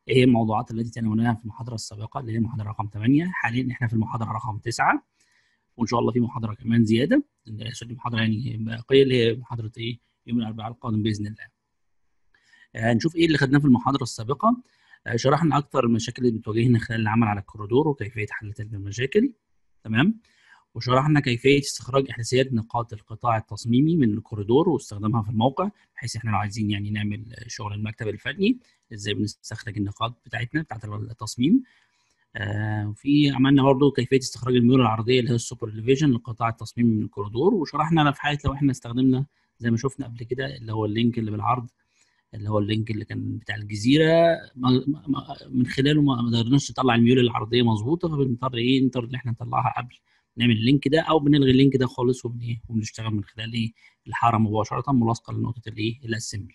ايه هي الموضوعات التي تناولناها في المحاضره السابقه اللي هي المحاضره رقم 8 حاليا احنا في المحاضره رقم 9 وان شاء الله في محاضره كمان زياده سوري محاضره يعني باقيه اللي هي محاضره ايه يوم الاربعاء القادم باذن الله هنشوف ايه اللي خدناه في المحاضره السابقه شرحنا اكثر المشاكل اللي بتواجهنا خلال العمل على الكوريدور وكيفيه حل تلك المشاكل تمام وشرحنا كيفيه استخراج احداثيات نقاط القطاع التصميمي من الكوريدور واستخدامها في الموقع بحيث احنا لو عايزين يعني نعمل شغل المكتب الفني ازاي بنستخرج النقاط بتاعتنا بتاعت التصميم آه وفي عملنا برضه كيفيه استخراج الميول العرضيه اللي هي السوبر ليفيجن لقطاع التصميم من الكوريدور وشرحنا في حاله لو احنا استخدمنا زي ما شفنا قبل كده اللي هو اللينك اللي بالعرض اللي هو اللينك اللي كان بتاع الجزيره من خلاله ما قدرناش نطلع الميول العرضيه مظبوطه فبنضطر ايه نضطر ان احنا نطلعها قبل نعمل اللينك ده او بنلغي اللينك ده خالص وبن وبنشتغل من خلال ايه الحاره مباشره ملاصقه لنقطه الايه الاسمبلي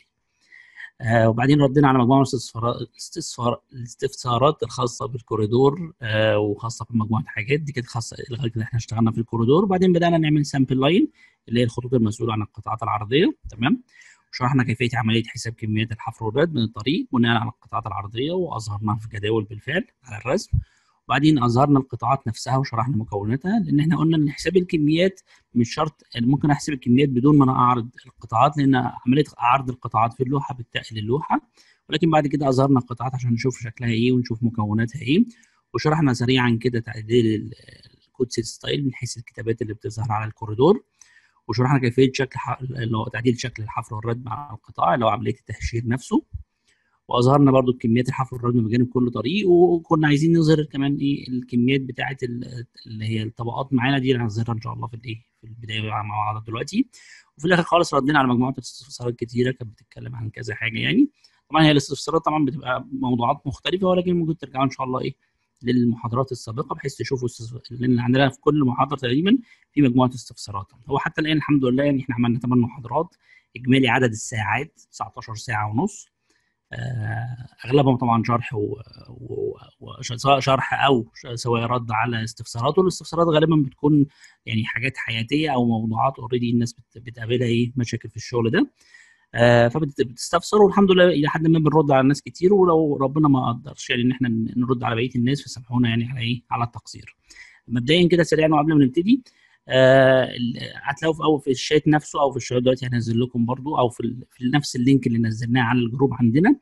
آه وبعدين ردينا على مجموعه من الاستفسارات الاستفسارات الخاصه بالكوريدور آه وخاصه بمجموعه حاجات دي كانت خاصه لغايه كده احنا اشتغلنا في الكوريدور وبعدين بدانا نعمل سامبل لاين اللي هي الخطوط المسؤوله عن القطاعات العرضيه تمام وشرحنا كيفيه عمليه حساب كميات الحفر والرد من الطريق بناء على القطاعات العرضيه واظهرناها في جداول بالفعل على الرسم وبعدين اظهرنا القطاعات نفسها وشرحنا مكوناتها لان احنا قلنا ان حساب الكميات مش شرط ممكن احسب الكميات بدون ما انا اعرض القطاعات لان عمليه عرض القطاعات في اللوحه بتقل اللوحه ولكن بعد كده اظهرنا القطاعات عشان نشوف شكلها ايه ونشوف مكوناتها ايه وشرحنا سريعا كده تعديل الكود سيت ستايل من حيث الكتابات اللي بتظهر على الكوريدور وشرحنا كيفيه شكل اللي هو تعديل شكل الحفر والرد مع القطاع اللي هو عمليه التهشير نفسه واظهرنا برضو كميات الحفر والردم بجانب كل طريق وكنا عايزين نظهر كمان ايه الكميات بتاعه اللي هي الطبقات معانا دي اللي هنظهرها ان شاء الله في الايه في البدايه مع بعض دلوقتي وفي الاخر خالص ردينا على مجموعه استفسارات كتيره كانت بتتكلم عن كذا حاجه يعني طبعا هي الاستفسارات طبعا بتبقى موضوعات مختلفه ولكن ممكن ترجعوا ان شاء الله ايه للمحاضرات السابقه بحيث تشوفوا لان عندنا في كل محاضره تقريبا في مجموعه استفسارات هو حتى الان الحمد لله يعني احنا عملنا 8 محاضرات اجمالي عدد الساعات 19 ساعه ونص اغلبهم طبعا شرح و... و... سواء شرح او سواء رد على استفسارات والاستفسارات غالبا بتكون يعني حاجات حياتيه او موضوعات اوريدي الناس بت... بتقابلها ايه مشاكل في الشغل ده آه فبتستفسر والحمد لله الى حد ما بنرد على الناس كتير ولو ربنا ما قدرش يعني ان احنا نرد على بقيه الناس فسامحونا يعني على ايه على التقصير مبدئيا كده سريعا وقبل ما نبتدي آه هتلاقوا في أول في الشات نفسه او في الشات دلوقتي هنزل لكم برضو او في, في نفس اللينك اللي نزلناه على الجروب عندنا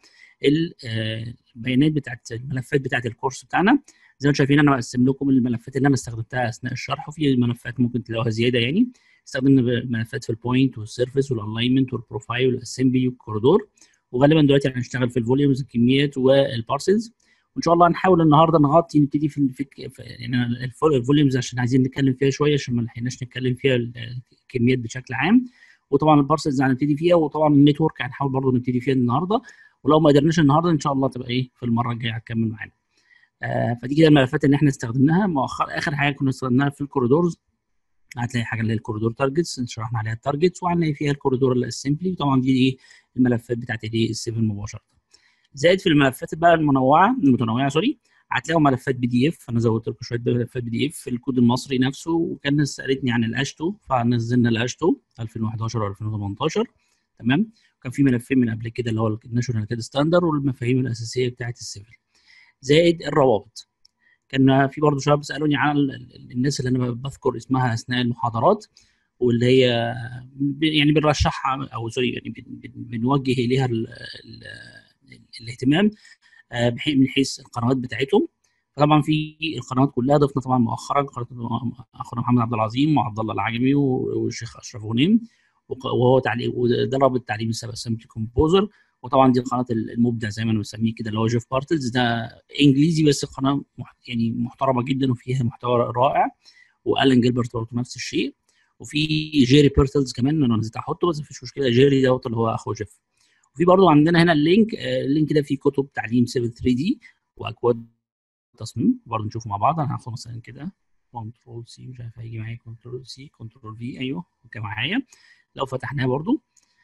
البيانات بتاعت الملفات بتاعت الكورس بتاعنا زي ما انتم شايفين انا بقسم لكم الملفات اللي انا استخدمتها اثناء الشرح وفي ملفات ممكن تلاقوها زياده يعني استخدمنا ملفات في البوينت والسيرفيس والالاينمنت والبروفايل والاسمبلي والكوريدور وغالبا دلوقتي هنشتغل في الفوليومز الكميات والبارسلز وان شاء الله هنحاول النهارده نغطي نبتدي في, في يعني الفوليومز عشان عايزين نتكلم فيها شويه عشان ما لحقناش نتكلم فيها الكميات بشكل عام وطبعا البارسلز هنبتدي فيها وطبعا النتورك هنحاول برضه نبتدي فيها النهارده ولو ما قدرناش النهارده ان شاء الله تبقى ايه في المره الجايه هتكمل معانا. آه فدي كده الملفات اللي احنا استخدمناها مؤخر اخر حاجه كنا استخدمناها في الكوريدورز هتلاقي حاجه اللي هي الكوريدور تارجتس شرحنا عليها التارجتس وهنلاقي فيها الكوريدور الاسمبلي طبعا دي ايه الملفات بتاعت الايه السيفن مباشره. زائد في الملفات بقى المنوعه المتنوعه سوري هتلاقوا ملفات بي دي اف انا زودت لكم شويه ملفات بي دي اف في الكود المصري نفسه وكان الناس سالتني عن الاشتو فنزلنا الاشتو 2011 و2018 تمام وكان في ملفين من قبل كده اللي هو الناشونال كاد ستاندر والمفاهيم الاساسيه بتاعت السيفل زائد الروابط كان في برضه شباب سالوني عن الناس اللي انا بذكر اسمها اثناء المحاضرات واللي هي يعني بنرشحها او سوري يعني بنوجه اليها ال ال الاهتمام من حيث القنوات بتاعتهم فطبعا في القنوات كلها ضفنا طبعا مؤخرا قناه اخونا محمد عبد العظيم وعبد الله العجمي والشيخ اشرف غنيم وهو تعليم وده رابط تعليم السبع سمبلي كومبوزر وطبعا دي قناه المبدع زي ما انا بسميه كده اللي هو جيف بارتلز ده انجليزي بس قناه يعني محترمه جدا وفيها محتوى رائع والان جيلبرت برضه نفس الشيء وفي جيري بيرتلز كمان انا نسيت احطه بس مفيش مشكله جيري دوت اللي هو اخو جيف وفي برضه عندنا هنا اللينك اللينك ده فيه كتب تعليم سيفل 3 دي واكواد تصميم برضه نشوفه مع بعض انا هاخد مثلا كده كنترول سي مش عارف هيجي معايا كنترول سي كنترول في ايوه كان معايا لو فتحناه برضه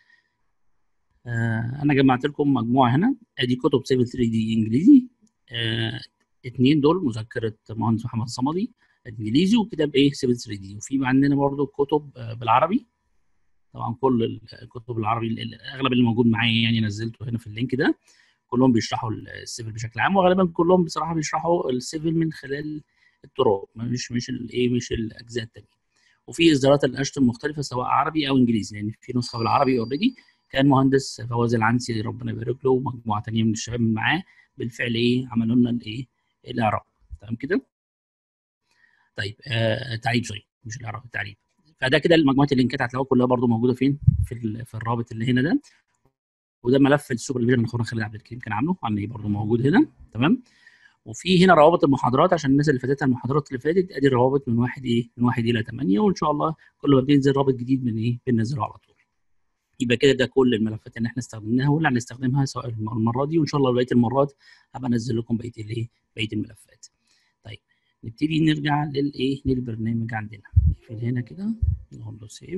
آه انا جمعت لكم مجموعه هنا ادي كتب سيفل 3 دي انجليزي آه اثنين دول مذكره مهندس محمد صمدي انجليزي وكتاب ايه سيفل 3 دي وفي عندنا برضه كتب آه بالعربي طبعا كل الكتب العربي اغلب اللي موجود معايا يعني نزلته هنا في اللينك ده كلهم بيشرحوا السيفل بشكل عام وغالبا كلهم بصراحه بيشرحوا السيفل من خلال الطرق مش مش الايه مش الاجزاء الثانيه وفي اصدارات الاشتم مختلفه سواء عربي او انجليزي لان يعني في نسخه بالعربي اوريدي كان مهندس فواز العنسي ربنا يبارك له ومجموعه ثانيه من الشباب من معاه بالفعل ايه عملوا لنا الايه الاعراب تمام كده طيب آه تعريب سوري مش الاعراب التعريب فده كده مجموعه اللينكات هتلاقوها كلها برده موجوده فين في في الرابط اللي هنا ده وده ملف السوبر اللي اخونا خالد عبد الكريم كان عامله عامل برده موجود هنا تمام وفي هنا روابط المحاضرات عشان الناس اللي فاتتها المحاضرات اللي فاتت ادي الروابط من واحد ايه من واحد الى 8 وان شاء الله كل ما بينزل رابط جديد من ايه بننزله على طول يبقى كده ده كل الملفات اللي احنا استخدمناها واللي هنستخدمها سواء المره دي وان شاء الله بقيه المرات هبقى انزل لكم بقيه الايه بقيه الملفات طيب نبتدي نرجع للايه للبرنامج عندنا نقفل هنا كده نقول له سيف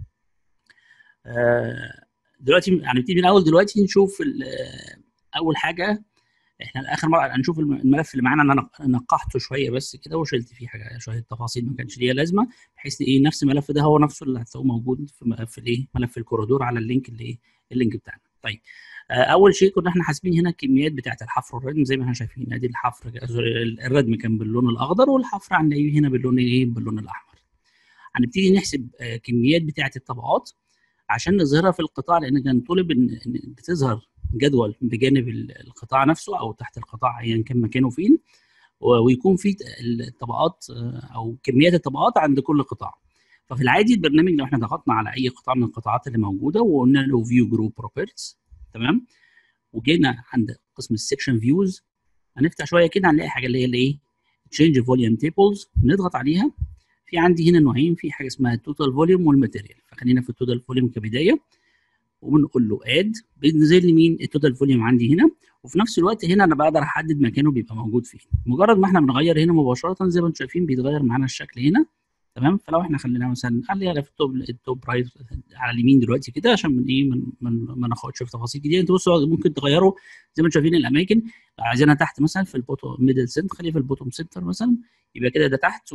آه دلوقتي هنبتدي من الاول دلوقتي نشوف اول حاجه احنا اخر مره هنشوف الملف اللي معانا انا نقحته شويه بس كده وشلت فيه حاجه شويه تفاصيل ما كانش ليها لازمه بحيث ايه نفس الملف ده هو نفسه اللي هتلاقوه موجود في ملف الايه ملف الكوريدور على اللينك اللي ايه اللينك بتاعنا طيب آه اول شيء كنا احنا حاسبين هنا الكميات بتاعه الحفر والردم زي ما احنا شايفين ادي الحفر الردم كان باللون الاخضر والحفر هنلاقيه هنا باللون ايه باللون الاحمر هنبتدي نحسب آه كميات بتاعه الطبقات عشان نظهرها في القطاع لان كان طلب ان بتظهر جدول بجانب القطاع نفسه او تحت القطاع ايا كان مكانه فين ويكون في الطبقات او كميات الطبقات عند كل قطاع ففي العادي البرنامج لو احنا ضغطنا على اي قطاع من القطاعات اللي موجوده وقلنا له فيو جروب بروبرتيز تمام وجينا عند قسم السكشن فيوز هنفتح شويه كده هنلاقي حاجه اللي هي الايه تشينج فوليوم تيبلز نضغط عليها في عندي هنا نوعين في حاجه اسمها التوتال فوليوم والماتيريال فخلينا في التوتال فوليوم كبدايه وبنقول له اد بينزل لي مين التوتال فوليوم عندي هنا وفي نفس الوقت هنا انا بقدر احدد مكانه بيبقى موجود فين مجرد ما احنا بنغير هنا مباشره زي ما انتم شايفين بيتغير معانا الشكل هنا تمام فلو احنا خلينا مثلا خليها في التوب التوب رايت على اليمين دلوقتي كده عشان من ايه من من ما ناخدش في تفاصيل كتير انتوا بصوا ممكن تغيروا زي ما انتم شايفين الاماكن عايزينها تحت مثلا في البوتوم ميدل سنتر خليه في البوتوم سنتر مثلا يبقى كده ده تحت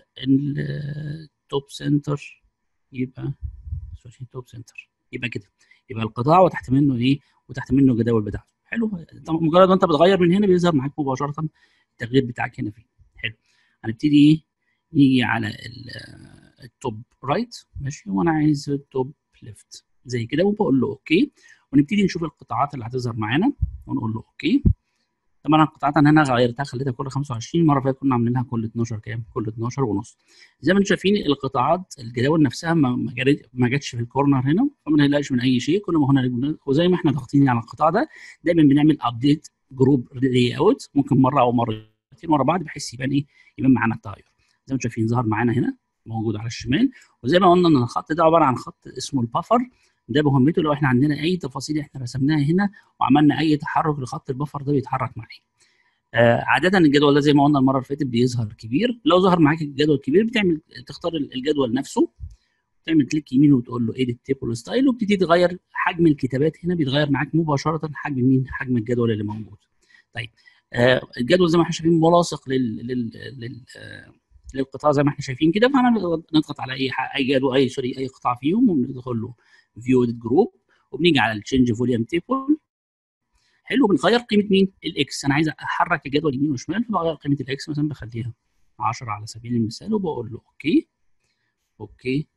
والتوب سنتر يبقى سوري توب سنتر يبقى كده يبقى القطاع وتحت منه ايه وتحت منه الجداول بتاعته حلو طبعا مجرد ما انت بتغير من هنا بيظهر معاك مباشره التغيير بتاعك هنا فين حلو هنبتدي ايه نيجي على التوب رايت ماشي وانا عايز التوب ليفت زي كده وبقول له اوكي ونبتدي نشوف القطاعات اللي هتظهر معانا ونقول له اوكي طبعا القطاعات انا هنا غيرتها خليتها كل 25 المره اللي فاتت كنا عاملينها كل 12 كام كل 12 ونص زي ما انتم شايفين القطاعات الجداول نفسها ما ما جاتش في الكورنر هنا فما نقلقش من اي شيء كل ما هنا وزي ما احنا ضاغطين على القطاع ده دايما بنعمل ابديت جروب لاي اوت ممكن مره او مرتين ورا بعض بحيث يبان ايه يبان معانا التغير زي ما انتم شايفين ظهر معانا هنا موجود على الشمال وزي ما قلنا ان الخط ده عباره عن خط اسمه البفر ده مهمته لو احنا عندنا اي تفاصيل احنا رسمناها هنا وعملنا اي تحرك لخط البفر ده بيتحرك معايا آه عاده الجدول ده زي ما قلنا المره اللي فاتت بيظهر كبير لو ظهر معاك الجدول كبير بتعمل تختار الجدول نفسه تعمل كليك يمين وتقول له ايديت تيبل ستايل وبتبتدي تغير حجم الكتابات هنا بيتغير معاك مباشره حجم مين حجم الجدول اللي موجود طيب آه الجدول زي ما احنا شايفين ملاصق لل, لل... لل... آه للقطاع زي ما احنا شايفين كده فهنضغط على اي اي جدول اي سوري اي قطاع فيهم وبندخل له فيو جروب وبنيجي على التشينج فوليوم تيبل حلو بنغير قيمه مين الاكس انا عايز احرك الجدول يمين وشمال فبغير قيمه الاكس مثلا بخليها 10 على سبيل المثال وبقول له اوكي اوكي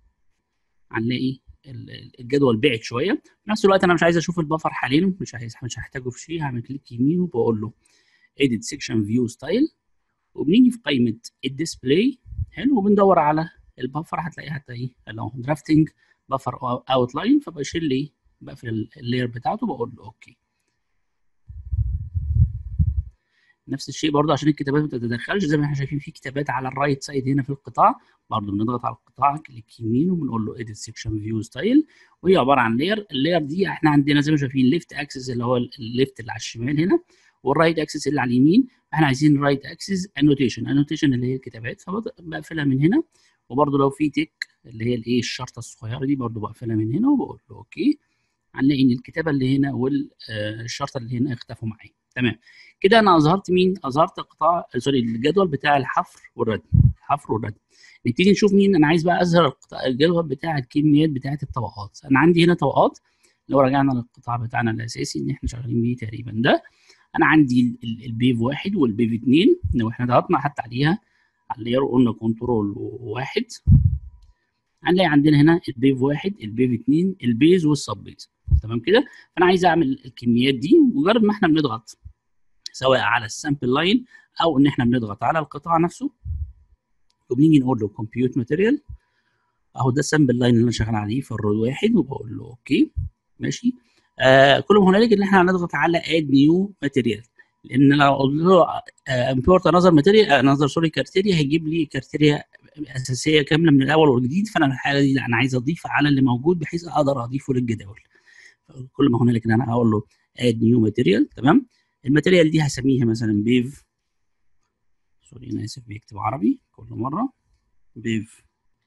هنلاقي الجدول بعد شويه في نفس الوقت انا مش عايز اشوف البفر حاليا مش عايز مش هحتاجه في شيء هعمل كليك يمين وبقول له edit section view style وبنيجي في قائمه الديسبلاي حلو وبندور على البفر هتلاقي حتى ايه لو درافتنج بفر اوت لاين فبشيل لي بقفل اللاير بتاعته بقول له اوكي نفس الشيء برضه عشان الكتابات ما تتدخلش زي ما احنا شايفين في كتابات على الرايت سايد هنا في القطاع برضه بنضغط على القطاع كليك يمين وبنقول له edit section view style وهي عباره عن لاير اللاير دي احنا عندنا زي ما شايفين ليفت اكسس اللي هو الليفت اللي على الشمال هنا والرايت اكسس اللي على اليمين احنا عايزين رايت اكسس انوتيشن انوتيشن اللي هي الكتابات فبقفلها من هنا وبرده لو في تك اللي هي الايه الشرطه الصغيره دي برده بقفلها من هنا وبقول له اوكي هنلاقي ان الكتابه اللي هنا والشرطه اللي هنا اختفوا معايا تمام كده انا اظهرت مين اظهرت قطاع سوري الجدول بتاع الحفر والردم الحفر والردم نبتدي نشوف مين انا عايز بقى اظهر الجدول بتاع الكميات بتاعه الطبقات انا عندي هنا طبقات لو رجعنا للقطاع بتاعنا الاساسي اللي احنا شغالين بيه تقريبا ده انا عندي البيف واحد والبيف اتنين لو احنا ضغطنا حتى عليها على اللي قلنا كنترول واحد هنلاقي عندنا هنا البيف واحد البيف اتنين البيز والسب بيز تمام كده فانا عايز اعمل الكميات دي مجرد ما احنا بنضغط سواء على السامبل لاين او ان احنا بنضغط على القطاع نفسه وبنيجي نقول له كومبيوت ماتيريال اهو ده السامبل لاين اللي انا شغال عليه في الرول واحد وبقول له اوكي ماشي آه كل ما هنالك ان احنا هنضغط على اد نيو ماتيريال لان لو قلت له امبورت انذر ماتيريال انذر سوري كارتيريا هيجيب لي كارتيريا اساسيه كامله من الاول والجديد فانا الحاله دي لا انا عايز اضيف على اللي موجود بحيث اقدر اضيفه للجداول كل ما هنالك ان انا اقول له اد نيو ماتيريال تمام الماتيريال دي هسميها مثلا بيف سوري انا اسف بيكتب عربي كل مره بيف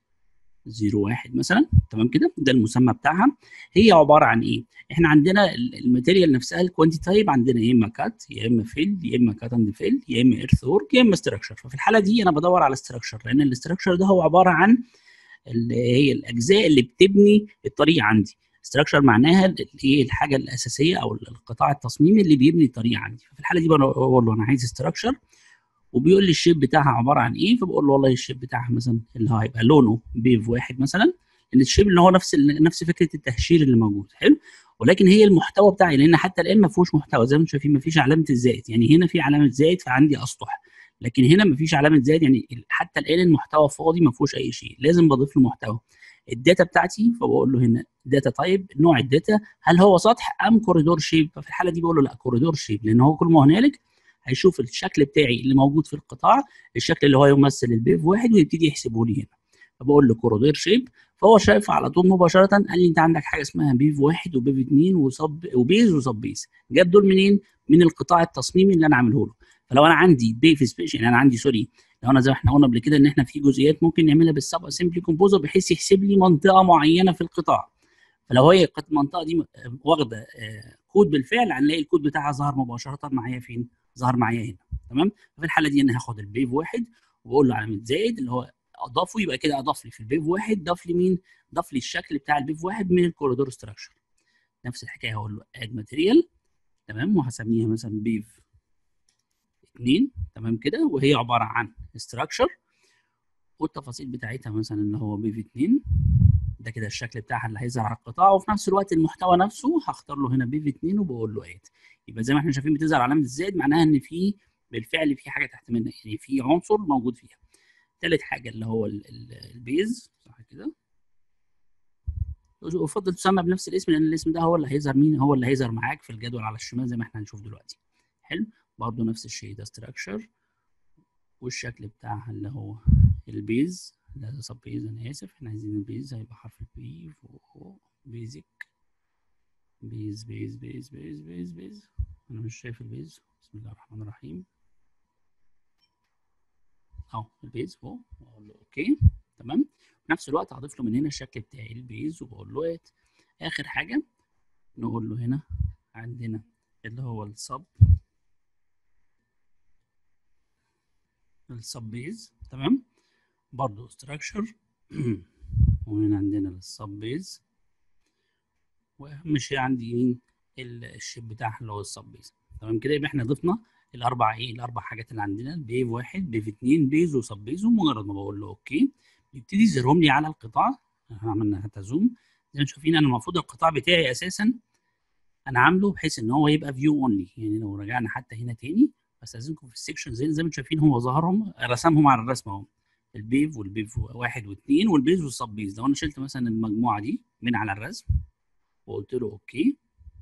01 مثلا تمام كده ده المسمى بتاعها هي عباره عن ايه احنا عندنا الماتيريال نفسها الكوانتي تايب عندنا يا اما كات يا اما فيل يا اما كات اند فيل يا اما ايرث ورك يا اما ستراكشر ففي الحاله دي انا بدور على ستراكشر لان الاستراكشر ده هو عباره عن اللي هي الاجزاء اللي بتبني الطريق عندي ستراكشر معناها ايه الحاجه الاساسيه او القطاع التصميمي اللي بيبني الطريق عندي ففي الحاله دي بقول له انا عايز ستراكشر وبيقول لي الشيب بتاعها عباره عن ايه فبقول له والله الشيب بتاعها مثلا اللي هو هيبقى لونه بيف واحد مثلا لان الشيب اللي هو نفس نفس فكره التهشير اللي موجود حلو ولكن هي المحتوى بتاعي لان حتى الان ما فيهوش محتوى زي ما انتم شايفين ما فيش علامه الزائد يعني هنا في علامه زائد فعندي اسطح لكن هنا ما فيش علامه زائد يعني حتى الان المحتوى فاضي ما فيهوش اي شيء لازم بضيف له محتوى الداتا بتاعتي فبقول له هنا داتا تايب نوع الداتا هل هو سطح ام كوريدور شيب ففي الحاله دي بقول له لا كوريدور شيب لان هو كل ما هنالك هيشوف الشكل بتاعي اللي موجود في القطاع الشكل اللي هو يمثل البيف واحد ويبتدي يحسبه لي هنا فبقول له كوريدور شيب فهو شايف على طول مباشره قال لي انت عندك حاجه اسمها بيف واحد وبيف اثنين وصب وبيز وصب بيز جاب دول منين؟ من القطاع التصميمي اللي انا عامله له فلو انا عندي بيف سبيشال يعني انا عندي سوري لو انا زي ما احنا قلنا قبل كده ان احنا في جزئيات ممكن نعملها بالسب اسمبلي كومبوزر بحيث يحسب لي منطقه معينه في القطاع فلو هي المنطقه دي واخده كود بالفعل هنلاقي الكود بتاعها ظهر مباشره معايا فين؟ ظهر معايا هنا تمام ففي الحاله دي انا هاخد البيف واحد وبقول له علامه زائد اللي هو اضافه يبقى كده اضاف لي في البيف واحد ضاف لي مين؟ ضاف لي الشكل بتاع البيف واحد من الكوريدور ستراكشر نفس الحكايه هقول له اد ماتيريال تمام وهسميها مثلا بيف 2 تمام كده وهي عباره عن ستراكشر والتفاصيل بتاعتها مثلا اللي هو بيف 2 ده كده الشكل بتاعها اللي هيظهر على القطاع وفي نفس الوقت المحتوى نفسه هختار له هنا بيف 2 وبقول له اد يبقى زي ما احنا شايفين بتظهر علامه الزائد معناها ان في بالفعل في حاجه تحت منها يعني في عنصر موجود فيها ثالث حاجه اللي هو ال ال البيز صح كده وفضل تسمى بنفس الاسم لان الاسم ده هو اللي هيظهر مين هو اللي هيظهر معاك في الجدول على الشمال زي ما احنا هنشوف دلوقتي حلو برضه نفس الشيء ده ستراكشر والشكل بتاعها اللي هو البيز ده سب بيز انا اسف احنا عايزين البيز هيبقى حرف البي فوق بيزك بيز بيز بيز بيز بيز بيز انا مش شايف البيز بسم الله الرحمن الرحيم اهو البيز فوق واقول له اوكي تمام في نفس الوقت هضيف له من هنا الشكل بتاعي البيز وبقول له ات اخر حاجه نقول له هنا عندنا اللي هو السب السب بيز تمام برضو ستراكشر وهنا عندنا السب بيز واهم شيء عندي مين الشيب بتاعها اللي هو السب بيز تمام كده يبقى احنا ضفنا الاربع ايه الاربع حاجات اللي عندنا بيف واحد بيف اتنين بيز وسب بيز ومجرد ما بقول له اوكي يبتدي يظهرهم لي على القطاع احنا عملنا حتى زوم زي ما شايفين انا المفروض القطاع بتاعي اساسا انا عامله بحيث ان هو يبقى فيو اونلي يعني لو رجعنا حتى هنا تاني بستاذنكم في السكشن زي زي ما انتم شايفين هو ظهرهم رسمهم على الرسمه اهو البيف والبيف واحد واثنين والبيز والسب بيز لو انا شلت مثلا المجموعه دي من على الرسم وقلت له اوكي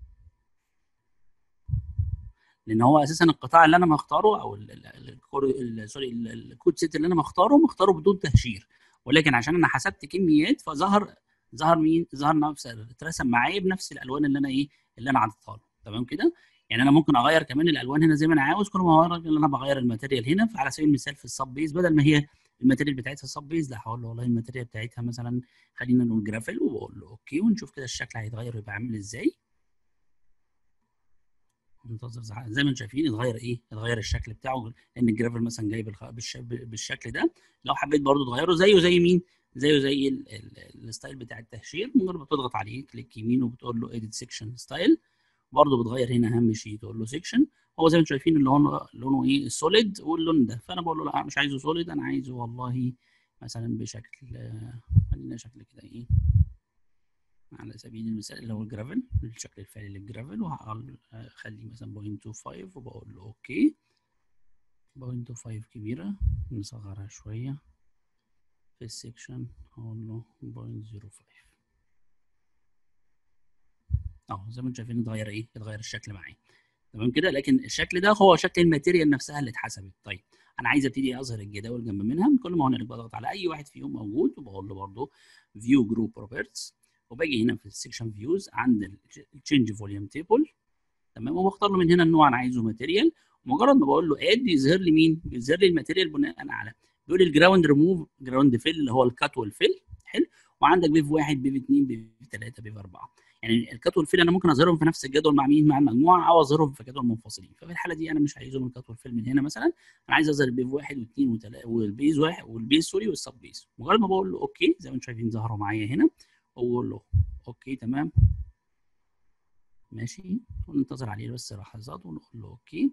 لان هو اساسا القطاع اللي انا مختاره او سوري الكود سيت اللي انا مختاره مختاره بدون تهشير ولكن عشان انا حسبت كميات فظهر ظهر مين ظهر نفس اترسم معايا بنفس الالوان اللي انا ايه اللي انا عدتها له تمام كده يعني انا ممكن اغير كمان الالوان هنا زي ما انا عاوز كل ما اغير اللي انا بغير الماتيريال هنا فعلى سبيل المثال في السب بيز بدل ما هي الماتيريال بتاعتها سب بيز لا هقول له والله الماتيريال بتاعتها مثلا خلينا نقول جرافيل وبقول له اوكي ونشوف كده الشكل هيتغير ويبقى عامل ازاي منتظر زي ما انتم شايفين اتغير ايه اتغير الشكل بتاعه لان الجرافل مثلا جاي بالخ... بالش... بالشكل ده لو حبيت برضو تغيره زيه زي مين زيه زي ال- ال- الستايل بتاع التهشير مجرد ما بتضغط عليه كليك يمين وبتقول له اديت سيكشن ستايل برضه بتغير هنا اهم شيء تقول له سيكشن هو زي ما انتم شايفين اللون لونه ايه السوليد واللون ده فانا بقول له لا مش عايزه سوليد انا عايزه والله مثلا بشكل آه، خلينا شكل كده ايه على سبيل المثال اللي هو الجرافل الشكل الفعلي للجرافل وهخليه مثلا 0.25 وبقول له اوكي 0.25 كبيرة نصغرها شوية في السكشن هقول له 0.05 اهو زي ما انتم شايفين اتغير ايه اتغير الشكل معايا تمام كده لكن الشكل ده هو شكل الماتيريال نفسها اللي اتحسبت طيب انا عايز ابتدي اظهر الجداول جنب منها كل ما هنالك بضغط على اي واحد فيهم موجود وبقول له برضه فيو جروب بروبرتس وباجي هنا في السكشن فيوز عند التشينج فوليوم تيبل تمام وبختار له من هنا النوع انا عايزه ماتيريال مجرد ما بقول له اد يظهر لي مين بيظهر لي الماتيريال بناء على بيقول لي الجراوند ريموف جراوند فيل اللي هو الكات والفيل حلو وعندك بيف واحد بيف اثنين بيف ثلاثه بيف اربعه يعني الكات والفيل انا ممكن اظهرهم في نفس الجدول مع مين مع المجموعه او اظهرهم في جدول منفصلين ففي الحاله دي انا مش عايزهم الكات والفيل من هنا مثلا انا عايز اظهر البيف واحد واثنين وثلاثه والبيز واحد والبيز سوري والسب بيز مجرد ما بقول له اوكي زي ما انتم شايفين ظهروا معايا هنا واقول له اوكي تمام ماشي وننتظر عليه بس لحظات ونقول له اوكي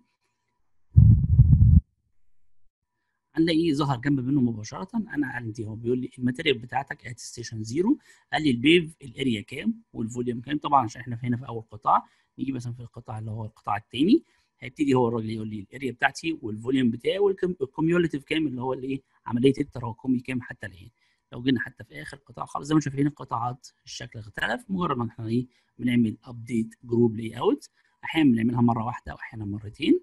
هنلاقيه ظهر جنب منه مباشره انا عندي هو بيقول لي الماتيريال بتاعتك ات ستيشن زيرو قال لي البيف الاريا كام والفوليوم كام طبعا عشان احنا هنا في اول قطاع نيجي مثلا في القطاع اللي هو القطاع الثاني هيبتدي هو الراجل يقول لي الاريا بتاعتي والفوليوم بتاعي والكوميوليتيف كام اللي هو الايه عمليه التراكمي كام حتى الان لو جينا حتى في اخر قطاع خالص زي ما شايفين القطاعات الشكل اختلف مجرد ما احنا ايه بنعمل ابديت جروب لاي اوت احيانا بنعملها مره واحده واحيانا مرتين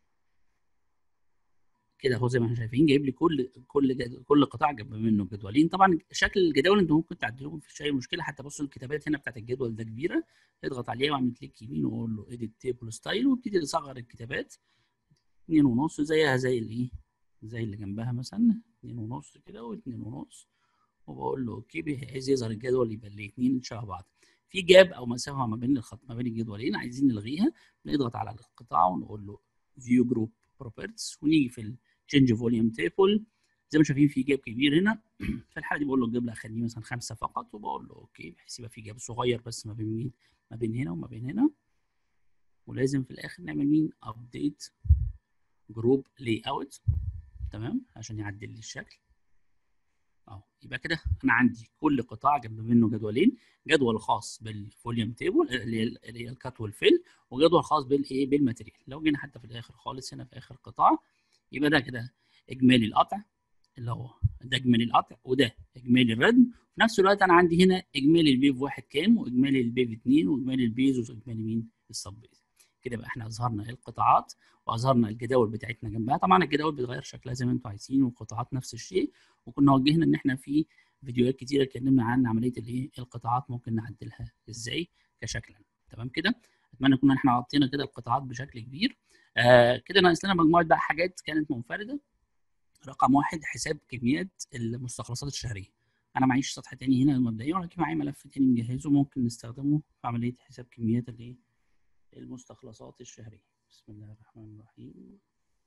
كده اهو زي ما احنا شايفين جايب لي كل كل جد... كل قطاع جنب منه جدولين طبعا شكل الجداول انتوا ممكن تعدلوه مفيش اي مشكله حتى بصوا الكتابات هنا بتاعت الجدول ده كبيره اضغط عليها واعمل كليك يمين واقول له اديت تيبل ستايل وابتدي اصغر الكتابات اتنين ونص زيها زي الايه زي اللي جنبها مثلا اتنين ونص كده واتنين ونص وبقول له اوكي بحيث يظهر الجدول يبقى الاثنين شبه بعض في جاب او مسافه ما بين الخط ما بين الجدولين عايزين نلغيها نضغط على القطاع ونقول له فيو جروب بروبرتس ونيجي في التشينج فوليوم تيبل زي ما شايفين في جاب كبير هنا في الحاله دي بقول له الجاب لا خليه مثلا خمسه فقط وبقول له اوكي بحيث يبقى في جاب صغير بس ما بين مين ما بين هنا وما بين هنا ولازم في الاخر نعمل مين ابديت جروب لاي اوت تمام عشان يعدل لي الشكل اهو يبقى كده انا عندي كل قطاع جنب منه جدولين جدول خاص بالفوليوم تيبل اللي هي الكات والفيل وجدول خاص بالايه بالماتيريال لو جينا حتى في الاخر خالص هنا في اخر قطاع يبقى ده كده اجمالي القطع اللي هو ده اجمالي القطع وده اجمالي الردم في نفس الوقت انا عندي هنا اجمالي البيف واحد كام واجمالي البيف اتنين واجمالي البيز واجمالي مين السب بيز كده بقى احنا اظهرنا القطاعات واظهرنا الجداول بتاعتنا جنبها طبعا الجداول بتغير شكلها زي ما انتم عايزين والقطاعات نفس الشيء وكنا وجهنا ان احنا في فيديوهات كتيره اتكلمنا عن عمليه الايه القطاعات ممكن نعدلها ازاي كشكلا تمام كده اتمنى كنا احنا غطينا كده القطاعات بشكل كبير آه كده ناقص لنا مجموعه بقى حاجات كانت منفرده رقم واحد حساب كميات المستخلصات الشهريه انا معيش سطح تاني هنا مبدئيا ولكن معايا ملف تاني مجهزه ممكن نستخدمه في عمليه حساب كميات الايه المستخلصات الشهريه بسم الله الرحمن الرحيم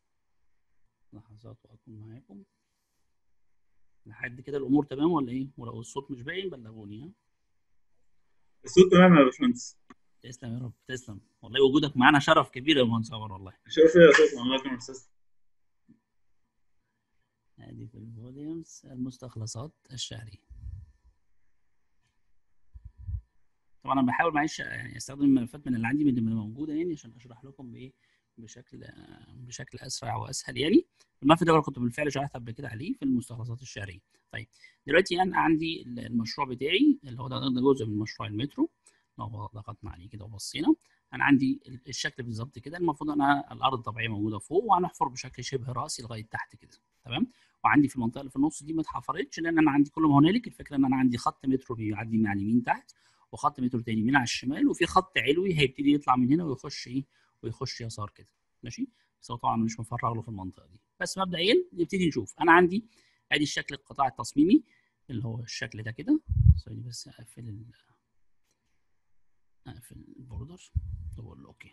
لحظات واكون معاكم لحد كده الامور تمام ولا ايه ولو الصوت مش باين بلغوني ها الصوت تمام يا باشمهندس تسلم يا رب تسلم والله وجودك معانا شرف كبير يا مهندس عمر والله شوف يا استاذ الله يكرمك استاذ ادي في الفوليومز المستخلصات الشهريه طبعا انا بحاول معلش يعني استخدم الملفات من اللي عندي من اللي موجوده يعني عشان اشرح لكم بايه بشكل بشكل اسرع واسهل يعني الملف ده كنت بالفعل شرحت قبل كده عليه في المستخلصات الشهريه طيب دلوقتي انا عندي المشروع بتاعي اللي هو ده ده جزء من مشروع المترو لو ضغطنا عليه كده وبصينا انا عندي الشكل بالظبط كده المفروض انا الارض الطبيعيه موجوده فوق وهنحفر بشكل شبه راسي لغايه تحت كده تمام وعندي في المنطقه اللي في النص دي ما اتحفرتش لان انا عندي كل ما هنالك الفكره ان انا عندي خط مترو بيعدي من على اليمين تحت وخط مترو تاني من على الشمال وفي خط علوي هيبتدي يطلع من هنا ويخش ايه ويخش يسار كده ماشي بس هو طبعا مش مفرغ له في المنطقه دي بس مبدئيا نبتدي نشوف انا عندي ادي الشكل القطاع التصميمي اللي هو الشكل ده كده ثواني بس اقفل ال اقفل البوردر واقول له اوكي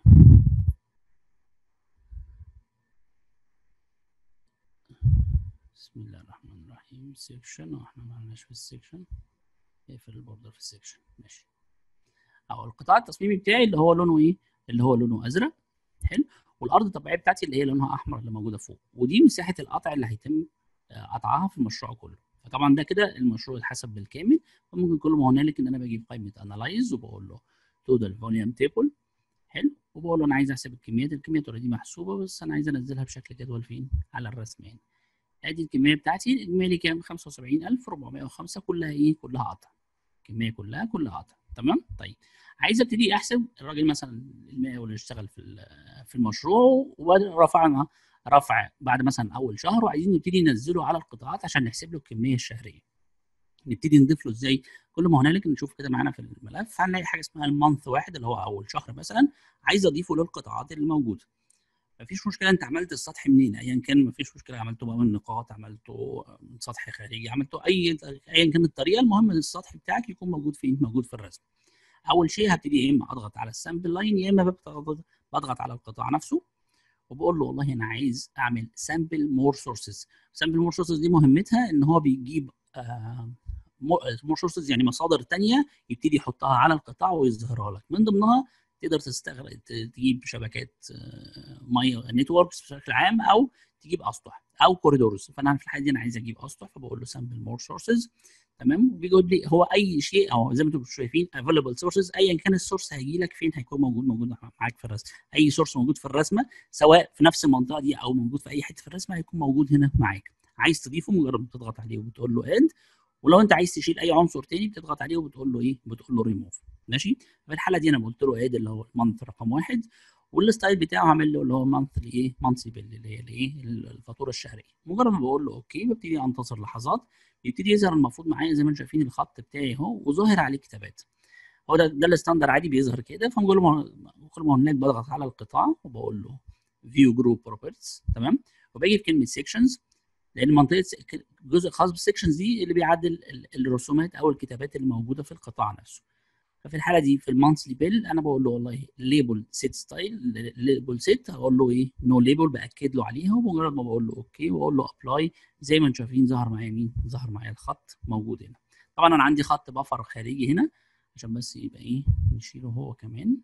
بسم الله الرحمن الرحيم سيكشن احنا ما عملناش في السيكشن اقفل البوردر في السيكشن ماشي او القطاع التصميمي بتاعي اللي هو لونه ايه اللي هو لونه ازرق حلو والارض الطبيعيه بتاعتي اللي هي لونها احمر اللي موجوده فوق ودي مساحه القطع اللي هيتم قطعها في المشروع كله فطبعا ده كده المشروع اتحسب بالكامل فممكن كل ما هنالك ان انا بجيب قائمه انالايز وبقول له توتال فوليوم تيبل حلو وبقول له انا عايز احسب الكميات الكميات اوريدي محسوبه بس انا عايز انزلها بشكل جدول فين على الرسم يعني ادي الكميه بتاعتي الاجمالي كام 75405 كلها ايه كلها قطع الكميه كلها كلها قطع تمام طيب عايز ابتدي احسب الراجل مثلا المقاول اللي اشتغل في في المشروع ورفعنا رفع بعد مثلا اول شهر وعايزين نبتدي ننزله على القطاعات عشان نحسب له الكميه الشهريه نبتدي نضيف له ازاي كل ما هنالك نشوف كده معانا في الملف هنلاقي حاجه اسمها المانث واحد اللي هو اول شهر مثلا عايز اضيفه للقطاعات اللي موجوده مفيش مشكله انت عملت السطح منين ايا كان مفيش مشكله عملته بقى من نقاط عملته من سطح خارجي عملته اي ايا كانت الطريقه المهم ان السطح بتاعك يكون موجود فين موجود في الرسم اول شيء هبتدي يا اما اضغط على السامبل لاين يا اما بضغط على القطاع نفسه وبقول له والله انا عايز اعمل سامبل مور سورسز سامبل مور سورسز دي مهمتها ان هو بيجيب مور سورسز يعني مصادر تانية يبتدي يحطها على القطاع ويظهرها لك من ضمنها تقدر تستغل تجيب شبكات ميه نتوركس بشكل عام او تجيب اسطح او كوريدورز فانا في الحاله دي انا عايز اجيب اسطح فبقول له سامبل مور سورسز تمام وبيقول لي هو اي شيء او زي ما انتم شايفين افيلبل سورسز ايا كان السورس هيجي لك فين هيكون موجود موجود معاك في الرسم اي سورس موجود في الرسمه سواء في نفس المنطقه دي او موجود في اي حته في الرسمه هيكون موجود هنا معاك عايز تضيفه مجرد ما تضغط عليه وبتقول له اد ولو انت عايز تشيل اي عنصر تاني بتضغط عليه وبتقول له ايه بتقول له ريموف ماشي في الحاله دي انا قلت له اد اللي هو المانث رقم واحد والستايل بتاعه عامل له اللي هو مانثلي ايه مانثلي بيل اللي هي الايه الفاتوره الشهريه مجرد ما بقول له اوكي ببتدي انتظر لحظات يبتدي يظهر المفروض معايا زي ما انتم شايفين الخط بتاعي اهو وظاهر عليه كتابات هو ده ده الستاندر عادي بيظهر كده فبقول له كل ما هناك بضغط على القطاع وبقول له فيو جروب بروبرتيز تمام وباجي في كلمه سيكشنز لان منطقه الجزء الخاص بالسكشنز دي اللي بيعدل الرسومات او الكتابات اللي موجوده في القطاع نفسه ففي الحاله دي في المانثلي بيل انا بقول له والله ليبل سيت ستايل ليبل سيت هقول له ايه نو ليبل باكد له عليها ومجرد ما بقول له اوكي واقول له ابلاي زي ما انتم شايفين ظهر معايا مين ظهر معايا الخط موجود هنا طبعا انا عندي خط بفر خارجي هنا عشان بس يبقى ايه نشيله هو كمان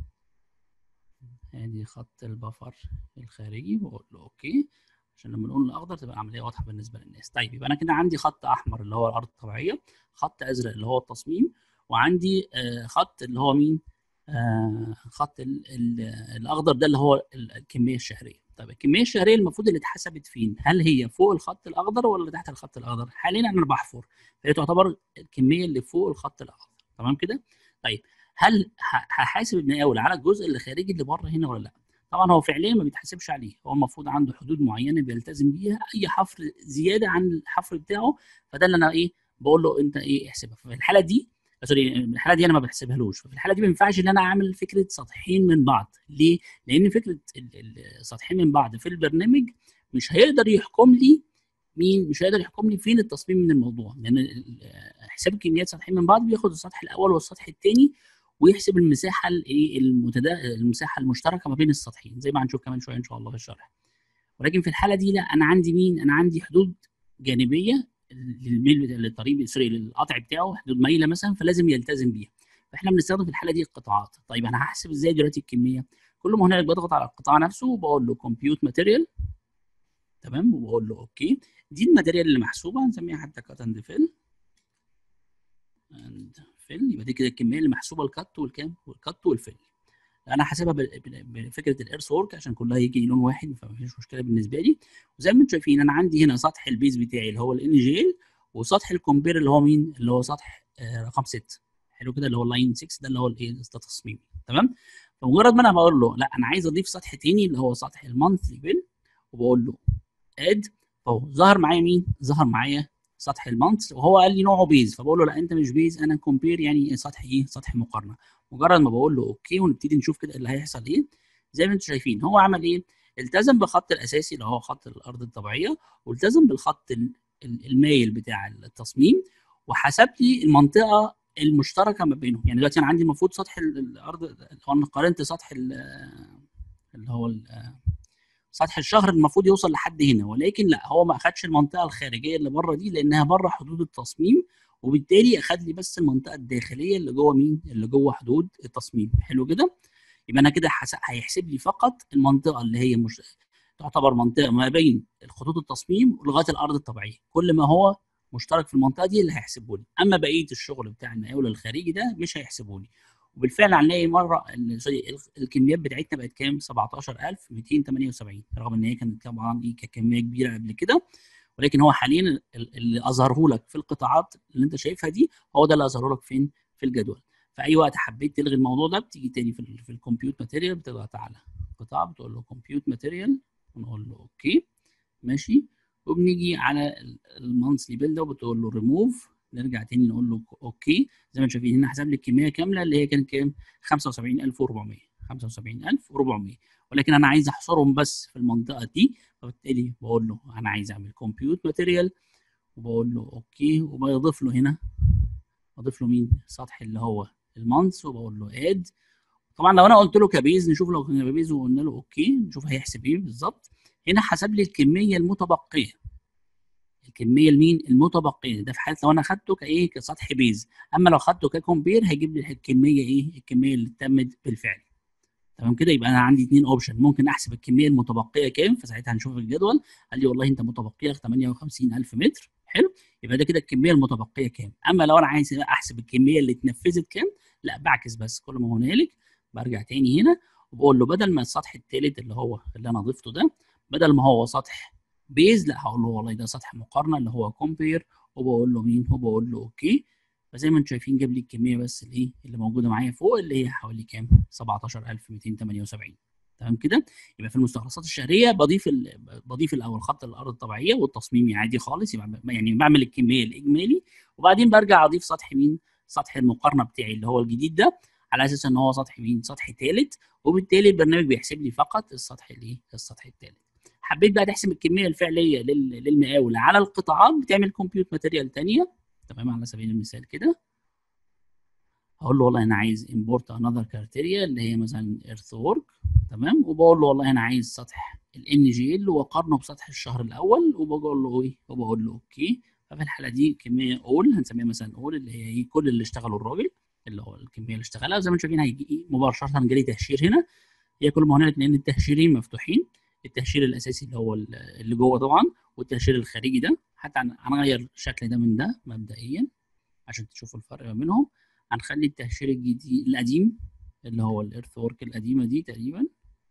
ادي خط البفر الخارجي بقول له اوكي عشان لما نقول الاخضر تبقى العمليه واضحه بالنسبه للناس طيب يبقى انا كده عندي خط احمر اللي هو الارض الطبيعيه خط ازرق اللي هو التصميم وعندي آه خط اللي هو مين آه خط ال ال الاخضر ده اللي هو الكميه الشهريه طيب الكميه الشهريه المفروض اللي اتحسبت فين هل هي فوق الخط الاخضر ولا تحت الخط الاخضر حاليا انا بحفر فهي تعتبر الكميه اللي فوق الخط الاخضر تمام كده طيب هل هحاسب المقاول على الجزء اللي خارجي اللي بره هنا ولا لا طبعا هو فعليا ما بيتحسبش عليه هو المفروض عنده حدود معينه بيلتزم بيها اي حفر زياده عن الحفر بتاعه فده اللي انا ايه بقول له انت ايه احسبها ففي الحاله دي سوري الحاله دي انا ما بحسبهالوش ففي الحاله دي ما ينفعش ان انا اعمل فكره سطحين من بعض ليه لان فكره السطحين من بعض في البرنامج مش هيقدر يحكم لي مين مش هيقدر يحكم لي فين التصميم من الموضوع لان حساب الكميات سطحين من بعض بياخد السطح الاول والسطح الثاني ويحسب المساحه الايه المتدا... المساحه المشتركه ما بين السطحين زي ما هنشوف كمان شويه ان شاء الله في الشرح ولكن في الحاله دي لا انا عندي مين انا عندي حدود جانبيه للميل للطريق سوري للقطع بتاعه حدود مايله مثلا فلازم يلتزم بيها فاحنا بنستخدم في الحاله دي القطاعات طيب انا هحسب ازاي دلوقتي الكميه كل ما هنالك بضغط على القطاع نفسه وبقول له كومبيوت ماتيريال تمام وبقول له اوكي دي الماتيريال اللي محسوبه هنسميها حتى كات اند فيل اند فيل يبقى دي كده الكميه اللي محسوبه الكات والكام والكات والفيل انا حاسبها بفكره الايرث وورك عشان كلها يجي لون واحد فمفيش مشكله بالنسبه لي وزي ما انتم شايفين انا عندي هنا سطح البيز بتاعي اللي هو الان جيل وسطح الكومبير اللي هو مين اللي هو سطح آه رقم 6 حلو كده اللي هو اللاين 6 ده اللي هو الايه التصميمي تمام فمجرد ما انا بقول له لا انا عايز اضيف سطح تاني اللي هو سطح المانثلي بيل وبقول له اد فهو ظهر معايا مين ظهر معايا سطح المانث وهو قال لي نوعه بيز فبقول له لا انت مش بيز انا كومبير يعني سطح ايه سطح مقارنه مجرد ما بقول له اوكي ونبتدي نشوف كده اللي هيحصل ايه زي ما انتم شايفين هو عمل ايه التزم بالخط الاساسي اللي هو خط الارض الطبيعيه والتزم بالخط المايل بتاع التصميم وحسب لي المنطقه المشتركه ما بينهم يعني دلوقتي انا عندي المفروض سطح الارض لو انا قارنت سطح اللي هو سطح الشهر المفروض يوصل لحد هنا ولكن لا هو ما اخدش المنطقه الخارجيه اللي بره دي لانها بره حدود التصميم وبالتالي اخد لي بس المنطقه الداخليه اللي جوه مين اللي جوه حدود التصميم حلو كده يبقى انا كده حس... هيحسب لي فقط المنطقه اللي هي مش تعتبر منطقه ما بين الخطوط التصميم ولغايه الارض الطبيعيه كل ما هو مشترك في المنطقه دي اللي هيحسبه لي اما بقيه الشغل بتاع المقاول الخارجي ده مش هيحسبه لي وبالفعل هنلاقي مره ال- سوري، ال- الكميات بتاعتنا بقت كام 17278 رغم ان هي كانت طبعا دي كميه كبيره قبل كده ولكن هو حاليا ال- اللي اظهره لك في القطاعات اللي انت شايفها دي هو ده اللي اظهره لك فين في الجدول في اي وقت حبيت تلغي الموضوع ده بتيجي تاني في ال في الكمبيوت ماتيريال بتضغط على قطاع بتقول له كمبيوت ماتيريال ونقول له اوكي ماشي وبنيجي على المانثلي بيل ده وبتقول له ريموف نرجع تاني نقول له اوكي زي ما انتم شايفين هنا حسب لي الكميه كامله اللي هي كانت كام 75400 75400 ولكن انا عايز احصرهم بس في المنطقه دي فبالتالي بقول له انا عايز اعمل كومبيوت ماتيريال وبقول له اوكي وبضيف له هنا اضيف له مين السطح اللي هو المانث وبقول له اد طبعا لو انا قلت له كبيز نشوف لو كان كبيز وقلنا له اوكي نشوف هيحسب ايه بالظبط هنا حسب لي الكميه المتبقيه الكميه المين المتبقيه ده في حاله لو انا خدته كايه كسطح بيز اما لو خدته ككومبير هيجيب لي الكميه ايه الكميه اللي تمت بالفعل تمام كده يبقى انا عندي اثنين اوبشن ممكن احسب الكميه المتبقيه كام فساعتها هنشوف الجدول قال لي والله انت متبقيه 58000 متر حلو يبقى ده كده الكميه المتبقيه كام اما لو انا عايز احسب الكميه اللي اتنفذت كام لا بعكس بس كل ما هنالك برجع تاني هنا وبقول له بدل ما السطح الثالث اللي هو اللي انا ضفته ده بدل ما هو سطح بيز لا هقول له والله ده سطح مقارنه اللي هو كومبير وبقول له مين وبقول له اوكي فزي ما انتم شايفين جاب لي الكميه بس الايه اللي موجوده معايا فوق اللي هي حوالي كام 17278 تمام كده يبقى في المستخلصات الشهريه بضيف ال... بضيف الاول خط الارض الطبيعيه والتصميمي عادي خالص يبقى يعني بعمل الكميه الاجمالي وبعدين برجع اضيف سطح مين سطح المقارنه بتاعي اللي هو الجديد ده على اساس ان هو سطح مين سطح ثالث وبالتالي البرنامج بيحسب لي فقط السطح الايه السطح الثالث حبيت بقى تحسب الكميه الفعليه لل... للمقاول على القطاعات بتعمل كومبيوت ماتيريال ثانيه تمام على سبيل المثال كده هقول له والله انا عايز import another criteria اللي هي مثلا earth work تمام وبقول له والله انا عايز سطح ال جي ال واقارنه بسطح الشهر الاول وبقول له ايه وبقول له اوكي ففي الحاله دي كميه اول هنسميها مثلا اول اللي هي ايه كل اللي اشتغله الراجل اللي هو الكميه اللي اشتغلها زي ما انتم شايفين هيجي إيه مباشره جالي تهشير هنا هي كل ما هنالك لان التهشيرين مفتوحين التهشير الاساسي اللي هو اللي جوه طبعا والتهشير الخارجي ده حتى هنغير الشكل ده من ده مبدئيا عشان تشوفوا الفرق ما بينهم هنخلي التهشير الجديد القديم اللي هو الارث ورك القديمه دي تقريبا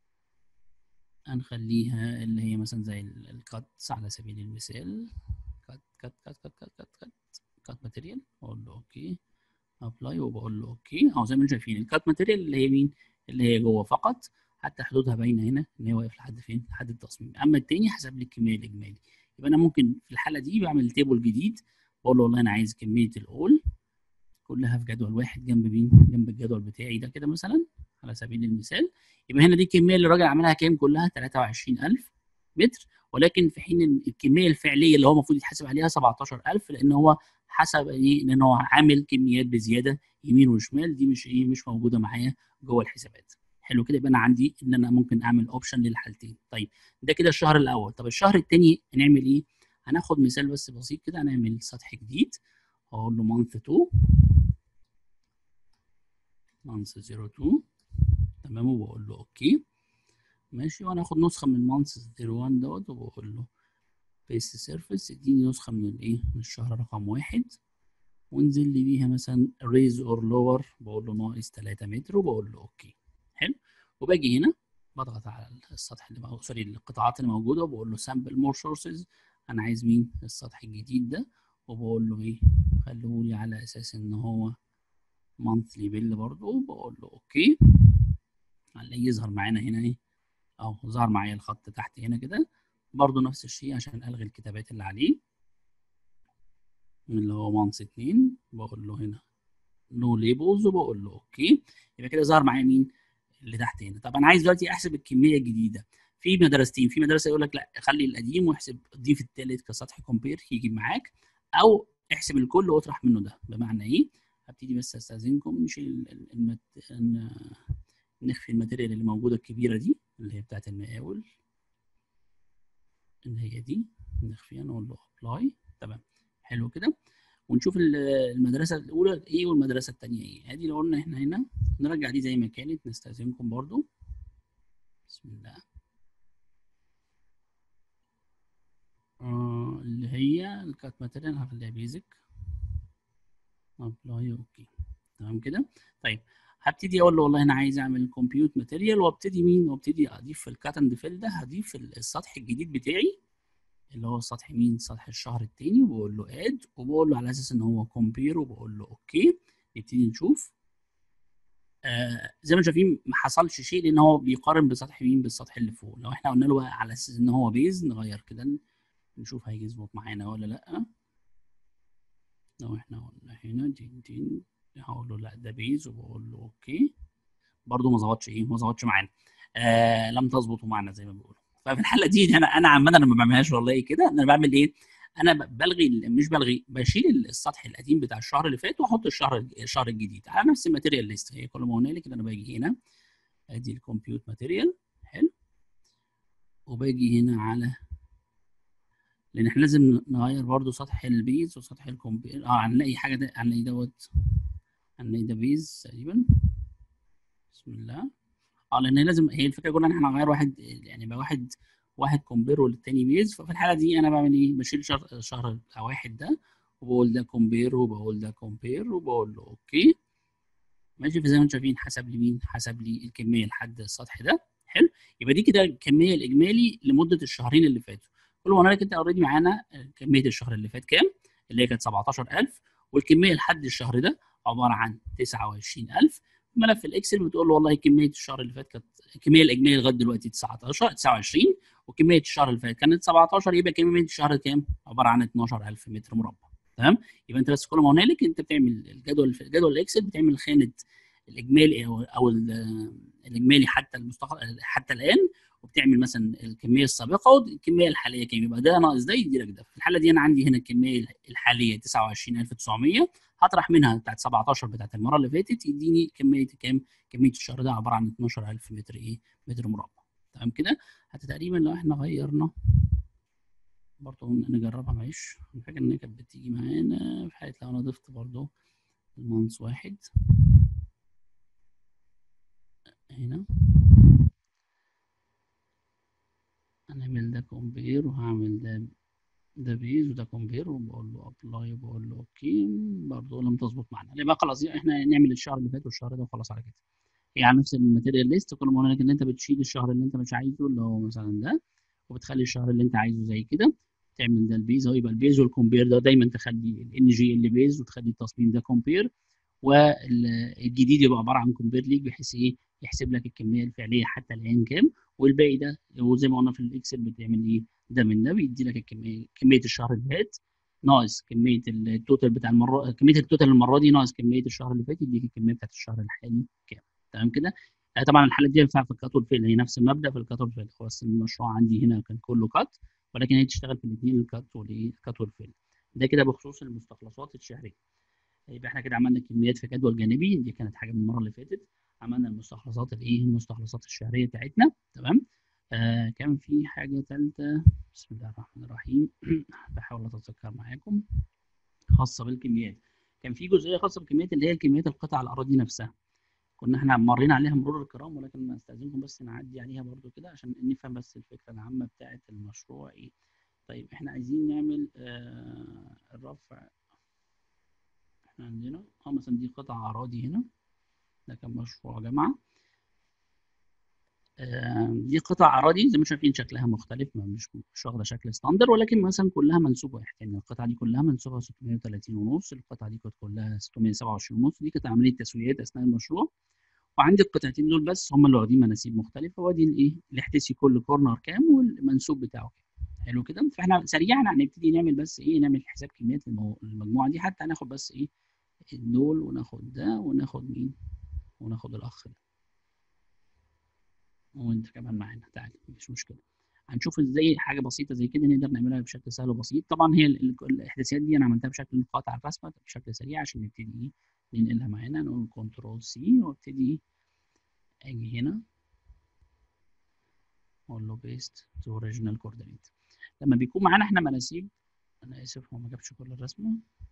هنخليها اللي هي مثلا زي الكاتس على سبيل المثال كات كات كات كات كات كات كات كات ماتيريال اقول له اوكي ابلاي وبقول له اوكي اهو زي ما انتم شايفين الكات ماتيريال اللي هي مين اللي هي جوه فقط حتى حدودها باينه هنا ان هي واقف لحد فين لحد التصميم اما التاني حسب لي الكميه الاجمالي يبقى انا ممكن في الحاله دي بعمل تيبل جديد بقول له والله انا عايز كميه الاول كلها في جدول واحد جنب مين جنب الجدول بتاعي ده كده مثلا على سبيل المثال يبقى هنا دي الكميه اللي الراجل عملها كام كلها 23000 متر ولكن في حين الكميه الفعليه اللي هو المفروض يتحاسب عليها 17000 لان هو حسب ايه لان هو عامل كميات بزياده يمين وشمال دي مش ايه مش موجوده معايا جوه الحسابات حلو كده يبقى انا عندي ان انا ممكن اعمل اوبشن للحالتين طيب ده كده الشهر الاول طب الشهر الثاني هنعمل ايه هناخد مثال بس بسيط كده هنعمل سطح جديد اقول له مانث 2 مانث 02 تمام وبقول له اوكي ماشي وانا هاخد نسخه من مانث 01 دوت وبقول له بيست سيرفيس اديني نسخه من الايه من الشهر رقم واحد وانزل لي بيها مثلا ريز اور لور بقول له ناقص 3 متر وبقول له اوكي حلو وباجي هنا بضغط على السطح اللي موجود سوري القطاعات اللي موجوده وبقول له سامبل مور سورسز انا عايز مين السطح الجديد ده وبقول له ايه خليه لي على اساس ان هو مانثلي بيل برضو بقول له اوكي هنلاقيه يظهر معانا هنا ايه اهو ظهر معايا الخط تحت هنا كده برضو نفس الشيء عشان الغي الكتابات اللي عليه اللي هو مانث 2 بقول له هنا نو ليبلز وبقول له اوكي يبقى كده ظهر معايا مين اللي تحت هنا طب انا عايز دلوقتي احسب الكميه الجديده في مدرستين في مدرسه يقول لك لا خلي القديم واحسب ضيف الثالث كسطح كومبير يجي معاك او احسب الكل واطرح منه ده بمعنى ايه هبتدي بس استاذنكم نشيل المت... نخفي الماتيريال اللي موجوده الكبيره دي اللي هي بتاعت المقاول اللي هي دي نخفيها نقول له ابلاي تمام حلو كده ونشوف ال- المدرسه الاولى ايه والمدرسه الثانيه ايه ادي لو قلنا احنا هنا نرجع دي زي ما كانت نستاذنكم برضو بسم الله آه اللي هي الكات ماتيريال هخليها بيزك ابلاي اوكي تمام كده طيب هبتدي اقول له والله انا عايز اعمل كومبيوت ماتيريال وابتدي مين وابتدي اضيف في الكات اند فيل ده هضيف السطح الجديد بتاعي اللي هو سطح مين سطح الشهر التاني وبقول له اد وبقول له على اساس ان هو كومبير وبقول له اوكي نبتدي نشوف آه زي ما شايفين ما حصلش شيء لان هو بيقارن بسطح مين بالسطح اللي فوق لو احنا قلنا له بقى على اساس ان هو بيز نغير كده نشوف هيظبط معانا ولا لا لو احنا قلنا هنا دين دين هقول له لا ده بيز وبقول له اوكي برضو ما ظبطش ايه ما ظبطش معانا آه لم تظبط معنا زي ما بيقولوا ففي الحاله دي انا انا عامه انا ما بعملهاش والله كده انا بعمل ايه انا ب- بلغي مش بلغي بشيل السطح القديم بتاع الشهر اللي فات واحط الشهر الشهر الجديد على نفس الماتيريال ليست هي كل ما هنالك انا باجي هنا ادي الكمبيوت ماتيريال حلو وباجي هنا على لان احنا لازم نغير برضو سطح البيز وسطح الكمبيوتر اه هنلاقي حاجه ده هنلاقي دوت هنلاقي ده بيز تقريبا بسم الله اه لان لازم هي الفكره كلها ان احنا هنغير واحد يعني يبقى واحد واحد كومبير والتاني بيز ففي الحاله دي انا بعمل ايه بشيل شهر شهر بتاع واحد ده وبقول ده كومبير وبقول ده كومبير وبقول له اوكي ماشي فزي ما انتم شايفين حسب لي مين حسب لي الكميه لحد السطح ده حلو يبقى دي كده الكميه الاجمالي لمده الشهرين اللي فاتوا كل ما هنالك انت اوريدي معانا كميه الشهر اللي فات كام اللي هي كانت 17000 والكميه لحد الشهر ده عباره عن 29000 ملف الاكسل بتقول له والله كميه الشهر اللي فات كانت الكميه الاجماليه لغايه دلوقتي 19 29 وكميه الشهر اللي فات كانت 17 يبقى كميه الشهر كام؟ عباره عن 12000 متر مربع تمام؟ يبقى انت بس كل ما هنالك انت بتعمل الجدول في جدول الاكسل بتعمل خانه الاجمالي او او ال- الاجمالي حتى المستقبل حتى الان وبتعمل مثلا الكميه السابقه والكميه الحاليه كام يبقى ده ناقص ده يدي لك ده في الحاله دي انا عندي هنا الكميه الحاليه 29900 هطرح منها بتاعت 17 بتاعت المره اللي فاتت يديني كميه كام كميه الشهر ده عباره عن 12000 متر ايه متر مربع تمام كده حتى تقريبا لو احنا غيرنا برضه نجربها معلش انا فاكر ان هي كانت بتيجي معانا في حاله لو انا ضفت برضه المانس واحد هنا هنعمل ده كومبير وهعمل ده ده بيز وده كومبير وبقول له ابلاي وبقول له اوكي برضه لم تظبط معانا يبقى خلاص احنا نعمل الشهر اللي فات والشهر ده وخلاص على كده هي على نفس الماتيريال ليست كل ما هنالك ان انت بتشيل الشهر اللي انت مش عايزه اللي هو مثلا ده وبتخلي الشهر اللي انت عايزه زي كده تعمل ده البيز اهو يبقى البيز والكومبير ده دايما تخلي الان جي اللي بيز وتخلي التصميم ده كومبير والجديد يبقى عباره عن كومبير ليك بحيث ايه يحسب لك الكميه الفعليه حتى الان كام والباقي ده وزي ما قلنا في الاكسل بتعمل ايه ده من ده بيدي لك الكميه كميه الشهر اللي فات ناقص كميه التوتال بتاع المره كميه التوتال المره دي ناقص كميه الشهر اللي فات يديك الكميه بتاعت الشهر الحالي كام تمام كده آه طبعا الحالات دي ينفع في الكات والفيل هي نفس المبدا في الكات والفيل هو بس المشروع عندي هنا كان كله كات ولكن هي تشتغل في الاثنين الكات والايه الكات والفيل ده كده بخصوص المستخلصات الشهريه يبقى احنا كده عملنا كميات في جدول جانبي دي كانت حاجه من المره اللي فاتت عملنا المستخلصات الايه المستخلصات الشهريه بتاعتنا تمام آه كان في حاجه ثالثه بسم الله الرحمن الرحيم بحاول اتذكر معاكم خاصه بالكميات كان في جزئيه خاصه بالكميات اللي هي كميات القطع الاراضي نفسها كنا احنا مرينا عليها مرور الكرام ولكن استاذنكم بس نعدي عليها برضو كده عشان نفهم بس الفكره العامه بتاعه المشروع ايه طيب احنا عايزين نعمل آه الرفع احنا عندنا اه مثلا دي قطع اراضي هنا ده كان مشروع جامعه آه دي قطع اراضي زي ما شايفين شكلها مختلف مش مش واخده شكل ستاندر ولكن مثلا كلها منسوب واحد يعني القطعه دي كلها منسوبها 630 ونص القطعه دي كانت كلها 627 ونص دي كانت عمليه تسويات اثناء المشروع وعندي القطعتين دول بس هم اللي واخدين مناسيب مختلفه وادي الايه الاحتسي كل كورنر كام والمنسوب بتاعه كام حلو كده فاحنا سريعا هنبتدي نعمل بس ايه نعمل حساب كميات المجموعه دي حتى هناخد بس ايه دول وناخد ده وناخد مين وناخد الاخ ده وانت كمان معانا تعالى مفيش مشكله هنشوف ازاي حاجه بسيطه زي كده نقدر نعملها بشكل سهل وبسيط طبعا هي الاحداثيات دي انا عملتها بشكل نقاط على الرسمه بشكل سريع عشان نبتدي ايه ننقلها معانا نقول كنترول سي وابتدي اجي هنا اقول له بيست تو اوريجينال كوردينيت لما بيكون معانا احنا مناسيب انا اسف هو ما جابش كل الرسمه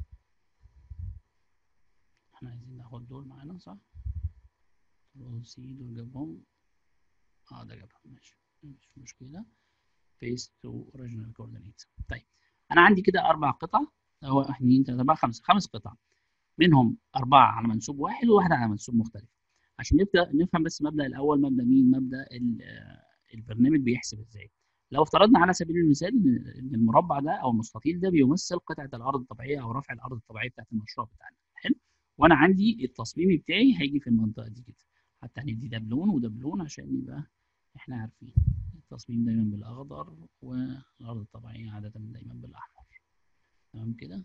احنا عايزين ناخد دول معانا صح كنترول سي دول جابهم اه ده جابهم ماشي مش مشكله بيست تو اوريجينال كوردينيت طيب انا عندي كده اربع قطع هو 1 2 3 4 5 خمس قطع منهم اربعه على منسوب واحد وواحده على منسوب مختلف عشان نبدا نفهم بس مبدا الاول مبدا مين مبدا البرنامج بيحسب ازاي لو افترضنا على سبيل المثال ان المربع ده او المستطيل ده بيمثل قطعه الارض الطبيعيه او رفع الارض الطبيعيه بتاعت المشروع بتاعنا حلو وانا عندي التصميم بتاعي هيجي في المنطقه دي كده حتى هندي ده بلون وده بلون عشان يبقى احنا عارفين التصميم دايما بالاخضر والارض الطبيعيه عاده دايما بالاحمر تمام كده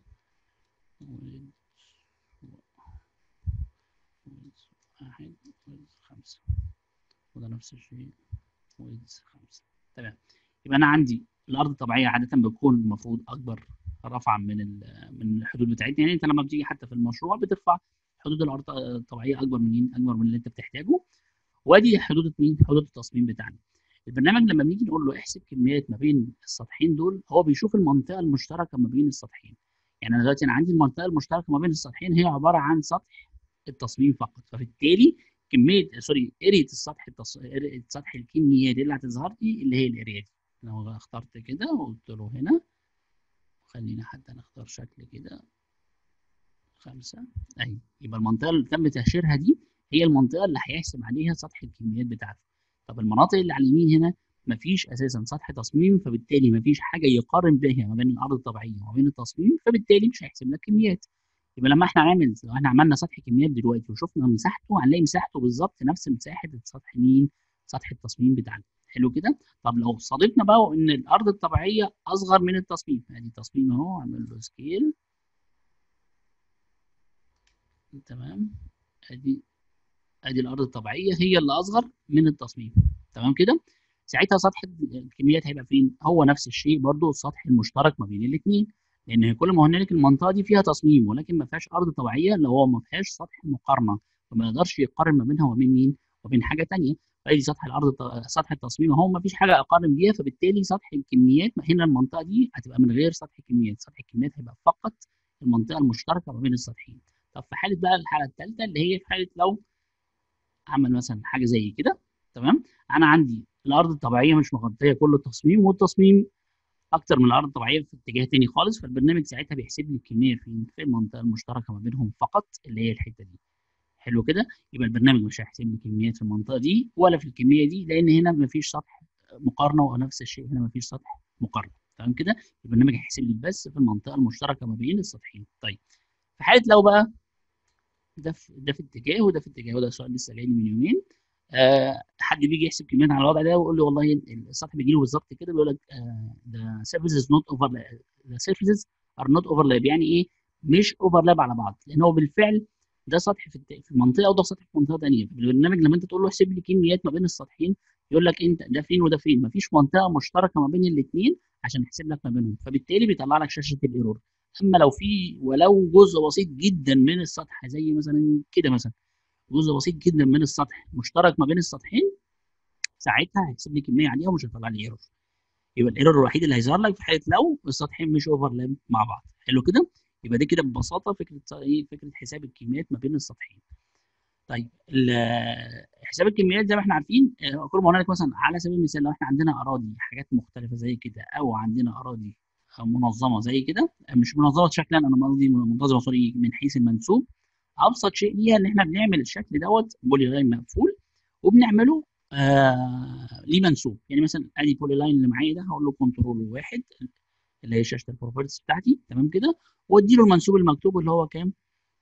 واحد خمسة وده نفس الشيء ويدز خمسة تمام يبقى أنا عندي الأرض الطبيعية عادة بتكون المفروض أكبر رفعا من من الحدود بتاعتنا يعني أنت لما بتيجي حتى في المشروع بترفع حدود الأرض الطبيعية أكبر من مين؟ أكبر من اللي أنت بتحتاجه وادي حدود مين؟ حدود التصميم بتاعنا البرنامج لما بنيجي نقول له احسب كميات ما بين السطحين دول هو بيشوف المنطقة المشتركة ما بين السطحين يعني أنا دلوقتي أنا عندي المنطقة المشتركة ما بين السطحين هي عبارة عن سطح التصميم فقط فبالتالي كميه سوري اريا السطح التص... سطح الكميات اللي هتظهر لي اللي هي الاريا دي لو اخترت كده وقلت له هنا خلينا حتى نختار شكل كده خمسة اهي يبقى المنطقة اللي تم تهشيرها دي هي المنطقة اللي هيحسب عليها سطح الكميات بتاعته طب المناطق اللي على اليمين هنا مفيش اساسا سطح تصميم فبالتالي مفيش حاجة يقارن بها ما بين الارض الطبيعية وما بين التصميم فبالتالي مش هيحسب لك كميات يبقى لما احنا هنعمل لو احنا عملنا سطح كميات دلوقتي وشفنا مساحته هنلاقي مساحته بالظبط نفس مساحه سطح مين؟ سطح التصميم بتاعنا حلو كده؟ طب لو صادفنا بقى ان الارض الطبيعيه اصغر من التصميم ادي تصميم اهو اعمل له سكيل تمام ادي ادي الارض الطبيعيه هي اللي اصغر من التصميم تمام كده؟ ساعتها سطح الكميات هيبقى فين؟ هو نفس الشيء برضو السطح المشترك ما بين الاثنين لان كل ما هنالك المنطقه دي فيها تصميم ولكن ما فيهاش ارض طبيعيه اللي هو ما فيهاش سطح مقارنه فما يقدرش يقارن ما بينها وبين مين وبين حاجه ثانيه فادي سطح الارض سطح التصميم اهو ما فيش حاجه اقارن بيها فبالتالي سطح الكميات هنا المنطقه دي هتبقى من غير سطح الكميات سطح الكميات هيبقى فقط المنطقه المشتركه ما بين السطحين طب في حاله بقى الحاله الثالثه اللي هي في حاله لو عمل مثلا حاجه زي كده تمام انا عندي الارض الطبيعيه مش مغطيه كل التصميم والتصميم اكتر من الارض الطبيعيه في اتجاه تاني خالص فالبرنامج ساعتها بيحسب لي الكميه فين في المنطقه المشتركه ما بينهم فقط اللي هي الحته دي حلو كده يبقى البرنامج مش هيحسب لي كميات في المنطقه دي ولا في الكميه دي لان هنا مفيش سطح مقارنه ونفس الشيء هنا مفيش سطح مقارنه تمام كده البرنامج هيحسب لي بس في المنطقه المشتركه ما بين السطحين طيب في حاله لو بقى ده في ده في اتجاه وده في اتجاه وده سؤال لسه جاي لي من يومين آه حد بيجي يحسب كميات على الوضع ده ويقول لي والله السطح بيجي له بالظبط كده بيقول لك ذا سيرفيسز نوت اوفر ذا سيرفيسز ار نوت اوفرلاب يعني ايه مش اوفرلاب على بعض لان هو بالفعل ده سطح في في منطقه وده سطح في منطقه ثانيه في البرنامج لما انت تقول له احسب لي كميات ما بين السطحين يقول لك انت ده فين وده فين مفيش منطقه مشتركه ما بين الاثنين عشان يحسب لك ما بينهم فبالتالي بيطلع لك شاشه الايرور اما لو في ولو جزء بسيط جدا من السطح زي مثلا كده مثلا جزء بسيط جدا من السطح مشترك ما بين السطحين ساعتها هيحسب لي كميه عاليه ومش هيطلع لي ايرور يبقى الايرور الوحيد اللي هيظهر لك في حاله لو السطحين مش اوفرلاب مع بعض حلو كده يبقى دي كده ببساطه فكره ايه فكره حساب الكميات ما بين السطحين طيب حساب الكميات زي ما احنا عارفين كل ما هنالك مثلا على سبيل المثال لو احنا عندنا اراضي حاجات مختلفه زي كده او عندنا اراضي منظمه زي كده مش منظمه شكلا انا قصدي منتظمه سوري من حيث المنسوب ابسط شيء ليها ان احنا بنعمل الشكل دوت بولي لاين مقفول وبنعمله آه ليه منسوب يعني مثلا ادي بولي لاين اللي معايا ده هقول له كنترول واحد اللي هي شاشه البروبرتيز بتاعتي تمام كده وادي له المنسوب المكتوب اللي هو كام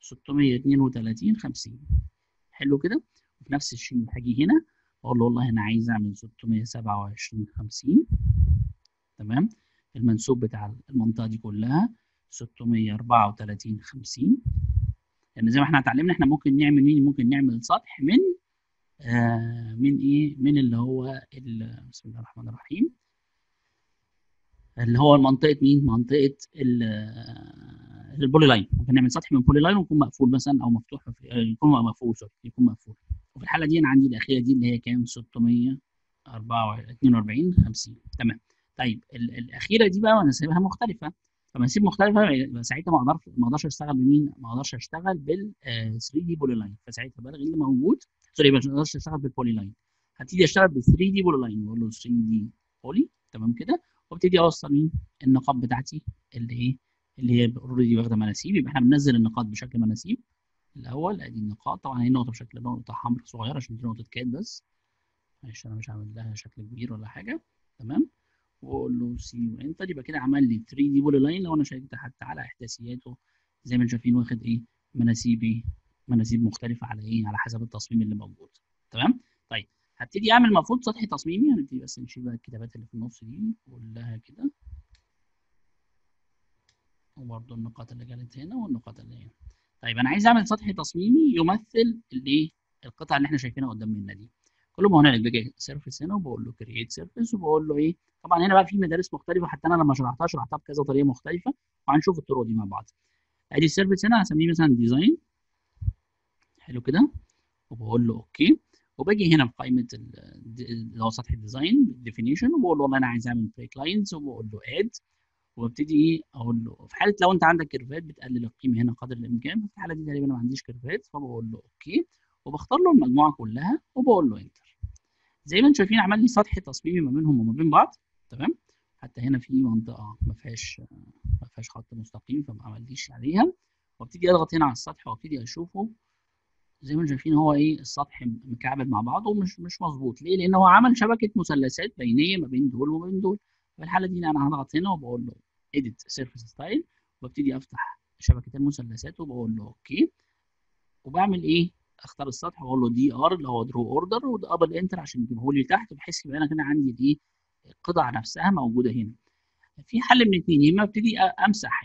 632 50 حلو كده وفي نفس الشيء هاجي هنا اقول له والله انا عايز اعمل 627 50 تمام المنسوب بتاع المنطقه دي كلها 634 50 لان زي ما احنا اتعلمنا احنا ممكن نعمل مين ممكن نعمل سطح من آه من ايه من اللي هو بسم الله الرحمن الرحيم اللي هو منطقه مين منطقه البولي لاين ممكن نعمل سطح من بولي لاين ويكون مقفول مثلا او مفتوح يكون مقفول سوري يكون مقفول وفي الحاله دي انا عندي الاخيره دي اللي هي كام 600 4 42 50 تمام طيب ال- الاخيره دي بقى انا سايبها مختلفه فلما اسيب مختلفه يبقى ساعتها ما اقدرش ما اقدرش اشتغل بمين؟ ما اقدرش اشتغل بال 3 دي بولي لاين فساعتها بلغي اللي موجود سوري ما اقدرش اشتغل بالبولي لاين هبتدي اشتغل بال 3 دي بولي لاين بقول له 3 دي بولي تمام كده وابتدي اوصل مين؟ النقاط بتاعتي اللي ايه؟ اللي هي اوريدي واخده مناسيب يبقى احنا بننزل النقاط بشكل مناسيب الاول ادي النقاط طبعا هي نقطه بشكل نقطه حمراء صغيره عشان دي نقطه كاد بس معلش انا مش عامل لها شكل كبير ولا حاجه تمام واقول له سي وانتر يبقى كده عمل لي 3 دي بول لاين لو انا شيكت حتى على احداثياته زي ما انتم شايفين واخد ايه مناسيب ايه مناسيب مختلفه على ايه على حسب التصميم اللي موجود تمام طيب هبتدي اعمل المفروض سطح تصميمي هنبتدي بس نشيل بقى الكتابات اللي في النص دي كلها كده وبرده النقاط اللي كانت هنا والنقاط اللي هنا طيب انا عايز اعمل سطح تصميمي يمثل الايه القطعه اللي احنا شايفينها قدام مننا دي كل ما هنالك باجي سيرفيس هنا وبقول له كرييت سيرفيس وبقول له ايه طبعا هنا بقى في مدارس مختلفه حتى انا لما شرحتها شرحتها بكذا طريقه مختلفه وهنشوف الطرق دي مع بعض ادي السيرفيس هنا هسميه مثلا ديزاين حلو كده وبقول له اوكي وباجي هنا في قائمه اللي هو سطح الديزاين ديفينيشن وبقول له والله انا عايز اعمل بريك لاينز وبقول له اد وابتدي ايه اقول له في حاله لو انت عندك كيرفات بتقلل القيمه هنا قدر الامكان في الحاله دي تقريبا ما عنديش كيرفات فبقول له اوكي وبختار له المجموعه كلها وبقول له انتر زي ما انتم شايفين عمل لي سطح تصميمي ما بينهم وما بين بعض تمام حتى هنا في منطقه ما فيهاش ما فيهاش خط مستقيم فما عمليش عليها وابتدي اضغط هنا على السطح وابتدي اشوفه زي ما انتم شايفين هو ايه السطح مكعبل مع بعضه ومش مش مظبوط ليه؟ لان هو عمل شبكه مثلثات بينيه ما بين دول وما بين دول في الحاله دي انا هضغط هنا وبقول له edit surface style وابتدي افتح شبكه المثلثات وبقول له اوكي وبعمل ايه؟ اختار السطح واقول له دي ار اللي هو درو اوردر ودبل انتر عشان يجيبه لي تحت بحيث يبقى انا كده عندي الايه؟ القطع نفسها موجوده هنا. في حل من اثنين يا اما ابتدي امسح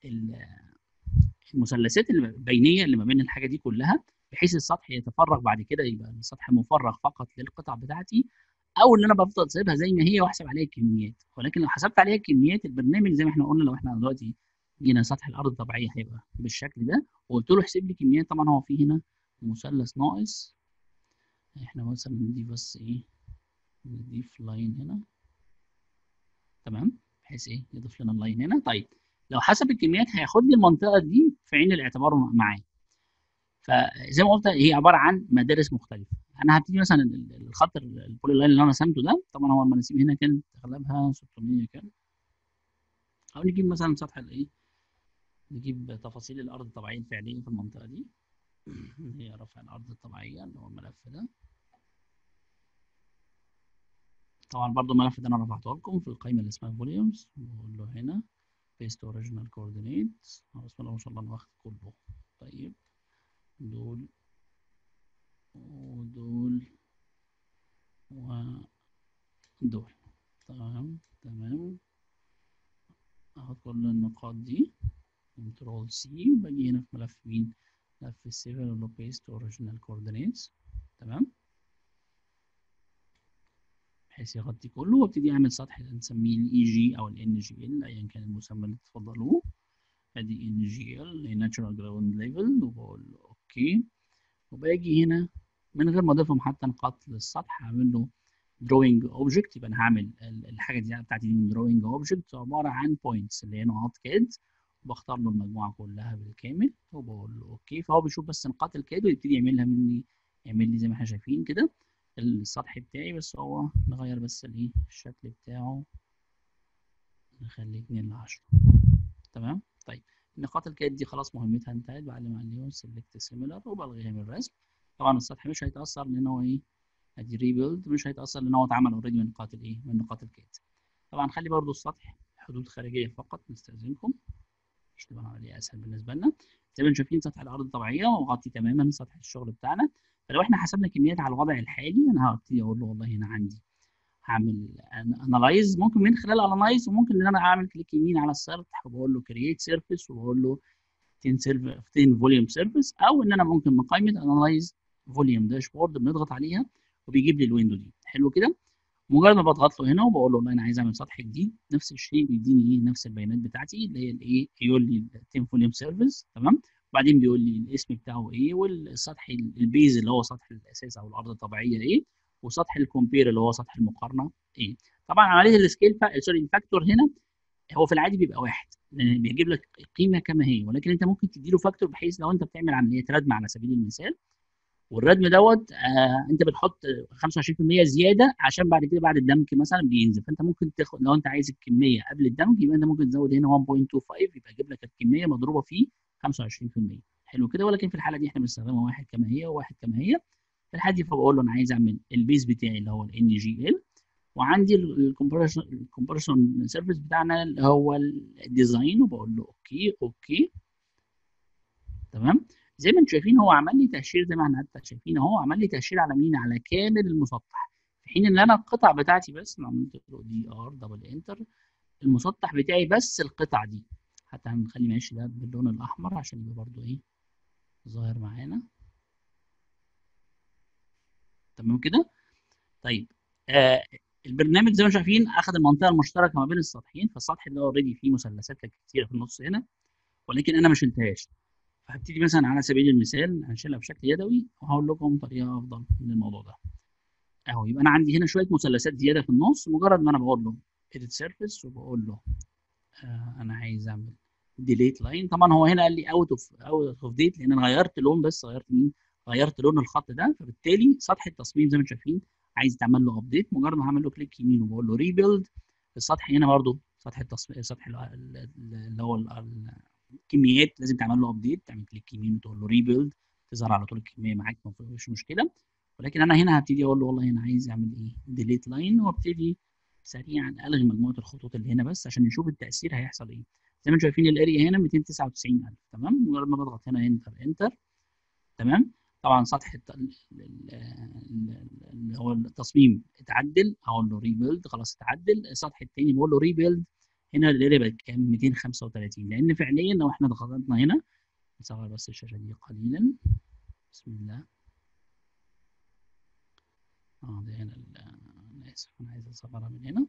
المثلثات البينيه اللي ما بين الحاجه دي كلها بحيث السطح يتفرغ بعد كده يبقى السطح مفرغ فقط للقطع بتاعتي او ان انا بفضل سايبها زي ما هي واحسب عليها الكميات ولكن لو حسبت عليها الكميات البرنامج زي ما احنا قلنا لو احنا دلوقتي جينا سطح الارض الطبيعيه هيبقى بالشكل ده وقلت له احسب لي كميات طبعا هو في هنا مثلث ناقص احنا مثلا نضيف بس ايه نضيف لاين هنا تمام بحيث ايه يضيف لنا اللاين هنا طيب لو حسب الكميات هياخد لي المنطقه دي في عين الاعتبار معايا فزي ما قلت هي عباره عن مدارس مختلفه انا هبتدي مثلا الخط البولي لاين اللي انا رسمته ده طبعا هو المناسيب هنا كانت اغلبها 600 كام او نجيب مثلا سطح الايه نجيب تفاصيل الارض الطبيعيه الفعليه في المنطقه دي اللي هي رفع الارض الطبيعيه اللي هو الملف ده طبعا برضو الملف ده انا رفعته لكم في القائمه اللي اسمها فوليومز بقول له هنا paste original coordinates بسم الله ما شاء الله انا واخد كله طيب دول ودول ودول تمام تمام اخد كل النقاط دي كنترول سي وباجي هنا في ملف مين ملف السيفر اللي هو paste original coordinates تمام بحيث يغطي كله وابتدي اعمل سطح نسميه الاي جي او الان جي ال ايا كان المسمى اللي تفضلوه ادي ان جي ال ناتشورال جراوند ليفل وبقول له اوكي وباجي هنا من غير ما اضيفهم حتى نقاط للسطح هعمل له دروينج اوبجكت يبقى انا هعمل الحاجه دي بتاعتي دي من دروينج اوبجكت عباره عن بوينتس اللي هي نقاط كاد وبختار له المجموعه كلها بالكامل وبقول له اوكي فهو بيشوف بس نقاط الكاد ويبتدي يعملها مني يعمل لي زي ما احنا شايفين كده السطح بتاعي بس هو نغير بس الايه الشكل بتاعه نخليه 2 ل 10 تمام طيب نقاط الكاد دي خلاص مهمتها انتهت بعلم عليهم سيلكت سيميلر وبلغيها من الرسم طبعا السطح مش هيتاثر لان هو ايه ادي ريبيلد مش هيتاثر لان هو اتعمل اوريدي من نقاط الايه من نقاط الكاد طبعا خلي برضو السطح حدود خارجيه فقط نستاذنكم مش تبقى العمليه اسهل بالنسبه لنا زي ما انتم شايفين سطح الارض الطبيعيه ومغطي تماما سطح الشغل بتاعنا فلو احنا حسبنا كميات على الوضع الحالي انا هبتدي اقول له والله هنا عندي هعمل انالايز ممكن من خلال انالايز وممكن ان انا اعمل كليك يمين على السطح وبقول له كرييت سيرفيس وبقول له 10 سيرف 10 فوليوم سيرفيس او ان انا ممكن من قائمه انالايز فوليوم داشبورد بنضغط عليها وبيجيب لي الويندو دي حلو كده مجرد ما بضغط له هنا وبقول له والله انا عايز اعمل سطح جديد نفس الشيء بيديني ايه نفس البيانات بتاعتي اللي هي الايه يقول لي 10 فوليوم سيرفيس تمام وبعدين بيقول لي الاسم بتاعه ايه والسطح البيز اللي هو سطح الاساس او الارض الطبيعيه ايه وسطح الكومبير اللي هو سطح المقارنه ايه طبعا عمليه السكيل فا... سوري الفاكتور هنا هو في العادي بيبقى واحد لان بيجيب لك قيمه كما هي ولكن انت ممكن تديله فاكتور بحيث لو انت بتعمل عمليه ردم على سبيل المثال والردم دوت آه انت بتحط 25% زياده عشان بعد كده بعد الدمج مثلا بينزل فانت ممكن تاخد لو انت عايز الكميه قبل الدمج يبقى انت ممكن تزود هنا 1.25 يبقى يجيب لك الكميه مضروبه في 25% حلو كده ولكن في الحاله دي احنا بنستخدمها واحد كما هي وواحد كما هي في الحاله دي فبقول له انا عايز اعمل البيز بتاعي اللي هو الان جي ال وعندي الكومباريشن الكومباريشن سيرفيس بتاعنا اللي هو الديزاين وبقول له اوكي اوكي تمام زي ما انتم شايفين هو عمل لي تهشير زي ما احنا حتى شايفين اهو عمل لي تهشير على مين على كامل المسطح في حين ان انا القطع بتاعتي بس لو عملت له دي ار دبل انتر المسطح بتاعي بس القطع دي حتى هنخلي ماشي ده باللون الاحمر عشان يبقى برده ايه ظاهر معانا تمام كده طيب آه البرنامج زي ما شايفين اخذ المنطقه المشتركه ما بين السطحين فالسطح ده اوريدي فيه مثلثات كتيره في النص هنا ولكن انا ما شلتهاش فهبتدي مثلا على سبيل المثال هنشيلها بشكل يدوي وهقول لكم طريقه افضل من الموضوع ده اهو يبقى انا عندي هنا شويه مثلثات زياده في النص مجرد ما انا بقول له edit surface وبقول له آه انا عايز اعمل ديليت لاين طبعا هو هنا قال لي اوت اوف اوت اوف ديت لان انا غيرت لون بس غيرت مين غيرت لون الخط ده فبالتالي سطح التصميم زي ما انتم شايفين عايز تعمل له ابديت مجرد ما هعمل له كليك يمين وبقول له ريبيلد السطح هنا برده سطح التصميم سطح اللي هو الكميات لازم تعمل له ابديت تعمل كليك يمين وتقول له ريبيلد تظهر على طول الكميه معاك ما فيش مشكله ولكن انا هنا هبتدي اقول له والله انا عايز اعمل ايه ديليت لاين وابتدي سريعا الغي مجموعه الخطوط اللي هنا بس عشان نشوف التاثير هيحصل ايه زي ما انتم شايفين الاريا هنا 299000 تمام مجرد ما بضغط هنا انتر انتر تمام طبعا سطح اللي هو التصميم اتعدل هقول له ريبيلد خلاص اتعدل السطح الثاني بقول له ريبيلد هنا الاريا بقت كام 235 لان فعليا لو احنا ضغطنا هنا نصغر بس الشاشه دي قليلا بسم الله اه ده هنا انا اسف انا عايز اصغرها من هنا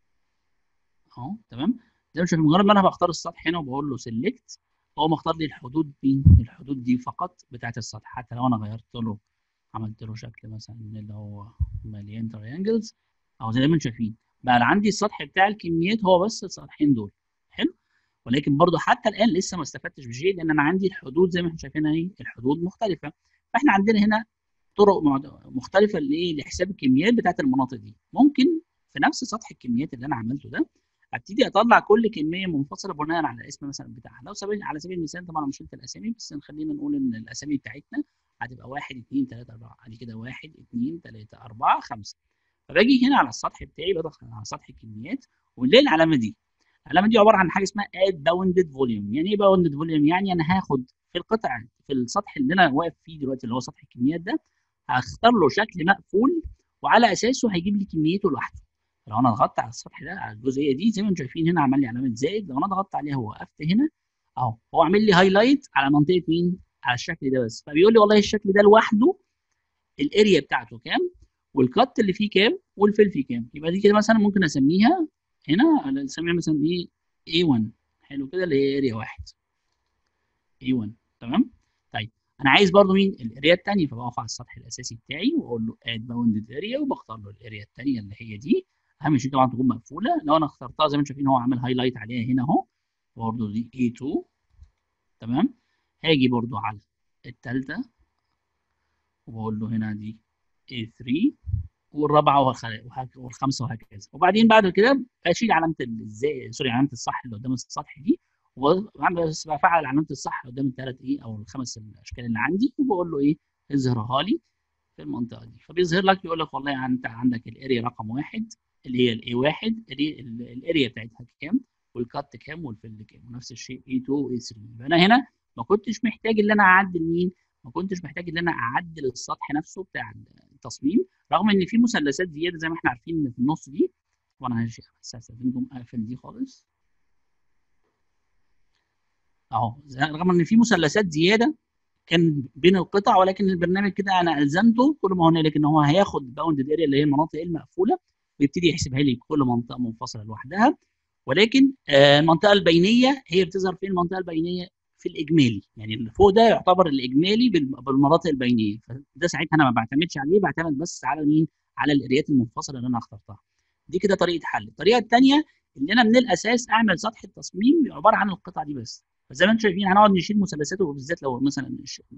اهو تمام زي ما شايف مجرد ما انا بختار السطح هنا وبقول له سيلكت هو مختار لي الحدود دي الحدود دي فقط بتاعت السطح حتى لو انا غيرت له عملت له شكل مثلا اللي هو مليان تريانجلز او زي ما انتم شايفين بقى عندي السطح بتاع الكميات هو بس السطحين دول حلو ولكن برضو حتى الان لسه ما استفدتش بشيء لان انا عندي الحدود زي ما احنا شايفين اهي الحدود مختلفه فاحنا عندنا هنا طرق مختلفه لايه لحساب الكميات بتاعت المناطق دي ممكن في نفس سطح الكميات اللي انا عملته ده ابتدي اطلع كل كميه منفصله بناء على الاسم مثلا بتاعها لو سبيل على سبيل المثال طبعا انا شلت الاسامي بس خلينا نقول ان الاسامي بتاعتنا هتبقى 1 2 3 4 ادي كده 1 2 3 4 5 فباجي هنا على السطح بتاعي بضغط على سطح الكميات ونلاقي العلامه دي العلامه دي عباره عن حاجه اسمها اد باوندد فوليوم يعني ايه باوندد فوليوم يعني انا هاخد في القطع في السطح اللي انا واقف فيه دلوقتي اللي هو سطح الكميات ده هختار له شكل مقفول وعلى اساسه هيجيب لي كميته لوحده لو انا ضغطت على السطح ده على الجزئيه دي زي ما انتم شايفين هنا عمل لي علامه زائد لو انا ضغطت عليها ووقفت هنا اهو هو عامل لي هايلايت على منطقه مين على الشكل ده بس فبيقول لي والله الشكل ده لوحده الاريا بتاعته كام والكت اللي فيه كام والفيل فيه كام يبقى دي كده مثلا ممكن اسميها هنا نسميها مثلا ايه A1 حلو كده اللي هي اريا واحد A1 تمام طيب انا عايز برضو مين الاريا الثانيه فبقف على السطح الاساسي بتاعي واقول له اد باوندد اريا وبختار له الاريا الثانيه اللي هي دي اهم شيء طبعا تكون مقفوله لو انا اخترتها زي ما انتم شايفين هو عامل هايلايت عليها هنا اهو برضو دي A2 تمام هاجي برضو على الثالثه وبقول له هنا دي A3 والرابعه والخامسه وهكذا وبعدين بعد كده بشيل علامه ازاي سوري علامه الصح اللي قدام السطح دي بس بفعل علامه الصح قدام الثلاث ايه او الخمس الاشكال اللي عندي وبقول له ايه اظهرها لي في المنطقه دي فبيظهر لك يقول لك والله انت عندك الاريا رقم واحد اللي هي الاي واحد الاريا بتاعتها كام والكات كام والفيل كام ونفس الشيء اي 2 واي 3 يبقى انا هنا ما كنتش محتاج ان انا اعدل مين ما كنتش محتاج ان انا اعدل السطح نفسه بتاع التصميم رغم ان في مثلثات زياده زي ما احنا عارفين في النص دي طبعا هستخدمكم اقفل دي خالص اهو رغم ان في مثلثات زياده كان بين القطع ولكن البرنامج كده انا الزمته كل ما هنالك ان هو هياخد باوندد اريا اللي هي المناطق المقفوله ويبتدي يحسبها لي كل منطقه منفصله لوحدها ولكن المنطقه البينيه هي بتظهر فين المنطقه البينيه في الاجمالي يعني اللي فوق ده يعتبر الاجمالي بالمناطق البينيه فده ساعتها انا ما بعتمدش عليه بعتمد بس على مين على الاريات المنفصله اللي انا اخترتها دي كده طريقه حل الطريقه الثانيه ان انا من الاساس اعمل سطح التصميم عباره عن القطعه دي بس فزي ما انتم شايفين هنقعد نشيل مثلثات وبالذات لو مثلا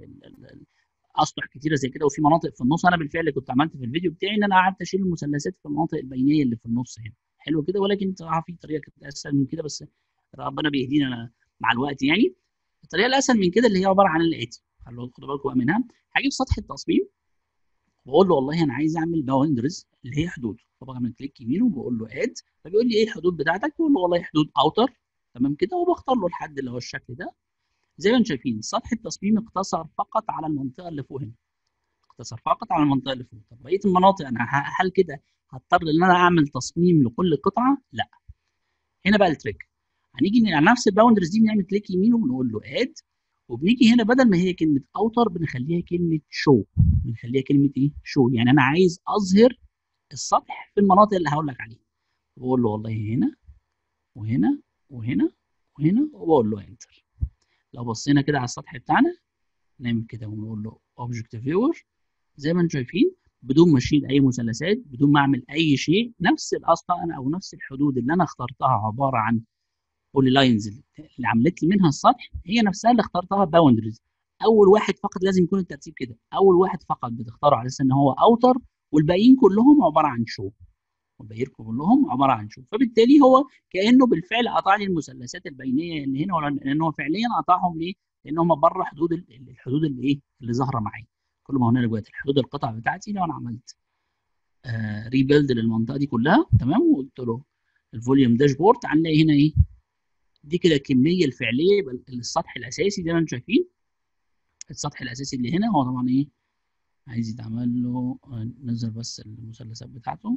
اسطح كتيره زي كده وفي مناطق في النص انا بالفعل كنت عملت في الفيديو بتاعي ان انا قعدت اشيل المثلثات في المناطق البينيه اللي في النص هنا حلو كده ولكن صراحه في طريقه كانت اسهل من كده بس ربنا بيهدينا مع الوقت يعني الطريقه الاسهل من كده اللي هي عباره عن الاتي خلوا خدوا بالكم بقى منها هجيب سطح التصميم واقول له والله انا عايز اعمل باوندرز اللي هي حدود فبعمل كليك يمين وبقول له اد فبيقول لي ايه الحدود بتاعتك بقول له والله حدود اوتر تمام كده وبختار له الحد اللي هو الشكل ده زي ما انتم شايفين سطح التصميم اقتصر فقط على المنطقه اللي فوق هنا اقتصر فقط على المنطقه اللي فوق طب بقيه المناطق انا هل كده هضطر ان انا اعمل تصميم لكل قطعه لا هنا بقى التريك هنيجي على نفس الباوندرز دي بنعمل كليك يمين وبنقول له اد وبنيجي هنا بدل ما هي كلمه اوتر بنخليها كلمه شو بنخليها كلمه ايه شو يعني انا عايز اظهر السطح في المناطق اللي هقول لك عليها بقول له والله هنا وهنا وهنا وهنا وبقول له انتر لو بصينا كده على السطح بتاعنا نعمل كده ونقول له اوبجكت فيور زي ما انتم شايفين بدون ما اشيل اي مثلثات بدون ما اعمل اي شيء نفس الاسطح او نفس الحدود اللي انا اخترتها عباره عن بولي لاينز اللي عملت لي منها السطح هي نفسها اللي اخترتها باوندريز اول واحد فقط لازم يكون الترتيب كده اول واحد فقط بتختاره على اساس ان هو اوتر والباقيين كلهم عباره عن شو والباقيين كلهم عباره عن شو فبالتالي هو كانه بالفعل قطع لي المثلثات البينيه اللي هنا لان هو فعليا قطعهم ليه؟ لان هم بره حدود الحدود اللي ايه اللي ظاهره معايا كل ما هنا دلوقتي الحدود القطع بتاعتي لو انا عملت آه ريبيلد للمنطقه دي كلها تمام وقلت له الفوليوم داشبورد هنلاقي هنا ايه دي كده الكميه الفعليه يبقى السطح الاساسي زي ما انتم شايفين السطح الاساسي اللي هنا هو طبعا ايه عايز يتعمل له نظهر بس المثلثات بتاعته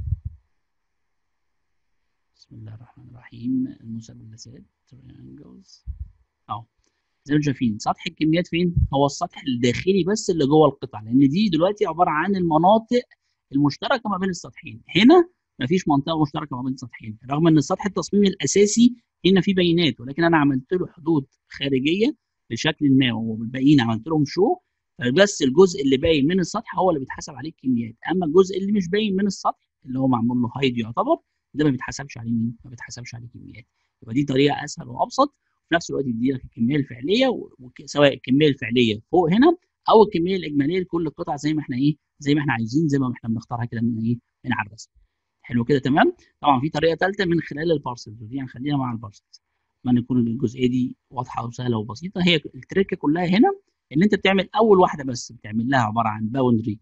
بسم الله الرحمن الرحيم المثلثات تريانجلز اهو زي ما انتم شايفين سطح الكميات فين هو السطح الداخلي بس اللي جوه القطعه لان دي دلوقتي عباره عن المناطق المشتركه ما بين السطحين هنا مفيش منطقه مشتركه ما بين السطحين رغم ان السطح التصميمي الاساسي هنا فيه بيانات ولكن انا عملت له حدود خارجيه بشكل ما والباقيين عملت لهم شو بس الجزء اللي باين من السطح هو اللي بيتحسب عليه الكميات اما الجزء اللي مش باين من السطح اللي هو معمول له هايد يعتبر ده ما بيتحسبش عليه مين ما بيتحسبش عليه كميات يبقى دي طريقه اسهل وابسط وفي نفس الوقت يدي لك الكميه الفعليه سواء الكميه الفعليه فوق هنا او الكميه الاجماليه لكل قطعه زي ما احنا ايه زي ما احنا عايزين زي ما احنا بنختارها كده من ايه من على الرسم حلو كده تمام طبعا في طريقه ثالثه من خلال البارسلز ودي هنخليها مع البارسلز اتمنى تكون الجزئيه دي واضحه وسهله وبسيطه هي التركه كلها هنا ان انت بتعمل اول واحده بس بتعمل لها عباره عن باوندري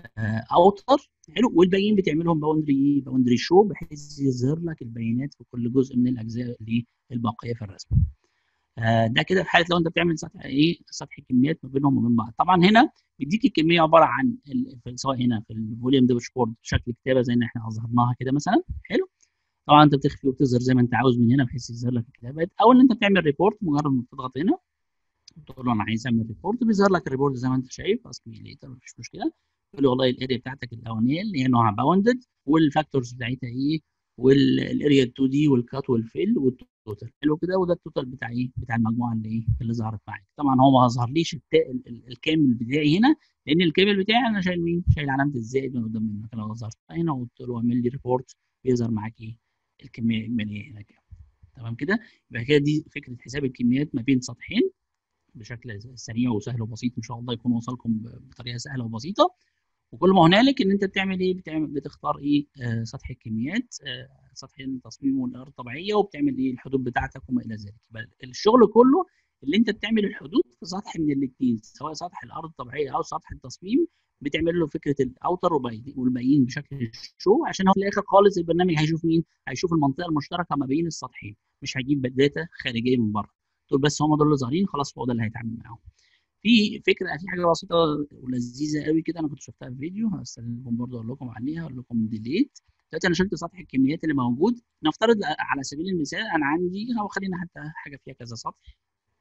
اوتر حلو والباقيين بتعملهم باوندري باوندري شو بحيث يظهر لك البيانات في كل جزء من الاجزاء اللي الباقيه في الرسم آه ده كده في حاله لو انت بتعمل سطح ايه سطح كميات ما بينهم وبين بعض طبعا هنا بيديك الكميه عباره عن سواء هنا في الفوليوم داشبورد بشكل كتابه زي ان احنا ظهرناها كده مثلا حلو طبعا انت بتخفي وبتظهر زي ما انت عاوز من هنا بحيث يظهر لك الكتابات او ان انت بتعمل ريبورت مجرد ما بتضغط هنا تقول له انا عايز اعمل ريبورت بيظهر لك الريبورت زي ما انت شايف اسكي ليتر مفيش مشكله تقول له والله الاريا بتاعتك الاولانيه اللي هي نوعها باوندد والفاكتورز بتاعتها ايه والاريا 2 دي والكات والفيل والتوتال حلو كده وده التوتال بتاع ايه بتاع المجموعه اللي ايه اللي ظهرت معاك طبعا هو ما ظهرليش الكامل بتاعي هنا لان الكامل بتاعي انا شايل مين شايل علامه الزائد من قدام منك لو ظهرت هنا وقلت له اعمل لي ريبورت بيظهر معاك ايه الكميه الاجماليه هنا كام تمام كده يبقى كده دي فكره حساب الكميات ما بين سطحين بشكل سريع وسهل وبسيط ان شاء الله يكون وصلكم بطريقه سهله وبسيطه وكل ما هنالك ان انت بتعمل ايه بتعمل بتختار ايه آه سطح الكميات آه سطح التصميم والارض الطبيعيه وبتعمل ايه الحدود بتاعتك وما الى ذلك يبقى الشغل كله اللي انت بتعمل الحدود في سطح من الاثنين سواء سطح الارض الطبيعيه او سطح التصميم بتعمل له فكره الاوتر والباقيين بشكل شو عشان هو في الاخر خالص البرنامج هيشوف مين هيشوف المنطقه المشتركه ما بين السطحين مش هيجيب داتا خارجيه من بره دول بس هم دول اللي ظاهرين خلاص هو ده اللي هيتعامل معاهم في فكره في حاجه بسيطه ولذيذه قوي كده انا كنت شفتها في فيديو هستخدمكم برضه اقول لكم عليها اقول لكم ديليت دلوقتي انا شلت سطح الكميات اللي موجود نفترض على سبيل المثال انا عندي هو خلينا حتى حاجه فيها كذا سطح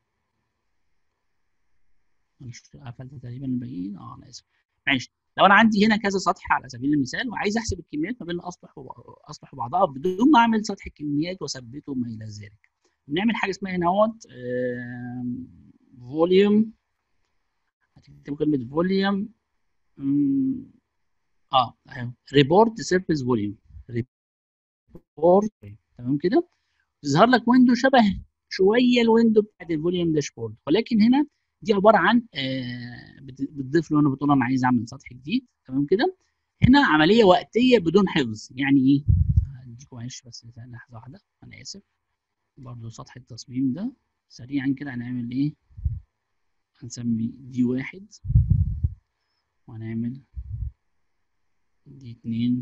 قفلت تقريبا الباقيين اه انا اسف ماشي لو انا عندي هنا كذا سطح على سبيل المثال وعايز احسب الكميات ما بين الاسطح واسطح وبعضها بدون ما اعمل سطح الكميات واثبته وما الى ذلك بنعمل حاجه اسمها هنا اهوت فوليوم هتكتب كلمه فوليوم اه اه ريبورت سيرفيس فوليوم ريبورت تمام كده تظهر لك ويندو شبه شويه الويندو بتاعت الفوليوم داشبورد ولكن هنا دي عباره عن آه بتضيف له هنا بتقول انا عايز اعمل سطح جديد تمام كده هنا عمليه وقتيه بدون حفظ يعني ايه هديكم معلش بس لحظه واحده انا اسف برضو سطح التصميم ده سريعا كده هنعمل ايه هنسمي دي واحد وهنعمل دي اتنين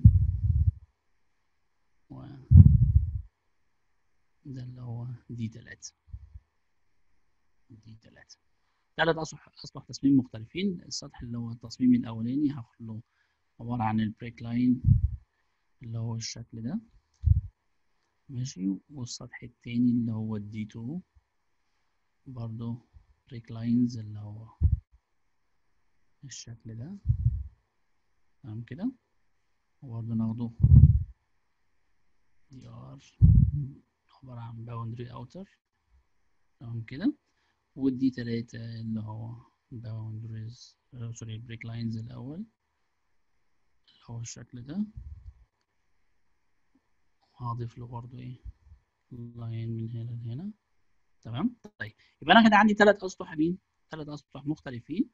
و ده اللي هو دي تلاتة دي تلاتة تلات أسطح أسطح تصميم مختلفين السطح اللي هو التصميم الأولاني هاخد له عبارة عن البريك لاين اللي هو الشكل ده ماشي والسطح التاني اللي هو الدي 2 برضو بريك لاينز اللي هو الشكل ده تمام كده وبرضو ناخده دي ار عبارة عن باوندري اوتر تمام كده والدي تلاتة اللي هو باوندريز سوري بريك لاينز الأول اللي هو الشكل ده وهضيف له برضو ايه لاين من هنا لهنا تمام طيب يبقى انا كده عندي ثلاث اسطح مين ثلاث اسطح مختلفين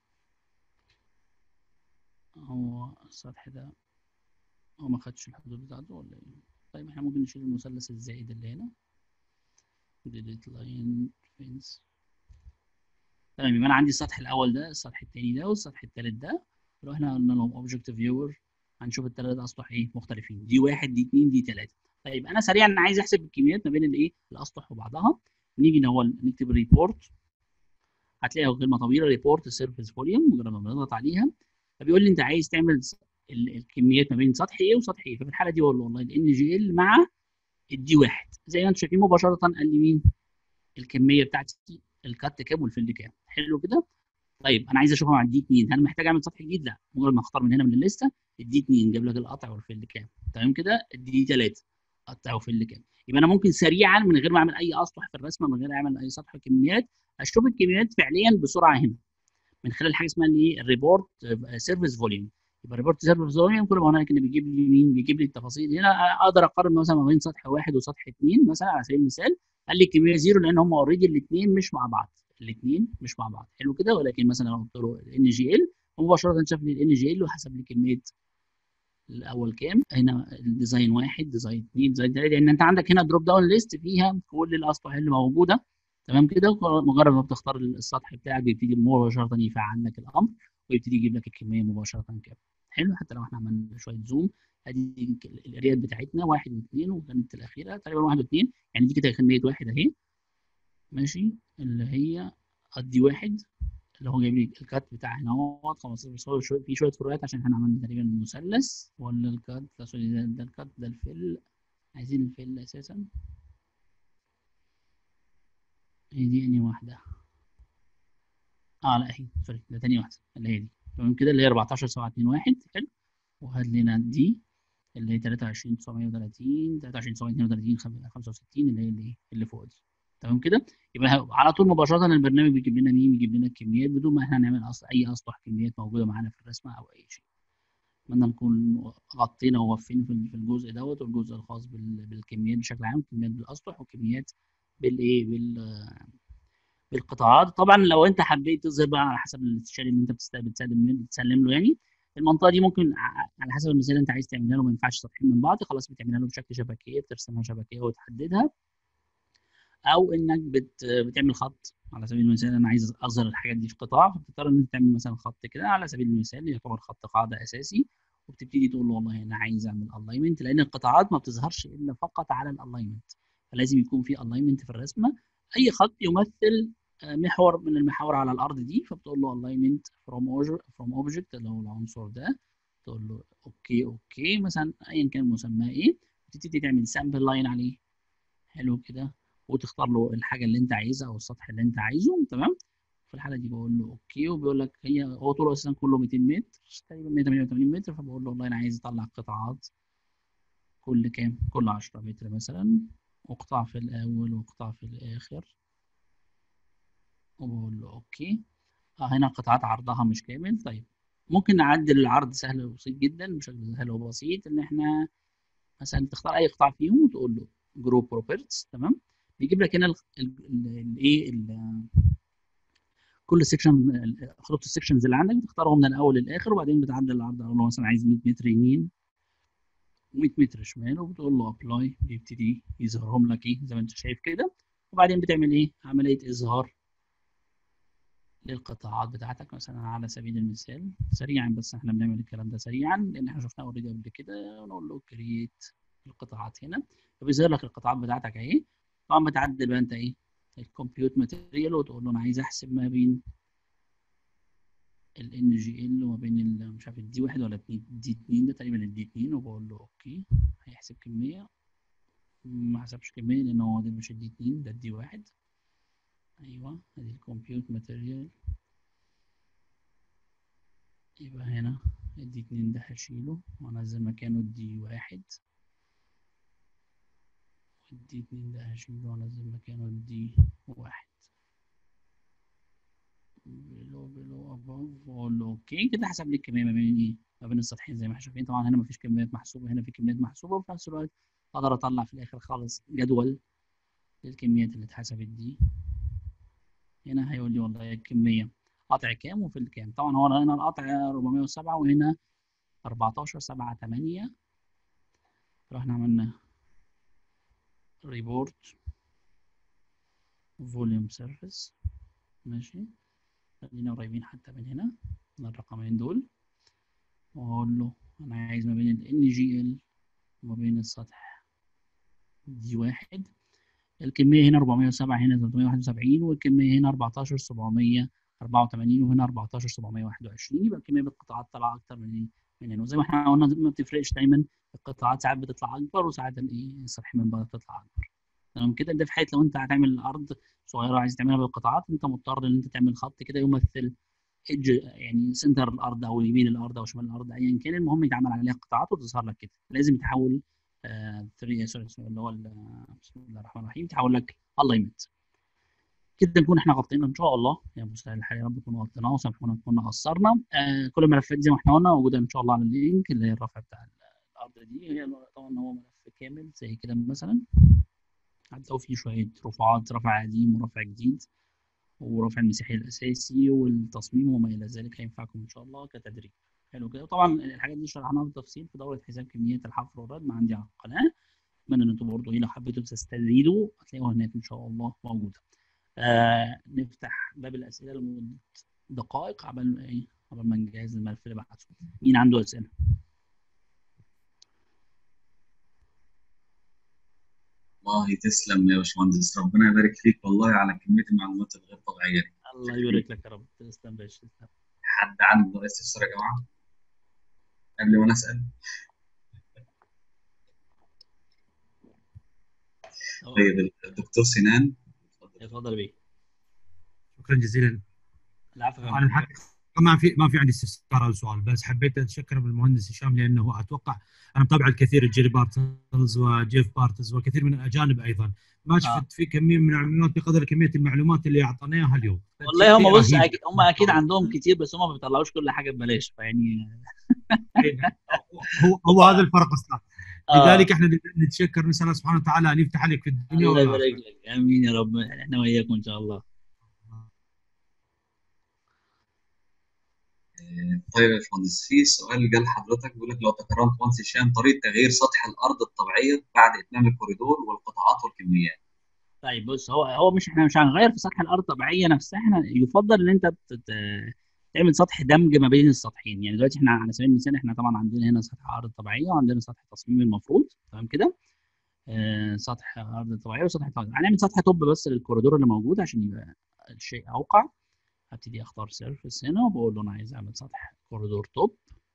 هو السطح ده هو ما خدش الحدود بتاعته ولا ايه طيب احنا ممكن نشيل المثلث الزائد اللي هنا delete line fence تمام يبقى انا عندي السطح الاول ده السطح الثاني ده والسطح الثالث ده لو احنا قلنا لهم اوبجكت فيور هنشوف الثلاث اسطح ايه مختلفين دي واحد دي اثنين دي ثلاثه طيب انا سريعا عايز احسب الكميات ما بين الايه الاسطح وبعضها نيجي نقول نكتب ريبورت هتلاقي كلمه طويله ريبورت سيرفيس فوليوم مجرد ما بنضغط عليها فبيقول لي انت عايز تعمل الكميات ما بين سطح ايه وسطح ايه ففي الحاله دي بقول له والله الان جي ال مع الدي واحد زي ما انتم شايفين مباشره قال لي مين الكميه بتاعتي الكات كام والفيلد كام حلو كده طيب انا عايز اشوفها مع الدي 2 هل محتاج اعمل سطح جديد لا مجرد ما اختار من هنا من الليسته الدي 2 جاب لك القطع والفيلد كام تمام كده الدي 3 قطع وفيلد كام يبقى انا ممكن سريعا من غير ما اعمل اي اسطح في الرسمه من غير ما اعمل اي سطح كميات اشوف الكميات فعليا بسرعه هنا من خلال حاجه اسمها ايه الريبورت سيرفيس فوليوم يبقى ريبورت سيرفيس فوليوم كل ما هناك اللي بيجيب لي مين بيجيب لي التفاصيل هنا اقدر اقارن مثلا ما بين سطح واحد وسطح اثنين مثلا على سبيل المثال قال لي الكميه زيرو لان هم اوريدي الاثنين مش مع بعض الاثنين مش مع بعض حلو كده ولكن مثلا لو قلت له الان جي ال مباشره شاف لي الان جي ال وحسب لي كميه الاول كام هنا الديزاين واحد ديزاين اثنين ديزاين ثلاثه لان انت عندك هنا دروب داون ليست فيها كل الاسطح اللي موجوده تمام كده مجرد ما بتختار السطح بتاعك بيبتدي مباشره يفعل لك الامر ويبتدي يجيب لك الكميه مباشره كام حلو حتى لو احنا عملنا شويه زوم ادي الاريات بتاعتنا واحد واثنين وكانت الاخيره تقريبا واحد واثنين يعني دي كده كميه واحد اهي ماشي اللي هي ادي واحد اللي هو جايب لي الكات بتاع هنا اهوت 15 في شويه فروقات عشان احنا عملنا تقريبا المثلث ولا الكات لا سوري ده, ده الكات ده الفل عايزين الفل اساسا هي دي انهي واحده اه لا اهي سوري ده تاني واحده اللي هي دي تمام كده اللي هي 14 7 2 1 حلو وهات لنا دي اللي هي 23 930 23 932 65 اللي هي اللي اللي فوق دي تمام كده يبقى على طول مباشره البرنامج بيجيب لنا مين بيجيب لنا الكميات بدون ما احنا نعمل أصل اي اسطح كميات موجوده معانا في الرسمه او اي شيء اتمنى نكون غطينا ووفينا في الجزء دوت والجزء الخاص بالكميات بشكل عام كميات بالاسطح وكميات بالايه بال بالقطاعات طبعا لو انت حبيت تظهر بقى على حسب الاستشاري اللي انت بتسلم بتسلم له يعني المنطقه دي ممكن على حسب المثال اللي انت عايز تعملها له ما ينفعش سطحين من بعض خلاص بتعملها له بشكل شبكيه بترسمها شبكيه وتحددها او انك بت بتعمل خط على سبيل المثال انا عايز اظهر الحاجات دي في قطاع فبتضطر ان انت تعمل مثلا خط كده على سبيل المثال يعتبر خط قاعده اساسي وبتبتدي تقول له والله انا عايز اعمل الاينمنت لان القطاعات ما بتظهرش الا فقط على الالاينمنت فلازم يكون في الاينمنت في الرسمه اي خط يمثل محور من المحاور على الارض دي فبتقول له الاينمنت فروم فروم اوبجكت اللي هو العنصر ده تقول له اوكي اوكي مثلا ايا كان مسماه ايه وتبتدي تعمل سامبل لاين عليه حلو كده وتختار له الحاجه اللي انت عايزها او السطح اللي انت عايزه تمام في الحاله دي بقول له اوكي وبيقول لك هي هو طوله اساسا كله 200 متر تقريبا 188 متر فبقول له والله انا عايز اطلع قطاعات كل كام كل 10 متر مثلا وقطاع في الاول وقطاع في الاخر وبقول له اوكي اه هنا قطاعات عرضها مش كامل طيب ممكن نعدل العرض سهل وبسيط جدا بشكل سهل وبسيط ان احنا مثلا تختار اي قطاع فيهم وتقول له جروب بروبرتيز تمام بيجيب لك هنا الايه كل سيكشن خطوط السكشنز اللي عندك بتختارهم من الاول للاخر وبعدين بتعدل العرض اقول له مثلا عايز 100 متر يمين و100 متر شمال وبتقول له ابلاي بيبتدي يظهرهم لك ايه زي ما انت شايف كده وبعدين بتعمل ايه عمليه اظهار للقطاعات بتاعتك مثلا على سبيل المثال سريعا بس احنا بنعمل الكلام ده سريعا لان احنا شفناه اوريدي قبل كده ونقول له كرييت القطاعات هنا فبيظهر لك القطاعات بتاعتك اهي طبعا بتعدل بقى انت ايه الكمبيوت ماتيريال وتقول له انا عايز احسب ما بين ال ان جي ال وما بين ال مش عارف الدي واحد ولا الدي اتنين ده تقريبا الدي اتنين وبقول له اوكي هيحسب كمية ما حسبش كمية لان هو ده مش الدي اتنين ده الدي واحد ايوه ادي الكمبيوت ماتيريال يبقى هنا الدي اتنين ده هشيله وانزل مكانه الدي واحد والدي اتنين ده هشيله وانزل مكانه الدي واحد بلو بلو اباف واقول له اوكي كده حسب لي الكميه ما بين ايه ما بين السطحين زي ما احنا شايفين طبعا هنا مفيش كميات محسوبه هنا في كميات محسوبه وفي نفس الوقت اقدر اطلع في الاخر خالص جدول للكميات اللي اتحسبت دي هنا هيقول لي والله الكميه قطع كام وفي الكام طبعا هو هنا القطع 407 وهنا 14 7 8 رحنا عملنا ريبورت فوليوم سيرفيس ماشي خلينا قريبين حتى من هنا من الرقمين دول واقول له انا عايز ما بين ال NGL وما بين السطح دي واحد الكمية هنا 407 هنا 371 والكمية هنا 14 784 وهنا 14 721 يبقى الكمية بالقطاعات طالعة أكتر من من هنا وزي ما احنا قلنا ما بتفرقش دايما القطاعات ساعات بتطلع أكبر وساعات الإيه السطح من بره بتطلع أكبر تمام كده ده في حالة لو أنت هتعمل الأرض صغيرة عايز تعملها بالقطاعات أنت مضطر إن أنت تعمل خط كده يمثل ايدج يعني سنتر الارض او يمين الارض او شمال الارض ايا كان المهم يتعمل عليها قطاعات وتظهر لك كده لازم تحول 3 سوري اللي هو بسم الله الرحمن الرحيم تحول لك الاينمنت كده نكون احنا غطينا ان شاء الله يا مستعد الحال يا رب نكون غطيناه وسامحونا كنا قصرنا آه كل الملفات زي ما احنا قلنا موجوده ان شاء الله على اللينك اللي هي الرفع بتاع الارض دي هي طبعا هو ملف كامل زي كده مثلا هتلاقوا فيه شويه رفعات رفع قديم ورفع جديد ورفع المسيحي الاساسي والتصميم وما الى ذلك هينفعكم ان شاء الله كتدريب حلو كده طبعا الحاجات دي شرحناها بالتفصيل في دوره حساب كميات الحفر والردم عندي على القناه اتمنى ان انتم برضه لو حبيتوا تستزيدوا هتلاقوها هناك ان شاء الله موجوده آه نفتح باب الاسئله لمده دقائق قبل ما ايه قبل ما نجهز الملف اللي بعته مين عنده اسئله والله تسلم يا باشمهندس ربنا يبارك فيك والله على كميه المعلومات الغير طبيعيه دي الله يبارك لك يا رب تسلم باشا تسلم حد عنده اي استفسار يا جماعه قبل ما اسال طيب الدكتور سنان اتفضل بيه شكرا جزيلا العفو انا الحقيقه ما في ما في عندي استفسار او سؤال بس حبيت اتشكر بالمهندس هشام لانه اتوقع انا متابع الكثير جيري بارتلز وجيف بارتلز وكثير من الاجانب ايضا ما شفت آه. في كميه من المعلومات بقدر كميه المعلومات اللي اعطانا اياها اليوم والله هم شيء بص رهيب. أكيد هم اكيد عندهم كتير بس هم ما بيطلعوش كل حاجه ببلاش فيعني هو هو هذا الفرق اصلا آه. لذلك احنا نتشكر نسال الله سبحانه وتعالى ان يفتح عليك في الدنيا الله والآخرة. يبارك لك امين يا رب احنا وياكم ان شاء الله طيب يا باشمهندس في سؤال جال حضرتك بيقول لك لو تكرمت مهندس هشام طريقه تغيير سطح الارض الطبيعيه بعد اتمام الكوريدور والقطاعات والكميات طيب بص هو هو مش احنا مش هنغير في سطح الارض الطبيعيه نفسها احنا يفضل ان انت ت- ت- تعمل سطح دمج ما بين السطحين يعني دلوقتي احنا على سبيل المثال احنا طبعا عندنا هنا سطح ارض طبيعيه وعندنا سطح تصميم المفروض تمام كده آه سطح ارض طبيعيه وسطح طبيعي هنعمل سطح توب بس للكوريدور اللي موجود عشان يبقى الشيء اوقع هبتدي اختار سيرفيس هنا وبقول له انا عايز اعمل سطح كوريدور توب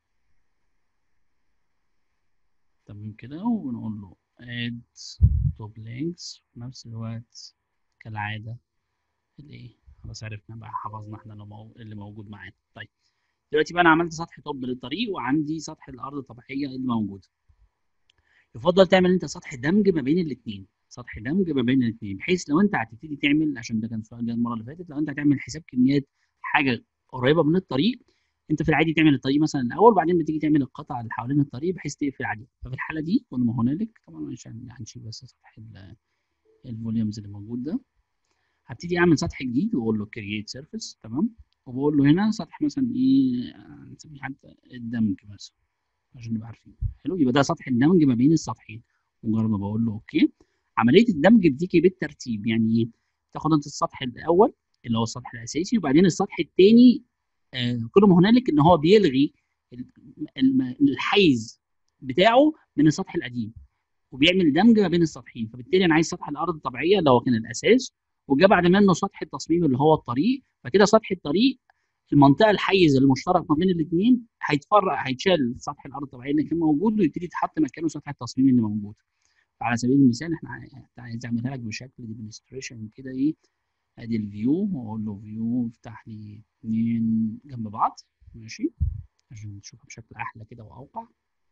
تمام كده ونقول له اد توب لينكس في نفس الوقت كالعاده الايه خلاص عرفنا بقى حفظنا احنا اللي مو- اللي موجود معانا طيب دلوقتي بقى انا عملت سطح توب للطريق وعندي سطح الارض الطبيعيه اللي موجوده يفضل تعمل انت سطح دمج ما بين الاثنين سطح دمج ما بين الاثنين بحيث لو انت هتبتدي تعمل عشان ده كان سؤال جاي المره اللي فاتت لو انت هتعمل حساب كميات حاجه قريبه من الطريق انت في العادي تعمل الطريق مثلا الاول وبعدين بتيجي تعمل القطع اللي حوالين الطريق بحيث تقفل عليه ففي الحاله دي كل ما هنالك طبعا مش هن- هنشيل بس سطح ال- الفوليومز اللي موجود ده هبتدي اعمل سطح جديد واقول له كرييت سيرفيس تمام وبقول له هنا سطح مثلا ايه نسميه حتى الدمج مثلا عشان نبقى عارفين حلو يبقى ده سطح الدمج ما بين السطحين مجرد ما بقول له اوكي عمليه الدمج بتيجي بالترتيب يعني ايه تاخد انت السطح الاول اللي هو السطح الاساسي وبعدين السطح الثاني آه كل ما هنالك ان هو بيلغي ال- الم- الحيز بتاعه من السطح القديم وبيعمل دمج ما بين السطحين فبالتالي انا عايز سطح الارض الطبيعيه اللي هو كان الاساس وجا بعد منه سطح التصميم اللي هو الطريق فكده سطح الطريق المنطقه الحيز المشترك ما بين الاثنين هيتفرق هيتشال سطح الارض الطبيعي اللي كان موجود ويبتدي يتحط مكانه سطح التصميم اللي موجود فعلى سبيل المثال احنا عاي- عايز اعملها لك بشكل ديمونستريشن كده ايه ادي الفيو واقول له فيو افتح لي اثنين جنب بعض ماشي عشان تشوفها بشكل احلى كده واوقع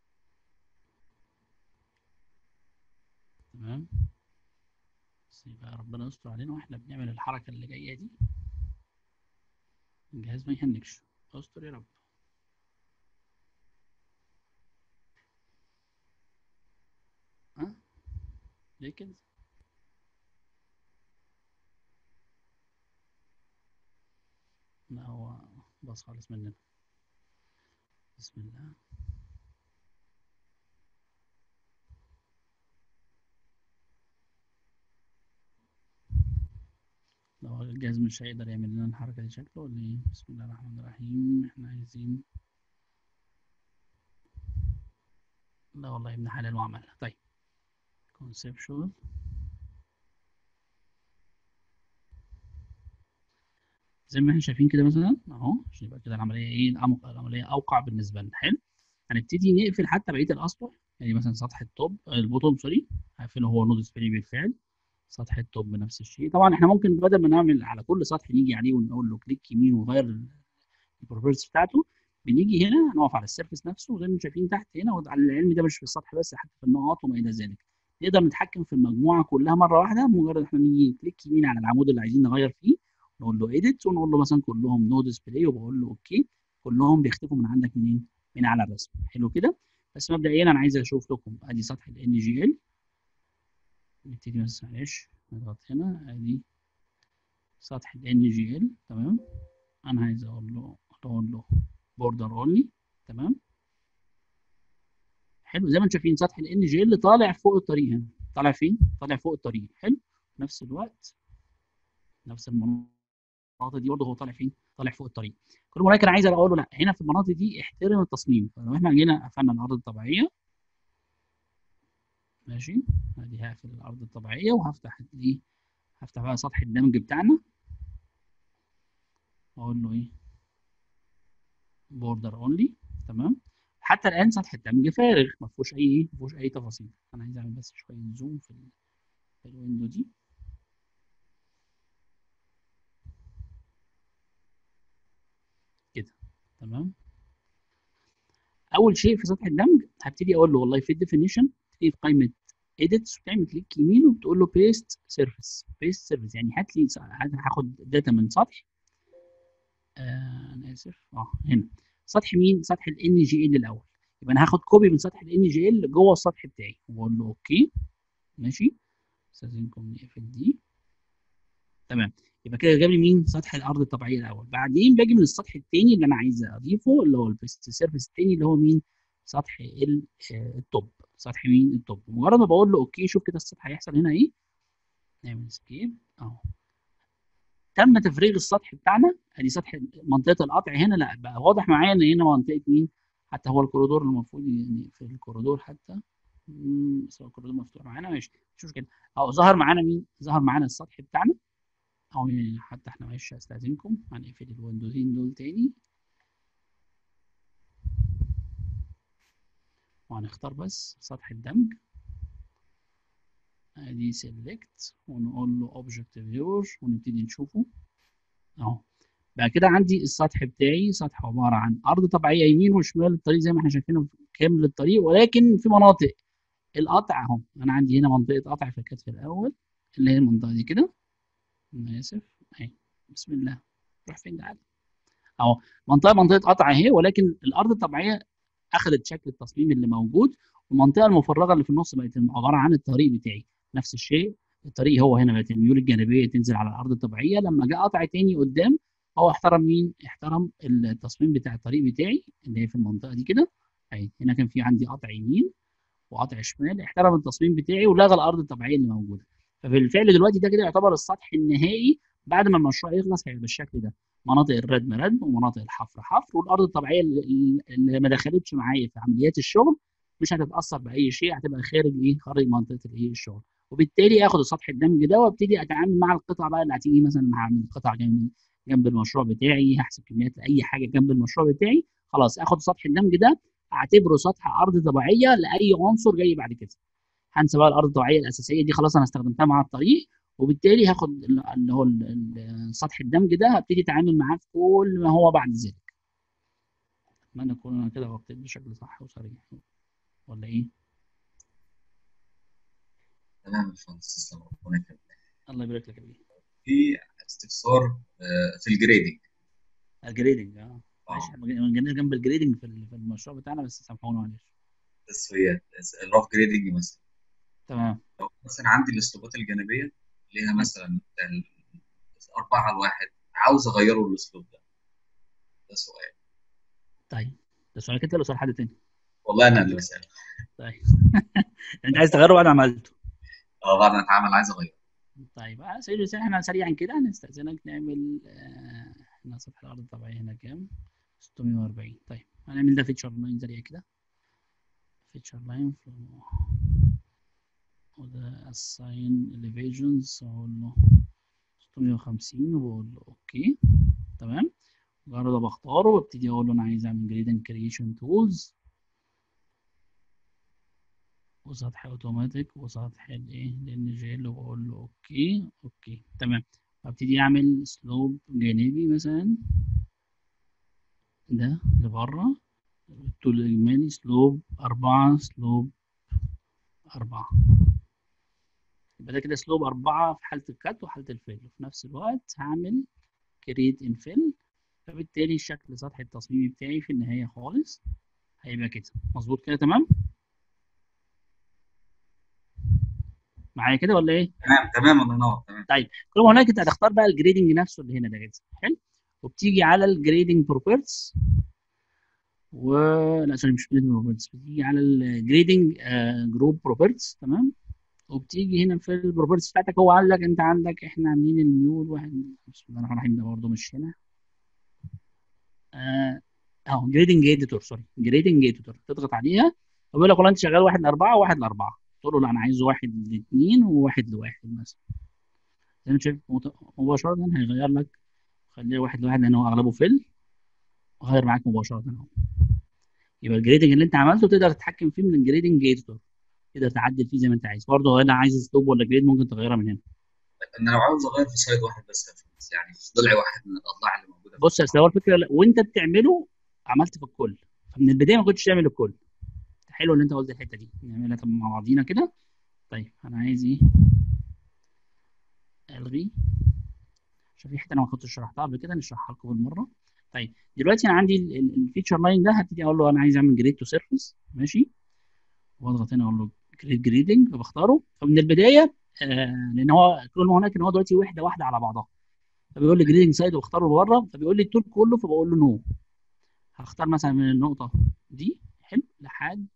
تمام بس يبقى ربنا يستر علينا واحنا بنعمل الحركه اللي جايه دي الجهاز ما يهنكش استر يا رب ها ليه كده لا هو باص خالص مننا بسم الله لو الجهاز مش هيقدر يعمل لنا الحركة دي شكله ولا ايه بسم الله الرحمن الرحيم احنا عايزين لا والله ابن حلال وعملها طيب conceptual زي ما احنا شايفين كده مثلا اهو عشان يبقى كده العمليه ايه الأم- العمليه اوقع بالنسبه لنا حلو هنبتدي نقفل حتى بقيه الاسطح يعني مثلا سطح التوب البوتوم سوري هقفله هو نود سبري بالفعل سطح التوب نفس الشيء طبعا احنا ممكن بدل ما نعمل على كل سطح نيجي عليه ونقول له كليك يمين ونغير البروبرتيز بتاعته بنيجي هنا نقف على السيرفيس نفسه وزي ما انتم شايفين تحت هنا وعلى العلم ده مش في السطح بس حتى في النقاط وما الى ذلك نقدر نتحكم في المجموعه كلها مره واحده مجرد احنا نيجي كليك يمين على العمود اللي عايزين نغير فيه نقول له ايديت ونقول له مثلا كلهم نو ديسبلاي وبقول له اوكي كلهم بيختفوا من عندك منين؟ من على الرسم حلو كده بس مبدئيا انا عايز اشوف لكم ادي سطح ال جي ال نبتدي بس معلش نضغط هنا ادي سطح ال جي ال تمام انا عايز اقول له اقول له بوردر اونلي تمام حلو زي ما انتم شايفين سطح ال جي ال طالع فوق الطريق هنا طالع فين؟ طالع فوق الطريق حلو في نفس الوقت نفس المناطق دي برضه هو طالع فين؟ طالع فوق الطريق كل مره انا عايز اقول له لا هنا في المناطق دي احترم التصميم فلو احنا جينا قفلنا الارض الطبيعيه ماشي ادي هقفل الارض الطبيعيه وهفتح دي هفتح بقى سطح الدمج بتاعنا اقول له ايه بوردر اونلي تمام حتى الان سطح الدمج فارغ ما فيهوش اي ما فيهوش اي تفاصيل انا عايز اعمل بس شويه زوم في, ال... في الويندو دي كده تمام اول شيء في سطح الدمج هبتدي اقول له والله في الديفينيشن تيجي في قائمه edits وتعمل كليك يمين وبتقول له paste surface paste surface يعني هات لي هاخد داتا من سطح آه انا اسف اه هنا سطح مين؟ سطح ال NGL الاول يبقى انا هاخد كوبي من سطح ال NGL جوه السطح بتاعي واقول له اوكي ماشي استاذنكم نقفل دي تمام يبقى كده جاب لي مين؟ سطح الارض الطبيعيه الاول بعدين باجي من السطح الثاني اللي انا عايز اضيفه اللي هو البيست سيرفيس الثاني اللي هو مين؟ سطح التوب سطح مين؟ التوب مجرد ما بقول له اوكي شوف كده السطح هيحصل هنا ايه؟ نعمل سكيب اهو تم تفريغ السطح بتاعنا ادي سطح منطقه القطع هنا لا بقى واضح معايا ان هنا منطقه مين؟ حتى هو الكوريدور المفروض يعني في الكوريدور حتى بس هو الكوريدور مفتوح معانا ماشي مش مشكله اهو ظهر معانا مين؟ ظهر معانا السطح بتاعنا اهو يعني حتى احنا معلش استاذنكم هنقفل الويندوزين دول تاني وهنختار بس سطح الدمج ادي سيلكت ونقول له اوبجكت فيور ونبتدي نشوفه اهو بقى كده عندي السطح بتاعي سطح عباره عن ارض طبيعيه يمين وشمال الطريق زي ما احنا شايفينه كامل الطريق ولكن في مناطق القطع اهو انا عندي هنا منطقه قطع في الكتف الاول اللي هي المنطقه دي كده انا اسف اهي بسم الله روح فين تعالى اهو منطقه منطقه قطع اهي ولكن الارض الطبيعيه اخذت شكل التصميم اللي موجود والمنطقه المفرغه اللي في النص بقت عباره عن الطريق بتاعي نفس الشيء الطريق هو هنا بقت الميول الجانبيه تنزل على الارض الطبيعيه لما جاء قطع تاني قدام هو احترم مين؟ احترم التصميم بتاع الطريق بتاعي اللي هي في المنطقه دي كده اهي هنا كان في عندي قطع يمين وقطع شمال احترم التصميم بتاعي ولغى الارض الطبيعيه اللي موجوده فبالفعل دلوقتي ده كده يعتبر السطح النهائي بعد ما المشروع يخلص هيبقى بالشكل ده مناطق الردم ردم ومناطق الحفر حفر والارض الطبيعيه اللي, اللي ما دخلتش معايا في عمليات الشغل مش هتتاثر باي شيء هتبقى خارج ايه خارج منطقه الايه الشغل وبالتالي اخد سطح الدمج ده وابتدي اتعامل مع القطع بقى اللي هتيجي مثلا هعمل قطع جنب جنب المشروع بتاعي هحسب كميات اي حاجه جنب المشروع بتاعي خلاص اخد سطح الدمج ده اعتبره سطح ارض طبيعيه لاي عنصر جاي بعد كده هنسى بقى الارض الطبيعيه الاساسيه دي خلاص انا استخدمتها مع الطريق وبالتالي هاخد اللي هو سطح الدمج ده هبتدي اتعامل معاه في كل ما هو بعد ذلك اتمنى اكون انا كده غطيت بشكل صح وصريح ولا ايه؟ تمام يا باشمهندس تسلم ربنا يكرمك الله يبارك لك يا بيه في استفسار آه، في الجريدنج الجريدنج اه آه. ماشي احنا ما جيناش جنب الجريدنج في ال- في المشروع بتاعنا بس سامحونا معلش تسويات الراف جريدنج مثلا تمام لو مثلا عندي الاسلوبات الجانبيه ليها مثلا ال- أربعة على الواحد عاوز أغيره الأسلوب ده ده سؤال طيب ده سؤالك انت ولا سؤال حد تاني؟ والله أنا اللي بسأل طيب انت عايز تغيره بعد ما عملته أه بعد ما أتعامل عايز أغيره طيب على سبيل المثال احنا سريعا كده هنستأذنك نعمل آه، هنا سطح الأرض الطبيعي هنا كام؟ 640 طيب هنعمل ده فيتشر لاين سريع كده فيتشر لاين وده assign elevations اقول له 650 وبقول له اوكي تمام مجرد ما بختاره وابتدي اقول له انا عايز اعمل جريد كريشن تولز وسطح اوتوماتيك وسطح الايه لان جيل وبقول له اوكي اوكي تمام ابتدي اعمل سلوب جانبي مثلا ده لبره الطول الاجمالي سلوب أربعة سلوب أربعة يبقى ده كده سلوب أربعة في حالة الكات وحالة الفيل وفي نفس الوقت هعمل كريت انفيل فبالتالي شكل سطح التصميم بتاعي في النهاية خالص هيبقى كده مظبوط كده تمام معايا كده ولا ايه؟ تمام تمام الله ينور تمام طيب كل ما هناك انت هتختار بقى الجريدنج نفسه اللي هنا ده كده حلو وبتيجي على الجريدنج بروبرتس و لا سوري مش جريدنج بروبرتس بتيجي على الجريدنج جروب بروبرتس تمام وبتيجي هنا في البروبرتس بتاعتك هو قال لك انت عندك احنا عاملين الميول واحد بسم الله الرحمن الرحيم ده برضه مش هنا اه اهو جريدنج اديتور سوري جريدنج اديتور تضغط عليها وبيقول لك والله انت شغال واحد لاربعه وواحد لاربعه تقول له لا انا عايزه واحد لاثنين وواحد لواحد مثلا زي ما انت شايف مت- مباشره هيغير لك خليه واحد لواحد لان هو اغلبه فيل غير معاك مباشره اهو يبقى الجريدنج اللي انت عملته تقدر تتحكم فيه من الجريدنج اديتور تقدر تعدل فيه زي ما انت عايز برضه هنا عايز ستوب ولا جريد ممكن تغيرها من هنا انا لو عاوز اغير في سايد واحد بس يا باشمهندس يعني في ضلع واحد من الاضلاع اللي موجوده في بص اصل هو الفكره لا- وانت بتعمله عملت في الكل فمن البدايه ما كنتش تعمل الكل حلو ان انت قلت الحته دي نعملها طب مع بعضينا كده طيب انا عايز ايه الغي عشان في حته انا ما كنتش شرحتها قبل كده نشرحها لكم بالمره طيب دلوقتي انا عندي الفيتشر لاين ده هبتدي اقول له انا عايز اعمل جريد تو سيرفيس ماشي واضغط هنا اقول له جريد جريدنج فبختاره فمن البدايه آه لان هو كل ما هناك ان هو دلوقتي وحده واحده على بعضها فبيقول لي جريدنج سايد وبختاره بره فبيقول لي التول كله فبقول له نو هختار مثلا من النقطه دي حلو لحد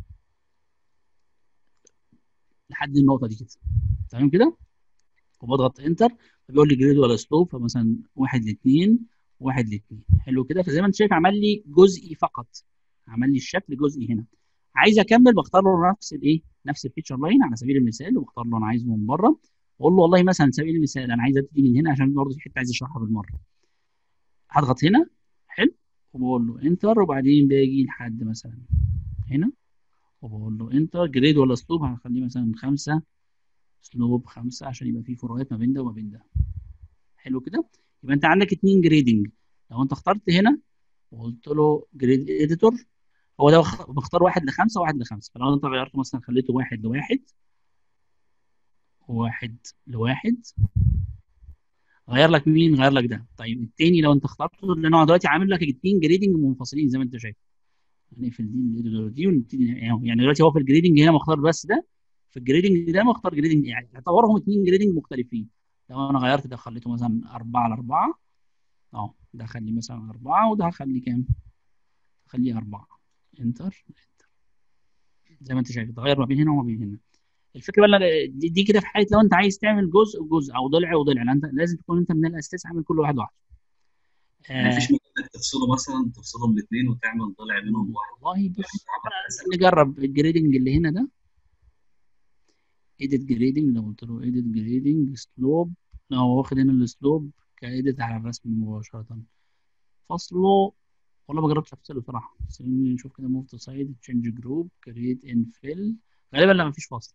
لحد النقطه دي كده تمام كده وبضغط انتر فبيقول لي جريد ولا سلوب فمثلا واحد لاثنين واحد لاثنين حلو كده فزي ما انت شايف عمل لي جزئي فقط عمل لي الشكل جزئي هنا عايز اكمل بختار له نفس الايه نفس الفيتشر لاين على سبيل المثال وبختار له انا عايزه من بره واقول له والله مثلا على سبيل المثال انا عايز ابتدي من هنا عشان برضه في حته عايز اشرحها بالمره هضغط هنا حلو وبقول له انتر وبعدين باجي لحد مثلا هنا وبقول له انتر جريد ولا اسلوب هنخليه مثلا خمسه اسلوب خمسه عشان يبقى في فروقات ما بين ده وما بين ده حلو كده يبقى انت عندك اتنين جريدنج لو انت اخترت هنا وقلت له جريد اديتور هو ده بخ- بختار واحد لخمسه وواحد لخمسه فلو انت غيرته مثلا خليته واحد لواحد وواحد لواحد غير لك مين غير لك ده طيب التاني لو انت اخترته لان هو دلوقتي عامل لك اتنين جريدنج منفصلين زي ما انت شايف هنقفل دي دي ونبتدي يعني دلوقتي هو في الجريدنج هنا مختار بس ده في الجريدنج ده مختار جريدنج يعني اعتبرهم اتنين جريدنج مختلفين لو انا غيرت ده خليته مثلا 4 على 4 اه ده هخليه مثلا 4 وده هخليه كام؟ هخليه 4 انتر انتر زي ما انت شايف اتغير ما بين هنا وما بين هنا الفكره بقى دي, دي كده في حاله لو انت عايز تعمل جزء جزء او ضلع وضلع لأن انت لازم تكون انت من الاساس عامل كل واحد لوحده يعني آه مفيش مكان انك تفصله مثلا تفصلهم الاثنين وتعمل ضلع منهم واحد والله بص نجرب الجريدنج اللي هنا ده ايديت جريدنج لو قلت له ايديت جريدنج سلوب لو هو واخد هنا السلوب كايديت على الرسم مباشرة فصله والله ما جربتش افصله بصراحة بس خليني نشوف كده موف تو سايد تشينج جروب كريت انفيل غالبا لا مفيش فصل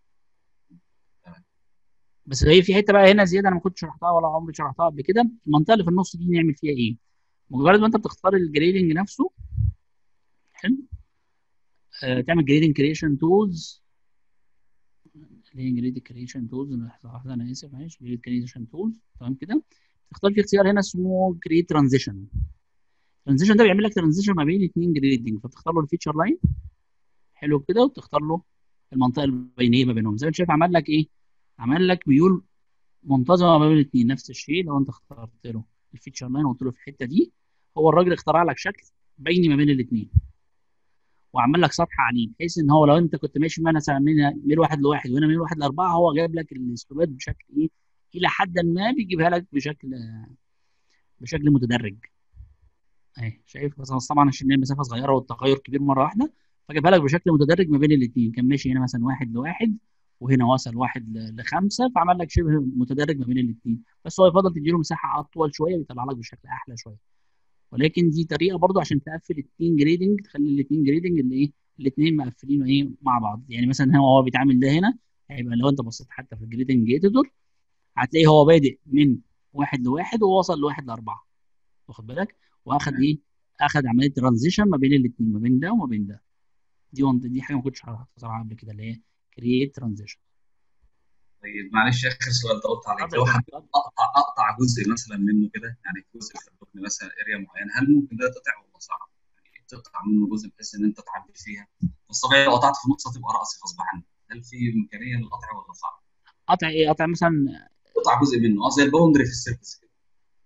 بس هي في حته بقى هنا زياده انا ما كنتش شرحتها ولا عمري شرحتها قبل كده المنطقه اللي في النص دي نعمل فيها ايه مجرد ما انت بتختار الجريدنج نفسه حلو آه تعمل جريدنج كريشن تولز اللي هي جريد كريشن تولز لحظه واحده انا اسف معلش جريد كريشن تولز تمام كده تختار في اختيار هنا اسمه كريت ترانزيشن الترانزيشن ده بيعمل لك ترانزيشن ما بين اثنين جريدنج فتختار له الفيتشر لاين حلو كده وتختار له المنطقه البينيه ما بينهم زي ما انت شايف عمل لك ايه عمل لك ميول منتظمه ما بين الاثنين نفس الشيء لو انت اخترت له الفيتشر لاين وقلت له في الحته دي هو الراجل اخترع لك شكل بيني ما بين الاثنين وعمل لك سطح عليه بحيث ان هو لو انت كنت ماشي مثلا من من واحد لواحد وهنا من واحد لاربعه هو جايب لك الاسلوبات بشكل ايه الى حد ما بيجيبها لك بشكل بشكل متدرج اهي شايف بس طبعا عشان المسافه صغيره والتغير كبير مره واحده فجابها لك بشكل متدرج ما بين الاثنين كان ماشي هنا مثلا واحد لواحد وهنا وصل واحد لخمسه فعمل لك شبه متدرج ما بين الاثنين بس هو يفضل تديله مساحه اطول شويه بيطلع لك بشكل احلى شويه ولكن دي طريقه برضو عشان تقفل الاثنين جريدنج تخلي الاثنين جريدنج اللي ايه الاثنين مقفلين ايه مع بعض يعني مثلا هو هو بيتعامل ده هنا هيبقى لو انت بصيت حتى في الجريدنج اديتور هتلاقيه هو بادئ من واحد لواحد ووصل لواحد لاربعه واخد بالك واخد ايه اخد عمليه ترانزيشن ما بين الاثنين ما بين ده وما بين ده دي وانت دي حاجه ما كنتش عارفها بصراحه قبل كده اللي هي كرييت ترانزيشن طيب معلش اخر سؤال جاوبت عليه لو حبيت اقطع اقطع جزء مثلا منه كده يعني جزء في الركن مثلا اريا معينه هل ممكن ده تقطع ولا صعب؟ يعني تقطع منه جزء بحيث ان انت تعدي فيها بس طبيعي لو قطعت في النص هتبقى راسي غصب عنك هل في امكانيه للقطع ولا صعب؟ قطع ايه قطع مثلا قطع جزء منه اه زي الباوندري في السيرفس كده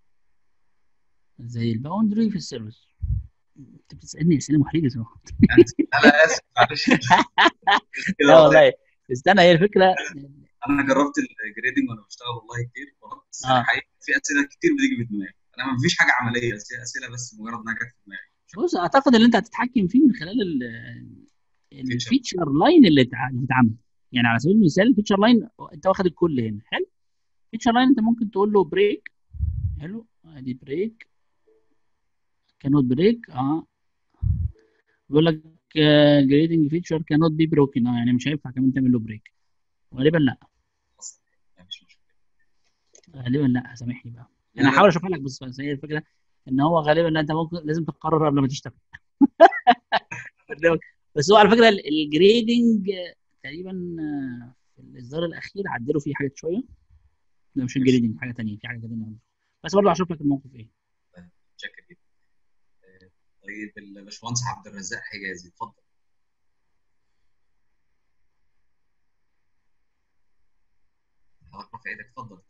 زي الباوندري في السيرفس انت بتسالني اسئله محرجه صراحه يعني انا اسف معلش لا والله استنى هي الفكره انا جربت الجريدنج وانا بشتغل والله كتير بس آه. حقيقي في اسئله كتير بتيجي في دماغي انا ما فيش حاجه عمليه بس هي اسئله بس مجرد انها جت في دماغي بص اعتقد ان انت هتتحكم فيه من خلال ال- الفيتشر لاين اللي اتع- اللي اتعمل يعني على سبيل المثال الفيتشر لاين انت واخد الكل هنا حلو فيتشر لاين انت ممكن تقول له بريك حلو ادي بريك كانوت بريك اه بيقول لك جريدنج فيتشر كانوت بي بروكن اه يعني مش هينفع كمان تعمل له بريك غالبا لا اصلا مفيش مشكله غالبا لا سامحني بقى انا هحاول اشوفها لك بس بس هي الفكره ان هو غالبا لا انت ممكن لازم تقرر قبل ما تشتغل بس هو على فكره ال- الجريدنج تقريبا آه، في الاصدار الاخير عدلوا فيه حاجات شويه ده مش الجريدنج حاجه ثانيه في حاجه ثانيه بس برضه هشوف لك الموقف ايه متشكر جدا آه، طيب الباشمهندس عبد الرزاق حجازي اتفضل حضرتك رافع ايدك اتفضل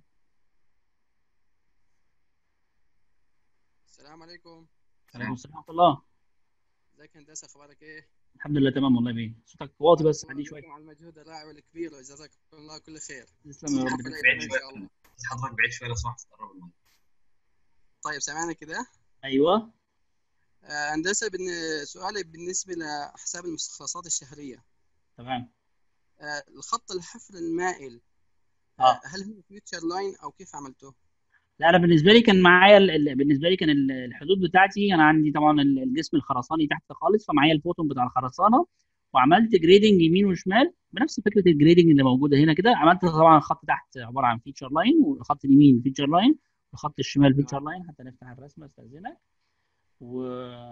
السلام عليكم عليكم السلام ورحمه الله ازيك يا هندسه اخبارك ايه؟ الحمد لله تمام والله بيه صوتك واطي بس عادي شويه عليكم على المجهود الرائع والكبير وجزاكم الله كل خير تسلم يا رب ربنا بعيد يعينك ان شويه شاء الله بس حضرتك بعيد شويه لو سمحت تقرب المايك طيب سامعني كده ايوه آه، هندسه بالن- سؤالي بالنسبه لحساب المستخلصات الشهريه تمام آه، الخط الحفر المائل اه آه، هل هو فيوتشر لاين او كيف عملته؟ لا انا بالنسبه لي كان معايا ال- ال- بالنسبه لي كان ال- الحدود بتاعتي انا عندي طبعا ال- الجسم الخرساني تحت خالص فمعايا الفوتون بتاع الخرسانه وعملت جريدنج يمين وشمال بنفس فكره الجريدنج اللي موجوده هنا كده عملت طبعا الخط تحت عباره عن فيتشر لاين والخط اليمين فيتشر لاين والخط الشمال فيتشر لاين حتى نفتح الرسمه استاذنك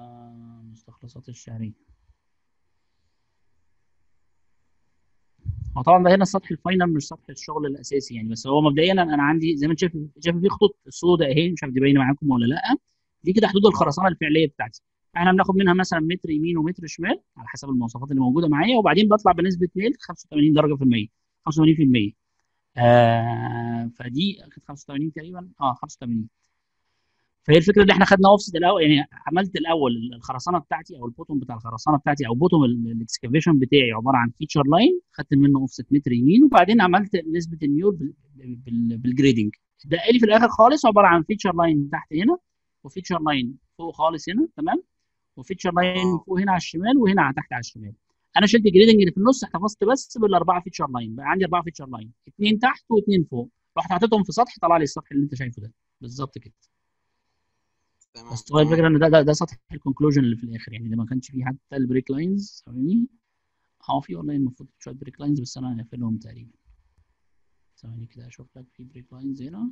ومستخلصات الشهريه هو طبعا ده هنا السطح الفاينل مش سطح الشغل الاساسي يعني بس هو مبدئيا انا عندي زي ما انت شايف شايف في خطوط سوداء اهي مش عارف دي باينه معاكم ولا لا دي كده حدود الخرسانه الفعليه بتاعتي احنا بناخد منها مثلا متر يمين ومتر شمال على حسب المواصفات اللي موجوده معايا وبعدين بطلع بنسبه ميل 85 درجه في المية 85% آه فدي كانت 85 تقريبا اه 85 فهي الفكره اللي احنا خدنا اوفست الاول يعني عملت الاول الخرسانه بتاعتي او البوتوم بتاع الخرسانه بتاعتي او بوتوم الاكسكافيشن بتاعي عباره عن فيتشر لاين خدت منه اوفست متر يمين وبعدين عملت نسبه الميول بال- بال- بالجريدنج ده لي في الاخر خالص عباره عن فيتشر لاين تحت هنا وفيتشر لاين فوق خالص هنا تمام وفيتشر لاين اه فوق هنا على الشمال وهنا على تحت على الشمال انا شلت الجريدنج اللي في النص احتفظت بس بالاربعه فيتشر لاين بقى عندي اربعه فيتشر لاين اثنين تحت واثنين فوق رحت حاططهم في سطح طلع لي السطح اللي انت شايفه ده بالظبط كده تمام بس هو الفكره تمام ان ده ده, ده سطح الكونكلوجن اللي في الاخر يعني ده ما كانش فيه حتى البريك لاينز ثواني اه في والله المفروض شويه بريك لاينز بس انا هقفلهم تقريبا ثواني كده اشوف لك في بريك لاينز هنا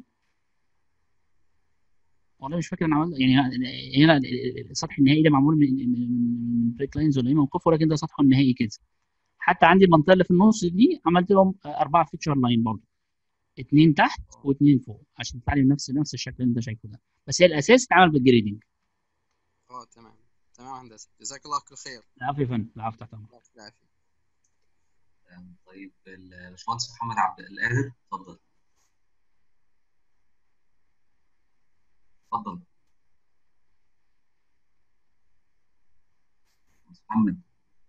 والله مش فاكر انا عملت يعني هنا السطح النهائي ده معمول من من من بريك لاينز ولا ايه موقفه ولكن ده سطحه النهائي كده حتى عندي المنطقه اللي في النص دي عملت لهم اربعه فيتشر لاين برضه اثنين تحت اه واثنين فوق عشان يطلع لي نفس نفس الشكل اللي انت شايفه ده بس هي الاساس اتعمل بالجريدنج اه تمام تمام هندسه جزاك الله كل خير العفو يا فندم العفو تحت امرك الله يعطيك العافيه تمام. طيب الباشمهندس محمد عبد القادر اتفضل اتفضل محمد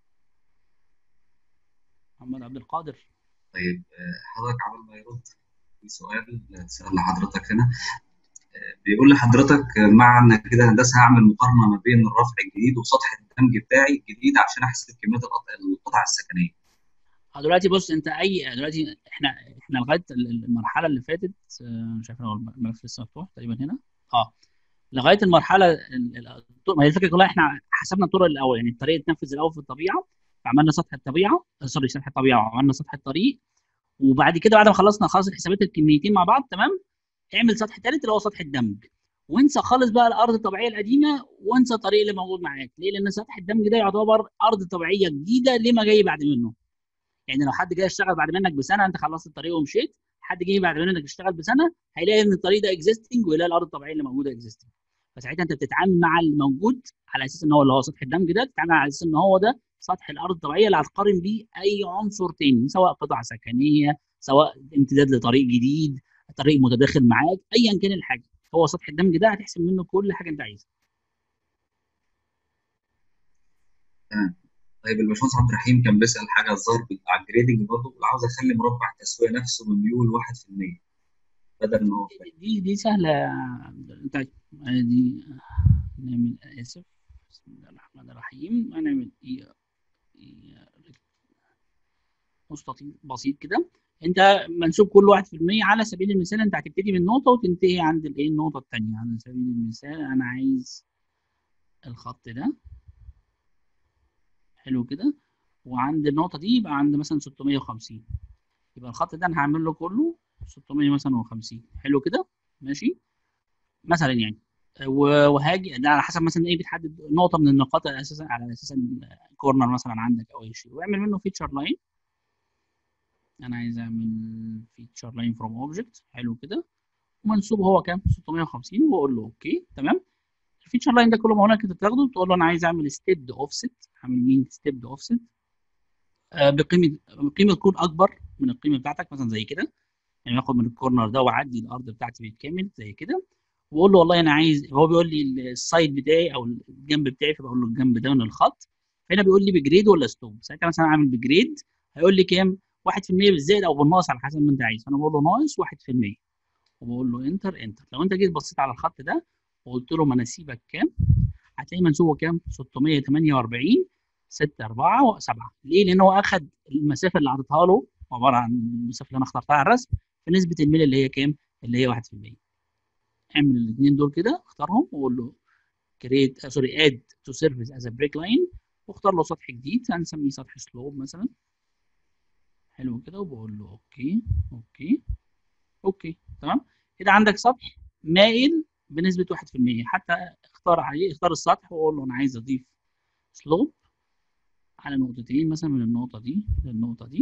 محمد عبد القادر طيب آه، حضرتك عمل ما يرد في سؤال سأل لحضرتك هنا آه، بيقول لحضرتك آه، معنى كده هندسة هعمل مقارنة ما بين الرفع الجديد وسطح الدمج بتاعي الجديد عشان أحسب كمية القطع القطع السكنية اه دلوقتي بص انت اي دلوقتي احنا احنا لغايه ال- المرحله اللي فاتت آه، مش عارف لو الملف لسه مفتوح تقريبا هنا اه لغايه المرحله ال- ال- الطرق- ما هي الفكره كلها احنا حسبنا الطرق الاول يعني الطريق اتنفذ الاول في الطبيعه فعملنا سطح الطبيعه آه، سوري سطح الطبيعه وعملنا سطح الطريق وبعد كده بعد ما خلصنا خلاص حسابات الكميتين مع بعض تمام اعمل سطح ثالث اللي هو سطح الدمج وانسى خالص بقى الارض الطبيعيه القديمه وانسى الطريق اللي موجود معاك ليه لان سطح الدمج ده يعتبر ارض طبيعيه جديده لما جاي بعد منه يعني لو حد جاي يشتغل بعد منك بسنه انت خلصت الطريق ومشيت حد جاي بعد منك يشتغل بسنه هيلاقي ان الطريق ده اكزيستنج ويلاقي الارض الطبيعيه اللي موجوده اكزيستنج فساعتها انت بتتعامل مع الموجود على اساس ان هو اللي هو سطح الدمج ده بتتعامل على اساس ان هو ده سطح الارض الطبيعيه اللي هتقارن بيه اي عنصر تاني سواء قطع سكنيه سواء امتداد لطريق جديد طريق متداخل معاك ايا كان الحاجه هو سطح الدمج ده هتحسب منه كل حاجه انت عايزها تمام طيب الباشمهندس عبد الرحيم كان بيسأل حاجة الظاهر على الجريدنج برضه عاوز أخلي مربع التسوية نفسه بميول 1% بدل ما هو فاهم دي دي سهله طيب دي نعمل اسف بسم الله الرحمن الرحيم هنعمل ايه إيه مستطيل بسيط كده انت منسوب كل واحد في المية على سبيل المثال انت هتبتدي من نقطة وتنتهي عند الايه النقطة التانية على سبيل المثال انا عايز الخط ده حلو كده وعند النقطة دي يبقى عند مثلا 650 يبقى الخط ده انا هعمل له كله 600 مثلا و50 حلو كده ماشي مثلا يعني و- وهاجي ده على حسب مثلا ايه بتحدد نقطة من النقاط اساسا على اساس كورنر مثلا عندك او اي شيء واعمل منه فيتشر لاين انا عايز اعمل فيتشر لاين فروم اوبجكت حلو كده ومنسوب هو كام 650 واقول له اوكي تمام الفيتشر لاين ده كله ما هناك انت بتاخده تقول له انا عايز اعمل ستيبد اوفست هعمل مين ستيبد اوفست بقيمه قيمه تكون اكبر من القيمه بتاعتك مثلا زي كده يعني باخد من الكورنر ده واعدي الارض بتاعتي بالكامل زي كده واقول له والله انا عايز هو بيقول لي السايد بتاعي او الجنب بتاعي فبقول له الجنب ده من الخط فهنا بيقول لي بجريد ولا ستوب ساعتها مثلا اعمل بجريد هيقول لي كام 1% بالزائد او بالناقص على حسب ما انت عايز فانا بقول له ناقص 1% وبقول له انتر انتر لو انت جيت بصيت على الخط ده وقلت له مناسيبك كام هتلاقي منسوبه كام 648 6 4 7 ليه لان هو اخد المسافه اللي عطيتها له عباره عن المسافه اللي انا اخترتها على الرسم في نسبه الميل اللي هي كام اللي هي 1% اعمل الاثنين دول كده اختارهم وقول له كريت سوري اد تو سيرفيس از بريك لاين واختار له سطح جديد هنسميه سطح سلوب مثلا حلو كده وبقول له اوكي اوكي اوكي تمام كده عندك سطح مائل بنسبه 1% حتى اختار عليه اختار السطح واقول له انا عايز اضيف سلوب على نقطتين مثلا من النقطه دي للنقطه دي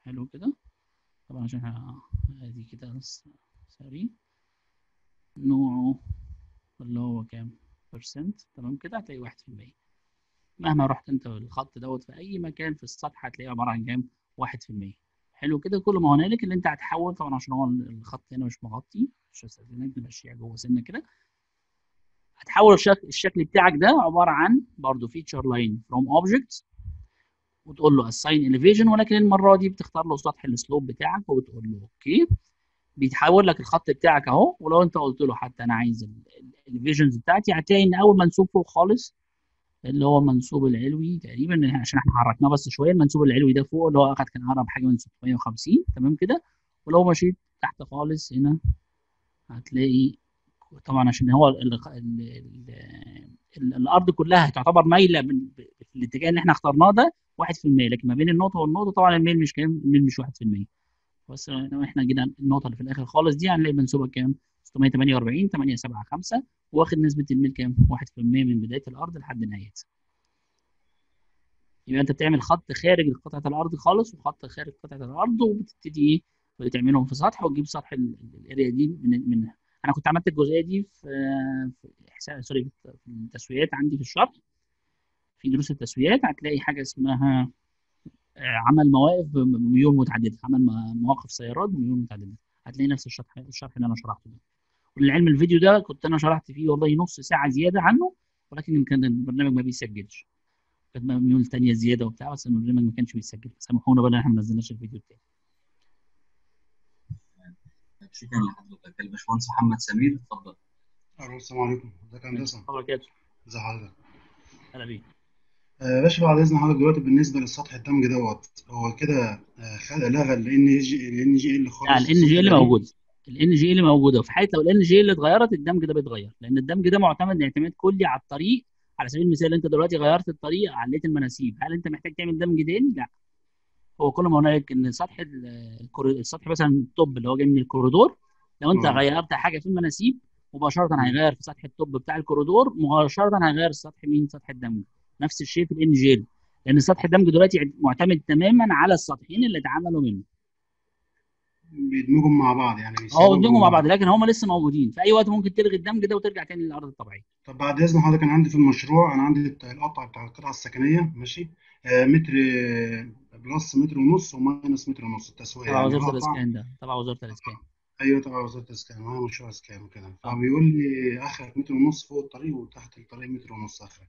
حلو كده طبعا عشان احنا ادي كده سوري نوعه اللي هو كام برسنت تمام كده هتلاقي واحد في المية مهما رحت انت الخط دوت في اي مكان في السطح هتلاقيه عبارة عن كام واحد في المية حلو كده كل ما هنالك اللي انت هتحول طبعا عشان هو الخط هنا مش مغطي مش هستخدمك نمشيها جوه سنه كده هتحول الشكل الشكل بتاعك ده عباره عن برضه فيتشر لاين فروم اوبجكت وتقول له assign elevation ولكن المره دي بتختار له سطح السلوب بتاعك وبتقول له اوكي بيتحول لك الخط بتاعك اهو ولو انت قلت له حتى انا عايز الفيجنز بتاعتي هتلاقي ان اول منسوب فوق خالص اللي هو المنسوب العلوي تقريبا عشان احنا حركناه بس شويه المنسوب العلوي ده فوق اللي هو اخد كان اقرب حاجه من 650 تمام كده ولو مشيت تحت خالص هنا هتلاقي طبعا عشان هو ال ال ال ال الارض كلها تعتبر مايله في الاتجاه اللي احنا اخترناه ده 1% لكن ما بين النقطه والنقطه طبعا الميل مش كام الميل مش 1% بس لو احنا جينا النقطه اللي في الاخر خالص دي هنلاقي منسوبها كام 648 875 واخد نسبه الميل كام 1% من بدايه الارض لحد نهايتها يبقى انت بتعمل خط خارج قطعه الارض خالص وخط خارج قطعه الارض وبتبتدي ايه بتعملهم في سطح وتجيب سطح الاريا دي من منها انا كنت عملت الجزئيه دي في في احسان سوري في التسويات عندي في الشرح في دروس التسويات هتلاقي حاجه اسمها عمل مواقف بميول متعدده عمل مواقف سيارات بميول متعدده هتلاقي نفس الشرح الشرح اللي انا شرحته ده وللعلم الفيديو ده كنت انا شرحت فيه والله نص ساعه زياده عنه ولكن كان البرنامج ما بيسجلش كانت ميول ثانيه زياده وبتاع بس البرنامج ما كانش بيسجل سامحونا بقى ان احنا ما نزلناش الفيديو التاني شكرا لحضرتك الباشمهندس محمد سمير اتفضل الو السلام عليكم ازيك يا هندسه اتفضل كده ازي حضرتك اهلا بيك آه باشا بعد اذن حضرتك دلوقتي بالنسبه للسطح الدمج دوت هو كده آه خد لغى الان جي الان جي ال خالص لا الان جي اللي موجود الان جي اللي موجوده وفي حاله لو الان جي اللي اتغيرت الدمج ده بيتغير لان الدمج ده معتمد اعتماد كلي على الطريق على سبيل المثال انت دلوقتي غيرت الطريق عليت المناسيب هل انت محتاج تعمل دمج تاني؟ لا هو كل ما هنالك ان سطح السطح مثلا التوب اللي هو جاي من الكوريدور لو انت اه غيرت حاجه في المناسيب مباشره هيغير في سطح التوب بتاع الكوريدور مباشره هيغير سطح مين سطح الدمج نفس الشيء في الان جيل لان سطح الدمج دلوقتي معتمد تماما على السطحين اللي اتعملوا منه بيدمجوا مع بعض يعني اه بيسيبوا قدامهم مع جوه بعض بعض لكن هم لسه موجودين في اي وقت ممكن تلغي الدمج ده وترجع تاني للارض الطبيعيه طب بعد اذن حضرتك انا عندي في المشروع انا عندي الت- القطع بتاع القطعه السكنيه ماشي آه متر آه، بلس متر ونص وماينس متر ونص التسويه تبع يعني وزاره القطع الاسكان ده تبع وزاره الاسكان ايوه تبع وزاره الاسكان معايا مشروع اسكان وكده اه فبيقول لي اخرك متر ونص فوق الطريق وتحت الطريق متر ونص اخرك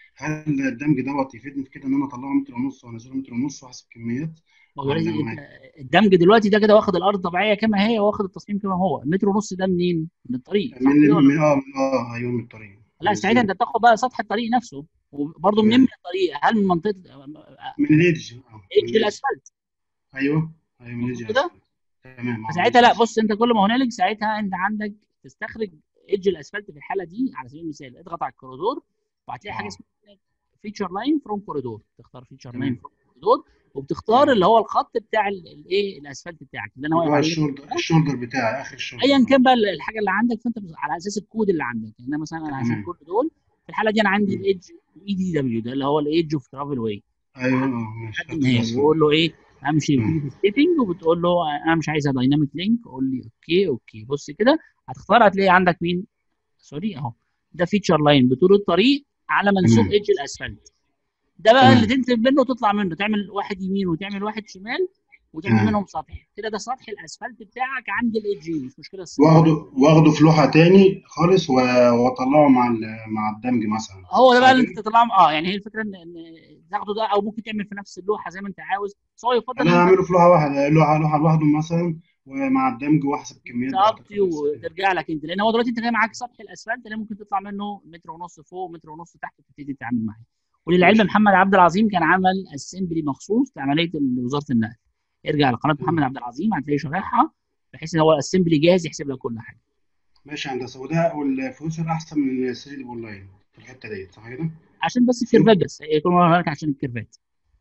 هل الدمج دوت يفيدني في كده ان انا اطلعه متر ونص وانزله متر ونص واحسب كميات هو ولا دلوقتي ما الد- الدمج دلوقتي ده كده واخد الارض الطبيعيه كما هي واخد التصميم كما هو المتر ونص ده منين؟ من الطريق صح من كده ولا من اه من اه ايوه من الطريق لا ساعتها انت بالظبط بتاخد بقى سطح الطريق نفسه وبرضه منين من تمام الطريق هل من منطقه من الايدج اه من ايدج الايدج الاسفلت ايوه ايوه من مظبوط الايدج كده؟ الاسفل تمام اه من فساعتها الايدج لا بص الاسفل انت كل ما هنالك ساعتها انت عندك تستخرج ايدج الاسفلت في الحاله دي على سبيل المثال اضغط على الكوريدور وهتلاقي حاجه اه اسمها فيتشر لاين فروم كوريدور تختار فيتشر لاين تمام فروم كوريدور وبتختار تمام اللي هو الخط بتاع الايه الاسفلت بتاعك اللي انا اللي واقف هو عليه ده الشولدر الشولدر بتاعي اخر الشولدر ايا اه كان بقى الحاجه اللي عندك فانت بس- على اساس الكود اللي عندك يعني انا مثلا انا هشيل تمام كل دول في الحاله دي انا عندي مم. الايدج اي دي دبليو ده اللي هو الايدج اوف ترافل واي ايوه اه ماشي لحد خدت النهايه الاسفل وبقول له ايه امشي مم. في السيتنج وبتقول له انا مش عايزها دايناميك لينك قول لي اوكي اوكي بص كده هتختار هتلاقي عندك مين سوري اهو ده فيتشر لاين بطول الطريق على منسوب تمام ايدج الاسفلت ده بقى اللي تمام تنزل منه وتطلع منه تعمل واحد يمين وتعمل واحد شمال وتعمل تمام منهم سطح كده ده سطح الاسفلت بتاعك عند الايدجين مش مشكله السطح واخده واخده في لوحه تاني خالص و- واطلعه مع ال- مع الدمج مثلا هو ده صح بقى اللي كده؟ انت تطلعه اه يعني هي الفكره ان ان تاخده ده او ممكن تعمل في نفس اللوحه زي ما انت عاوز بس هو يفضل ان انا انت هعمله في لوحه واحده لوحه لوحه لوحده مثلا ومع الدمج واحسب الكميات بتاعت تغطي القطع السكنيه وترجع لك انت لان هو دلوقتي انت جاي معاك سطح الاسفلت اللي ممكن تطلع منه متر ونص فوق متر ونص تحت وتبتدي تتعامل معاه وللعلم ماشي محمد عبد العظيم كان عمل اسمبلي مخصوص لعمليه وزاره النقل ارجع لقناه محمد مم. عبد العظيم هتلاقي شرحها بحيث ان هو الاسمبلي جاهز يحسب لك كل حاجه ماشي يا هندسه وده والفلوسر احسن من ال 3 دي اونلاين في الحته ديت صح كده؟ عشان بس في الكيرفات بس هي كل مره هناك عشان الكيرفات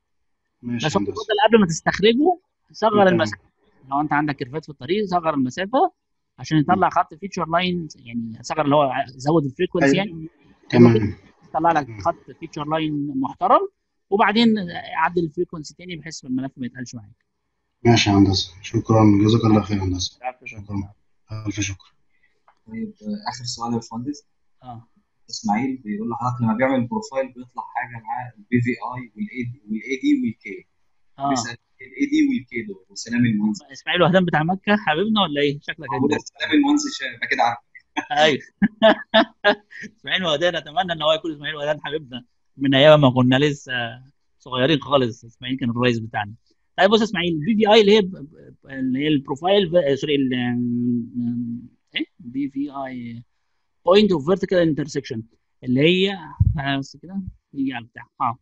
ماشي بس يا هو هندسه يفضل قبل ما تستخرجه تصغر تمام المسافه لو انت عندك كيرفات في الطريق صغر المسافه عشان مم. يطلع خط فيتشر لاين يعني صغر اللي هو زود الفريكونسي ايوه يعني لانه كده تمام يطلع لك تمام خط فيتشر لاين محترم وبعدين عدل الفريكونسي تاني بحيث الملف ما يتقلش معاك ماشي يا هندسة شكرا جزاك الله خير يا هندسة عفوا شكرا شكرا ألف شكر طيب آه، اخر سؤال يا باشمهندس اه اسماعيل بيقول لحضرتك لما بيعمل بروفايل بيطلع حاجه معاه البي في اي والاي دي والاي دي والكي اه بيسال الاي دي والكي دول وسلام المهندس اسماعيل وهدان بتاع مكه حبيبنا ولا ايه شكلك هو ده انت سلام المهندس الشام اكيد عارف ايوه اسماعيل وهدان اتمنى ان هو يكون اسماعيل وهدان حبيبنا من ايام ما كنا لسه صغيرين خالص اسماعيل كان الرئيس بتاعنا طيب بص يا اسماعيل البي في اي اللي هي اللي هي البروفايل سوري ال- ايه بي في اي بوينت اوف فيرتيكال انترسكشن اللي هي تعالى بس كده نيجي على البتاع اه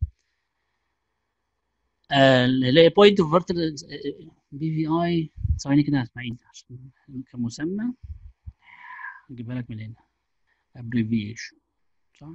آه، اللي هي بوينت اوف فيرتيكال بي في اي ثواني كده يا اسماعيل عشان كمسمى اجيبها لك من هنا abbreviation صح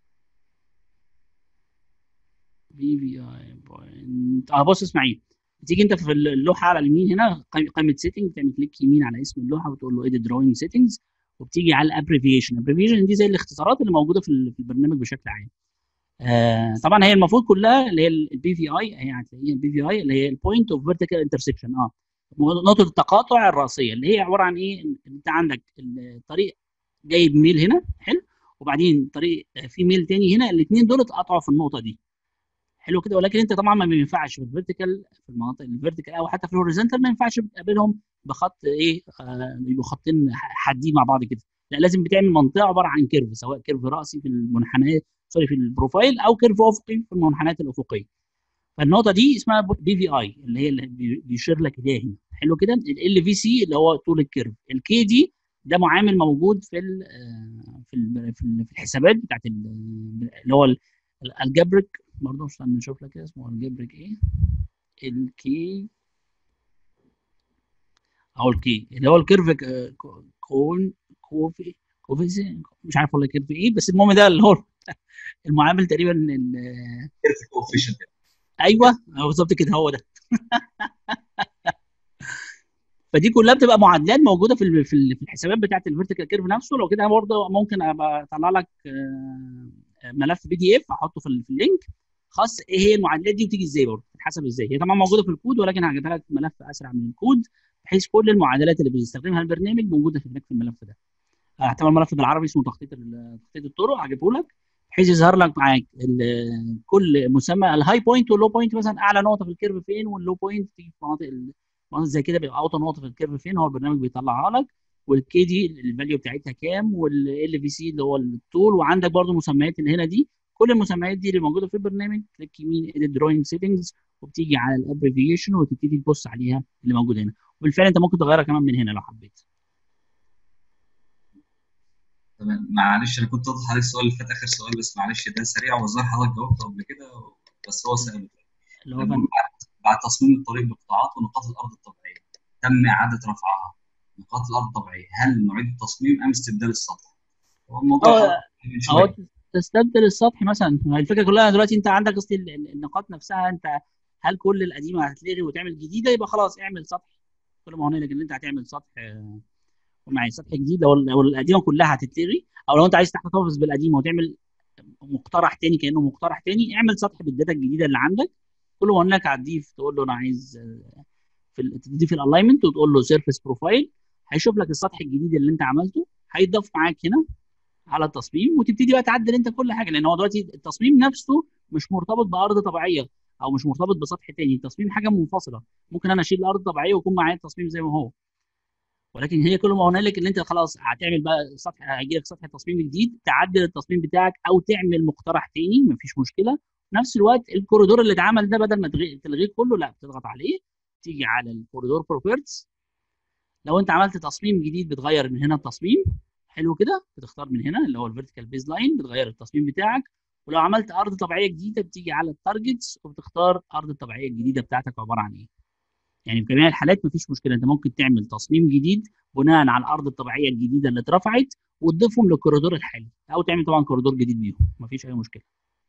بي في اي بوينت اه بص اسماعيل تيجي انت في اللوحه على اليمين هنا قائمه قائمة سيتنج تعمل كليك يمين على اسم اللوحه وتقول له edit drawing settings وبتيجي على الابريفيشن الابريفيشن دي زي الاختصارات اللي موجوده في ال- في البرنامج بشكل عام آه طبعا هي المفروض كلها اللي هي البي في اي هي هتلاقيها البي في اي اللي هي البوينت اوف فيرتيكال انترسكشن اه نقطه التقاطع الراسيه اللي هي عباره عن ايه انت عندك الطريق جايب ميل هنا حلو وبعدين طريق في ميل تاني هنا الاثنين دول اتقطعوا في النقطه دي حلو كده ولكن انت طبعا ما بينفعش في الفيرتيكال في المناطق الفيرتيكال او حتى في الهوريزونتال ما ينفعش تقابلهم بخط ايه آه بيبقوا خطين حادين مع بعض كده لا لازم بتعمل منطقه عباره عن كيرف سواء كيرف راسي في المنحنيات سوري في البروفايل او كيرف افقي في المنحنيات الافقيه فالنقطه دي اسمها بي في اي اللي هي اللي بي- بيشير لك اليها هنا حلو كده ال في سي اللي هو طول الكيرف الكي دي ده معامل موجود في ال في ال في ال- في الحسابات بتاعت ال- اللي هو ال- الجبرك برضه عشان نشوف لك كده اسمه الجبرك ايه الكي او الكي اللي هو الكيرف ك- كون كوفي كوفي مش عارف والله كيرف ايه بس المهم ده اللي هو المعامل تقريبا ال- كيرف كوفيشنت ايوه هو بالظبط كده هو ده فدي كلها بتبقى معادلات موجوده في ال- في ال- في الحسابات بتاعت الفيرتيكال كيرف نفسه لو كده برضه ممكن ابقى اطلع لك آه، ملف بي دي اف احطه في ال- في اللينك خاص ايه هي المعادلات دي وتيجي ازاي برضه تتحسب ازاي هي طبعا موجوده في الكود ولكن هجيبها لك ملف اسرع من الكود بحيث كل المعادلات اللي بيستخدمها البرنامج موجوده في هناك في الملف ده هعتبر ملف بالعربي اسمه تخطيط ال- تخطيط الطرق هجيبه لك بحيث يظهر لك معاك ال- كل مسمى الهاي بوينت واللو بوينت مثلا اعلى نقطه في الكيرف فين واللو بوينت تيجي في مناطق ال- مناطق زي كده بيبقى اوطى نقطه في الكيرف فين هو البرنامج بيطلعها لك والكي دي الفاليو بتاعتها كام والال في سي اللي هو الطول وعندك برضو مسميات اللي هنا دي كل المسميات دي اللي موجوده في البرنامج كليك يمين edit drawing settings وبتيجي على الابريفيشن وتبتدي تبص عليها اللي موجود هنا وبالفعل انت ممكن تغيرها كمان من هنا لو حبيت تمام معلش انا كنت واضح عليك السؤال اللي فات اخر سؤال بس معلش ده سريع وظهر حضرتك جاوبته قبل كده بس هو سأله اللي هو لما فن بعد بعد تصميم الطريق بقطاعات ونقاط الارض الطبيعيه تم اعاده رفعها نقاط الارض الطبيعيه هل نعيد التصميم ام استبدال السطح؟ هو الموضوع اه من اهو شويه تستبدل السطح مثلا ما هي الفكره كلها دلوقتي انت عندك قصدي ال- ال- النقاط نفسها انت هل كل القديمه هتلغي وتعمل جديده يبقى خلاص اعمل سطح كل ما هنالك ان انت هتعمل سطح آه، معي سطح جديد لو لو القديمه كلها هتتلغي او لو انت عايز تحتفظ بالقديمه وتعمل مقترح تاني كانه مقترح تاني اعمل سطح بالداتا الجديده اللي عندك كل ما هنالك هتضيف تقول له انا عايز آه، في ال- تضيف الالاينمنت وتقول له سيرفيس بروفايل هيشوف لك السطح الجديد اللي انت عملته هيتضاف معاك هنا على التصميم وتبتدي بقى تعدل انت كل حاجه لان هو دلوقتي التصميم نفسه مش مرتبط بارض طبيعيه او مش مرتبط بسطح تاني التصميم حاجه منفصله ممكن انا اشيل الارض الطبيعيه ويكون معايا التصميم زي ما هو ولكن هي كل ما هنالك ان انت خلاص هتعمل بقى سطح هيجي لك سطح تصميم جديد تعدل التصميم بتاعك او تعمل مقترح تاني مفيش مشكله في نفس الوقت الكوريدور اللي اتعمل ده بدل ما تغي- تلغيه كله لا بتضغط عليه تيجي على الكوريدور بروبرتس لو انت عملت تصميم جديد بتغير من هنا التصميم حلو كده بتختار من هنا اللي هو الفيرتيكال بيز لاين بتغير التصميم بتاعك ولو عملت ارض طبيعيه جديده بتيجي على التارجتس وبتختار ارض الطبيعيه الجديده بتاعتك عباره عن ايه يعني في جميع الحالات مفيش مشكله انت ممكن تعمل تصميم جديد بناء على الارض الطبيعيه الجديده اللي اترفعت وتضيفهم للكوريدور الحالي او تعمل طبعا كوريدور جديد بيهم مفيش اي مشكله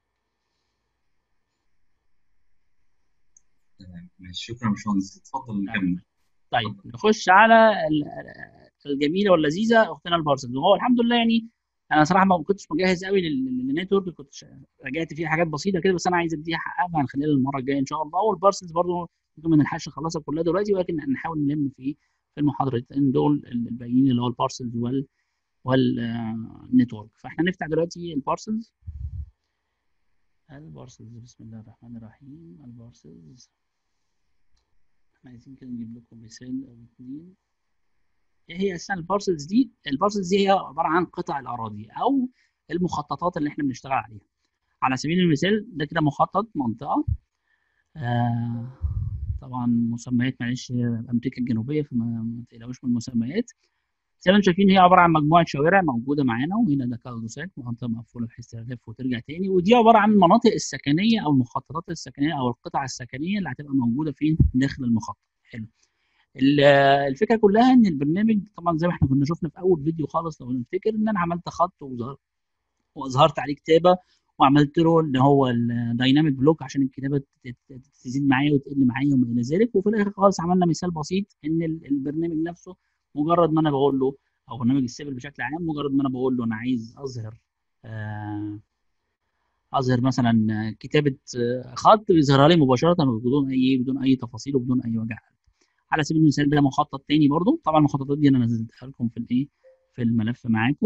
تمام ماشي شكرا يا باشمهندس اتفضل نكمل طيب نخش على ال- الجميله واللذيذه اختنا البارسلز وهو الحمد لله يعني انا صراحه ما كنتش مجهز قوي لل- للنتورك كنت ش- راجعت فيها حاجات بسيطه كده بس انا عايز اديها حقها فهنخليها المره الجايه ان شاء الله والبارسلز برضو ممكن ما نلحقش نخلصها كلها دلوقتي ولكن نحاول نلم في في المحاضرتين دول الباقيين اللي هو البارسلز وال والنتورك فاحنا نفتح دلوقتي البارسلز البارسلز بسم الله الرحمن الرحيم البارسلز احنا عايزين كده نجيب لكم مثال او اتنين ايه هي اساسا البارسلز دي البارسلز دي هي عباره عن قطع الاراضي او المخططات اللي احنا بنشتغل عليها على سبيل المثال ده كده مخطط منطقه آه طبعا مسميات معلش امريكا الجنوبيه فما تقلقوش من المسميات زي ما انتم شايفين هي عباره عن مجموعه شوارع موجوده معانا وهنا ده كالدوسات منطقه مقفوله بحيث تلف وترجع تاني ودي عباره عن المناطق السكنيه او المخططات السكنيه او القطع السكنيه اللي هتبقى موجوده فين داخل المخطط حلو الفكره كلها ان البرنامج طبعا زي ما احنا كنا شفنا في اول فيديو خالص لو نفتكر ان انا عملت خط واظهرت عليه كتابه وعملت له اللي هو الدايناميك بلوك عشان الكتابه تزيد معايا وتقل معايا وما الى ذلك وفي الاخر خالص عملنا مثال بسيط ان البرنامج نفسه مجرد ما انا بقول له او برنامج السيفل بشكل عام مجرد ما انا بقول له انا عايز اظهر آه اظهر مثلا كتابه خط بيظهرها لي مباشره بدون اي بدون اي تفاصيل وبدون اي وجع على سبيل المثال ده مخطط تاني برضو طبعا المخططات دي انا نزلتها لكم في الايه في الملف معاكم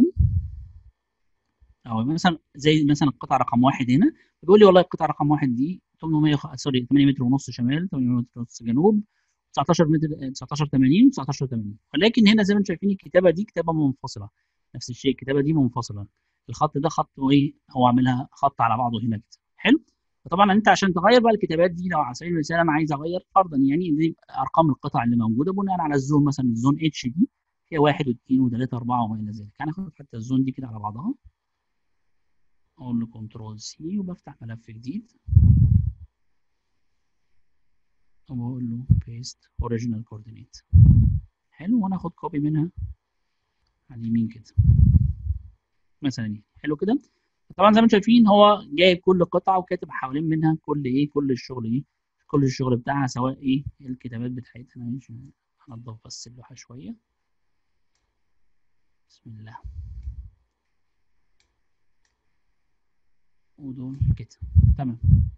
او مثلا زي مثلا القطعه رقم واحد هنا بيقول لي والله القطعه رقم واحد دي 800 سوري 8 متر ونص شمال 8 متر ونص جنوب 19 متر 19 80 19 80 ولكن هنا زي ما انتم شايفين الكتابه دي كتابه منفصله نفس الشيء الكتابه دي منفصله الخط ده خط ايه هو عاملها خط على بعضه هنا كده حلو فطبعا انت عشان تغير بقى الكتابات دي لو على سبيل المثال انا عايز اغير فرضا يعني دي ارقام القطع اللي موجوده بناء على الزون مثلا الزون اتش دي فيها واحد واثنين وثلاثه اربعه وما الى ذلك انا هاخد حتى الزون دي كده على بعضها اقول له كنترول سي وبفتح ملف جديد وبقول له بيست اوريجينال كوردينيت حلو وانا اخد كوبي منها على اليمين كده مثلا دي حلو كده طبعا زي ما انتم شايفين هو جايب كل قطعه وكاتب حوالين منها كل ايه كل الشغل ايه كل الشغل بتاعها سواء ايه الكتابات بتاعتها انا مش هنضف بس اللوحه شويه بسم الله ودول كده تمام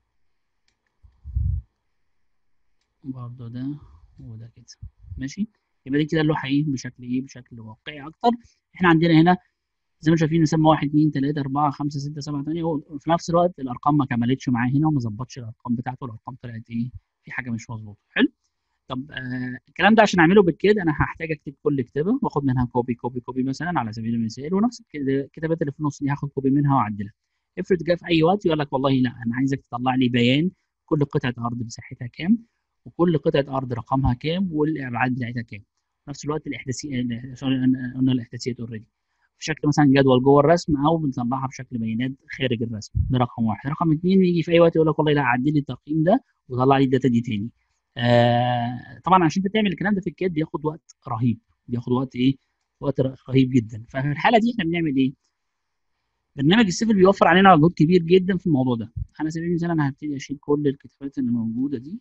برضه ده وده كده ماشي يبقى دي كده اللوحه ايه بشكل ايه بشكل واقعي اكتر احنا عندنا هنا زي ما شايفين مسمى 1 2 3 4 5 6 7 8 وفي نفس الوقت الارقام ما كملتش معاه هنا وما ظبطش الارقام بتاعته الارقام طلعت ايه في حاجه مش مظبوطه حلو طب آه الكلام ده عشان اعمله بالكيد انا هحتاج اكتب كل كتابه واخد منها كوبي كوبي كوبي مثلا على سبيل المثال ونفس الكتابات اللي في النص دي هاخد كوبي منها واعدلها افرض جه في اي وقت يقول لك والله لا انا عايزك تطلع لي بيان كل قطعه ارض مساحتها كام وكل قطعه ارض رقمها كام والابعاد بتاعتها كام في نفس الوقت الاحداثيه قلنا الاحداثيات اوريدي في شكل مثلا جدول جوه الرسم او بنطلعها بشكل بيانات خارج الرسم ده رقم واحد رقم اثنين يجي في اي وقت يقول لك والله لا عدل لي التقييم ده وطلع لي الداتا دي تاني آه طبعا عشان انت تعمل الكلام ده في الكاد بياخد وقت رهيب بياخد وقت ايه وقت رهيب جدا ففي الحاله دي احنا بنعمل ايه برنامج السيفل بيوفر علينا مجهود كبير جدا في الموضوع ده على سبيل المثال انا هبتدي اشيل كل الكتابات اللي موجوده دي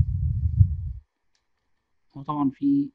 هو طبعا في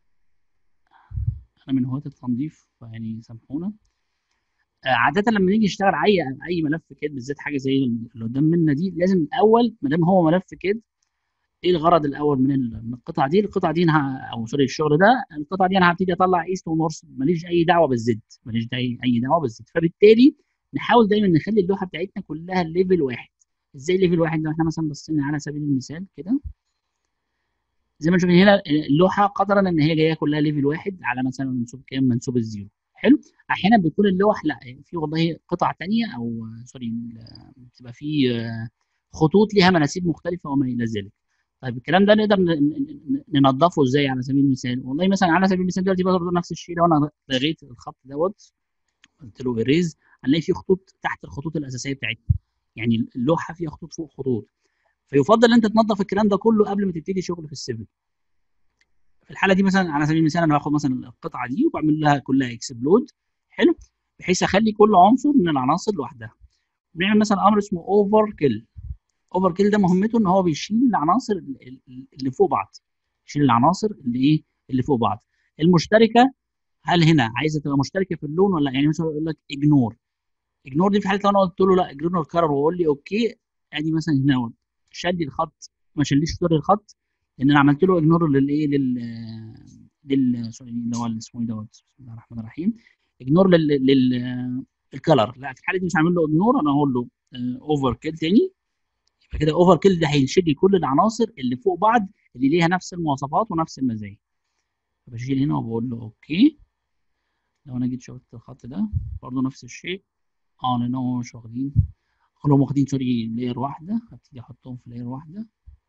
انا من هواة التنظيف فيعني سامحونا عادة لما نيجي نشتغل اي اي ملف كده بالذات حاجه زي اللي قدام منا دي لازم الاول ما دام هو ملف كده ايه الغرض الاول من من القطعه دي القطعه دي انا او سوري الشغل ده القطعه دي انا هبتدي اطلع ايست ونورث ماليش اي دعوه بالزد ماليش اي اي دعوه بالزد فبالتالي نحاول دايما نخلي اللوحه بتاعتنا كلها ليفل واحد ازاي ليفل واحد لو احنا مثلا بصينا على سبيل المثال كده زي ما شايفين هنا اللوحه قدرا ان هي جايه كلها ليفل واحد على مثلا منسوب كام منسوب الزيرو حلو احيانا بيكون اللوح لا في والله قطع تانية او سوري بتبقى في خطوط ليها مناسيب مختلفه وما الى ذلك طيب الكلام ده نقدر ننظفه ازاي على سبيل المثال والله مثلا على سبيل المثال دلوقتي برضه نفس الشيء لو انا لغيت الخط دوت قلت له اريز هنلاقي في خطوط تحت الخطوط الاساسيه بتاعتنا يعني اللوحه فيها خطوط فوق خطوط فيفضل ان انت تنظف الكلام ده كله قبل ما تبتدي شغل في السيفل في الحاله دي مثلا على سبيل المثال انا باخد مثلا القطعه دي وبعمل لها كلها اكسبلود حلو بحيث اخلي كل عنصر من العناصر لوحدها بنعمل مثلا امر اسمه اوفر كيل اوفر كيل ده مهمته ان هو بيشيل العناصر اللي فوق بعض يشيل العناصر اللي ايه اللي فوق بعض المشتركه هل هنا عايزه تبقى مشتركه في اللون ولا يعني مثلا يقول لك اجنور اجنور دي في حاله لو انا قلت له لا اجنور الكرر وقول لي اوكي ادي مثلا هنا شال لي الخط ما شاليش طول الخط لان انا عملت له اجنور للايه لل لل سوري اللي هو اسمه ايه دوت بسم الله الرحمن الرحيم اجنور لل لل الكلر لا في الحاله دي مش هعمل له اجنور انا هقول له اوفر كيل تاني يبقى كده اوفر كيل ده هيشيل لي كل العناصر اللي فوق بعض اللي ليها نفس المواصفات ونفس المزايا بشيل هنا وبقول له اوكي لو انا جيت شفت الخط ده برضه نفس الشيء اه لان هو مش واخدين كلهم واخدين سوري لاير واحده هبتدي احطهم في لاير واحده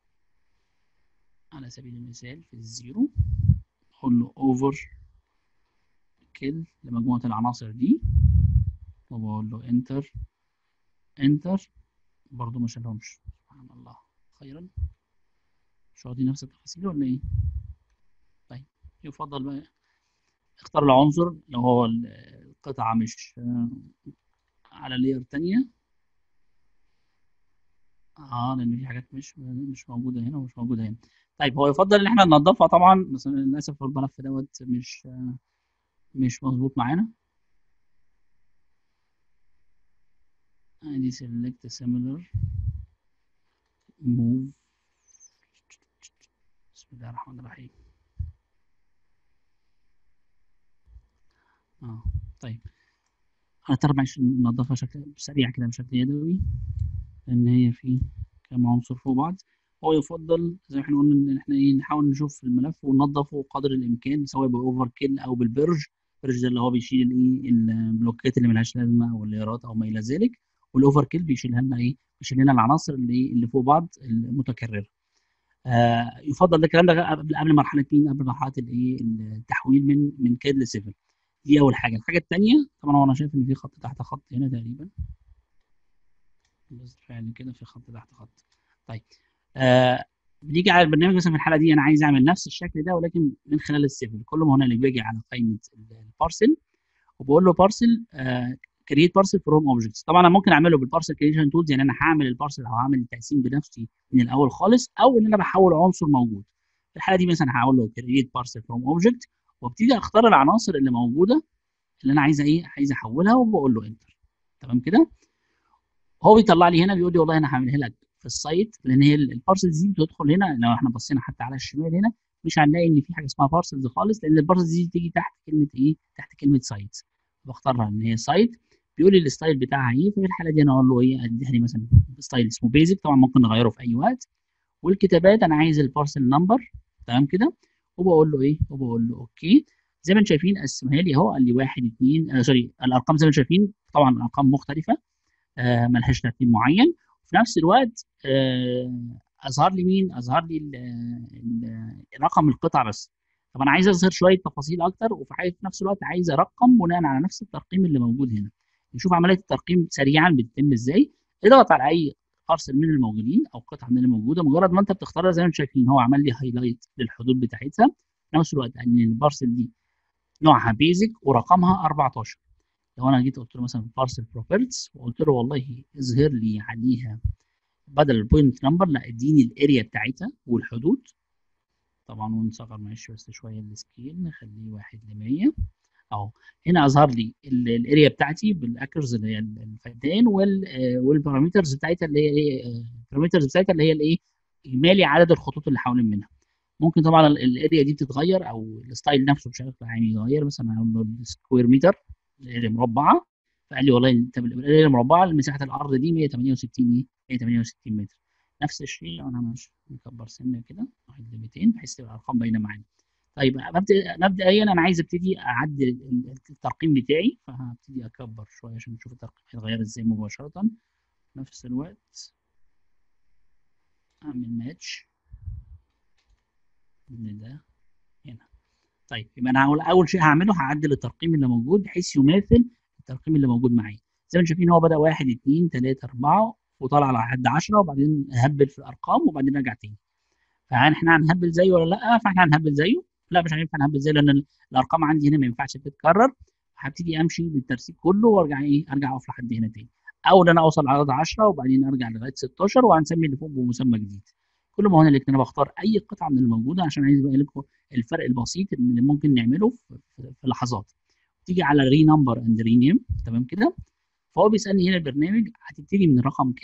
على سبيل المثال في الزيرو اقول له اوفر كيل لمجموعه العناصر دي وبقول له انتر انتر برضه ما شالهمش سبحان الله خيرا مش واخدين نفس التفاصيل ولا ايه طيب يفضل بقى اختار العنصر لو هو القطعة مش على لاير تانية اه لان في حاجات مش مش موجودة هنا ومش موجودة هنا طيب هو يفضل ان احنا ننضفها طبعا بس للاسف الملف دوت مش مش مظبوط معانا ادي select similar move بسم الله الرحمن الرحيم اه طيب انا ترى معلش ننضفها شكل سريع كده بشكل يدوي لان هي في كام عنصر فوق بعض هو يفضل زي ما احنا قلنا ان احنا ايه نحاول نشوف الملف وننضفه قدر الامكان سواء باوفر كيل او بالبرج البرج ده اللي هو بيشيل الايه البلوكات اللي ملهاش لازمه او الليرات او ما الى ذلك والاوفر كيل بيشيلها لنا ايه بيشيل لنا العناصر اللي اللي فوق بعض المتكرره آه يفضل ده الكلام ده قبل قبل مرحله مين قبل مرحله الايه التحويل من من كاد لسيفل دي اول حاجه الحاجه الثانيه طبعا هو انا شايف ان في خط تحت خط هنا تقريبا بس فعلا كده في خط تحت خط طيب آه بنيجي على البرنامج مثلا في الحاله دي انا عايز اعمل نفس الشكل ده ولكن من خلال السيفل كل ما هنالك باجي على قائمه البارسل وبقول له بارسل كرييت بارسل فروم اوبجكتس طبعا انا ممكن اعمله بالبارسل كريشن تولز يعني انا هعمل البارسل او هعمل التقسيم بنفسي من الاول خالص او ان انا بحول عنصر موجود في الحاله دي مثلا هقول له كرييت بارسل فروم اوبجكت وابتدي اختار العناصر اللي موجوده اللي انا عايزه ايه عايز احولها وبقول له انتر تمام كده هو بيطلع لي هنا بيقول لي والله انا هعملها لك في السايت لان هي البارسلز دي بتدخل هنا لو احنا بصينا حتى على الشمال هنا مش هنلاقي ان في حاجه اسمها بارسلز خالص لان البارسلز دي تيجي تحت كلمه ايه تحت كلمه سايت بختارها ان هي سايت بيقول لي الستايل بتاعها ايه ففي الحاله دي انا اقول له ايه اديها لي مثلا ستايل اسمه بيزك طبعا ممكن نغيره في اي وقت والكتابات انا عايز البارسل نمبر تمام كده وبقول له ايه وبقول له اوكي زي ما انتم شايفين قسمها لي اهو قال لي واحد اثنين آه سوري الارقام زي ما انتم شايفين طبعا الارقام مختلفه آه ملهاش ترتيب معين وفي نفس الوقت آه اظهر لي مين اظهر لي ال ال رقم القطعه بس طب انا عايز اظهر شويه تفاصيل اكتر وفي نفس الوقت عايز ارقم بناء على نفس الترقيم اللي موجود هنا نشوف عمليه الترقيم سريعا بتتم ازاي اضغط على اي بارسل من الموجودين او قطعه من اللي موجوده مجرد ما انت بتختارها زي ما انتم شايفين هو عمل لي هايلايت للحدود بتاعتها في نفس الوقت ان البارسل دي نوعها بيزك ورقمها 14 لو انا جيت قلت له مثلا بارسل بروبرتس وقلت له والله اظهر لي عليها بدل البوينت نمبر لا اديني الاريا بتاعتها والحدود طبعا ونصغر معلش بس شويه السكيل نخليه 1 ل 100 اهو هنا اظهر لي الاريا بتاعتي بالاكرز اللي هي الفدان والبارامترز بتاعتها اللي هي ايه البارامترز بتاعتها اللي هي الايه اجمالي عدد الخطوط اللي حوالين منها ممكن طبعا الاريا دي بتتغير او الستايل نفسه بشكل عام يتغير مثلا هقول له السكوير متر الاريا مربعه فقال لي والله انت الاريا المربعه مساحه الارض دي 168 ايه 168 متر نفس الشيء لو انا مش مكبر سنه كده 1 ل 200 بحيث تبقى الارقام باينه معانا طيب مبدئيا مبدئيا انا عايز ابتدي اعدل الترقيم بتاعي فهبتدي اكبر شويه عشان نشوف الترقيم هيتغير ازاي مباشره في نفس الوقت اعمل ماتش من ده هنا طيب يبقى انا هقول اول شيء هعمله هعدل الترقيم اللي موجود بحيث يماثل الترقيم اللي موجود معايا زي ما انتم شايفين هو بدا 1 2 3 4 وطلع على حد 10 وبعدين هبل في الارقام وبعدين رجع تاني فهل احنا هنهبل زيه ولا لا فاحنا هنهبل زيه لا مش هينفع نهبل زيه لان الارقام عندي هنا ما ينفعش تتكرر هبتدي امشي بالترتيب كله وارجع ايه ارجع اقف لحد هنا تاني او ان انا اوصل عدد 10 وبعدين ارجع لغايه 16 وهنسمي اللي فوق بمسمى جديد كل ما هنا انا بختار اي قطعه من الموجوده عشان عايز بقى لكم الفرق البسيط اللي ممكن نعمله في, في لحظات تيجي على ري نمبر اند ري نيم تمام كده فهو بيسالني هنا البرنامج هتبتدي من رقم كام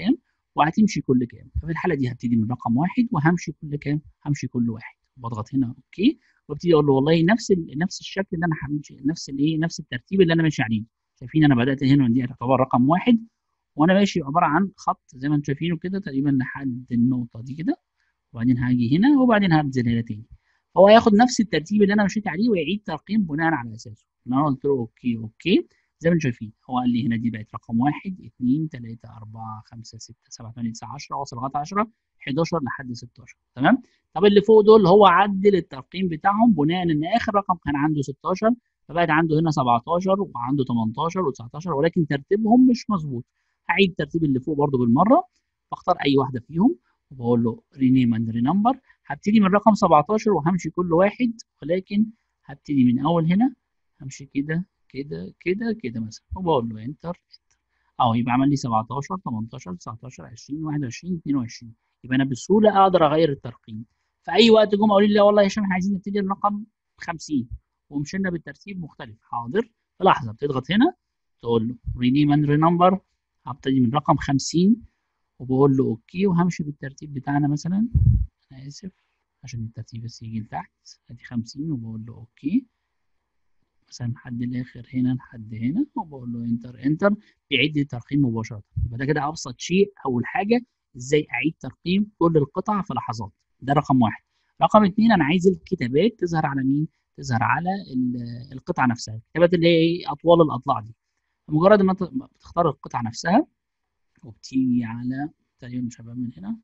وهتمشي كل كام ففي الحاله دي هبتدي من رقم واحد وهمشي كل كام همشي كل واحد بضغط هنا اوكي وابتدي اقول له والله نفس ال... نفس الشكل اللي انا همشي نفس الايه نفس الترتيب اللي انا ماشي عليه شايفين انا بدات هنا دي تعتبر رقم واحد وانا ماشي عباره عن خط زي ما انتم شايفينه كده تقريبا لحد النقطه دي كده وبعدين هاجي هنا وبعدين هنزل هنا تاني فهو هياخد نفس الترتيب اللي انا مشيت عليه ويعيد ترقيم بناء على اساسه انا قلت له اوكي اوكي زي ما انتم شايفين هو قال لي هنا دي بقت رقم 1 2 3 4 5 6 7 8 9 10 وصل لغايه 10 11 لحد 16 تمام طب اللي فوق دول هو عدل الترقيم بتاعهم بناء ان اخر رقم كان عنده 16 فبقت عنده هنا 17 وعنده 18 و19 ولكن ترتيبهم مش مظبوط هعيد الترتيب اللي فوق برده بالمره بختار اي واحده فيهم وبقول له رينيم اند رينمبر هبتدي من رقم 17 وهمشي كل واحد ولكن هبتدي من اول هنا همشي كده كده كده كده مثلا وبقول له انتر اهو يبقى عمل لي 17 18 19 20 21 22 يبقى انا بسهوله اقدر اغير الترقيم في اي وقت جم قالوا لي لا والله يا هشام احنا عايزين نبتدي من رقم 50 ومشينا بالترتيب مختلف حاضر في لحظه بتضغط هنا تقول له رينيم اند رينمبر هبتدي من رقم 50 وبقول له اوكي وهمشي بالترتيب بتاعنا مثلا انا اسف عشان الترتيب بس يجي لتحت ادي 50 وبقول له اوكي مثلا لحد الاخر هنا لحد هنا وبقول له انتر انتر بيعيد لي الترقيم مباشره يبقى ده كده ابسط شيء اول حاجه ازاي اعيد ترقيم كل القطع في لحظات ده رقم واحد رقم اثنين انا عايز الكتابات تظهر على مين تظهر على القطعه نفسها الكتابات اللي هي اطوال الاضلاع دي مجرد ما بتختار القطعه نفسها وبتيجي على تقريبا مش هبقى من هنا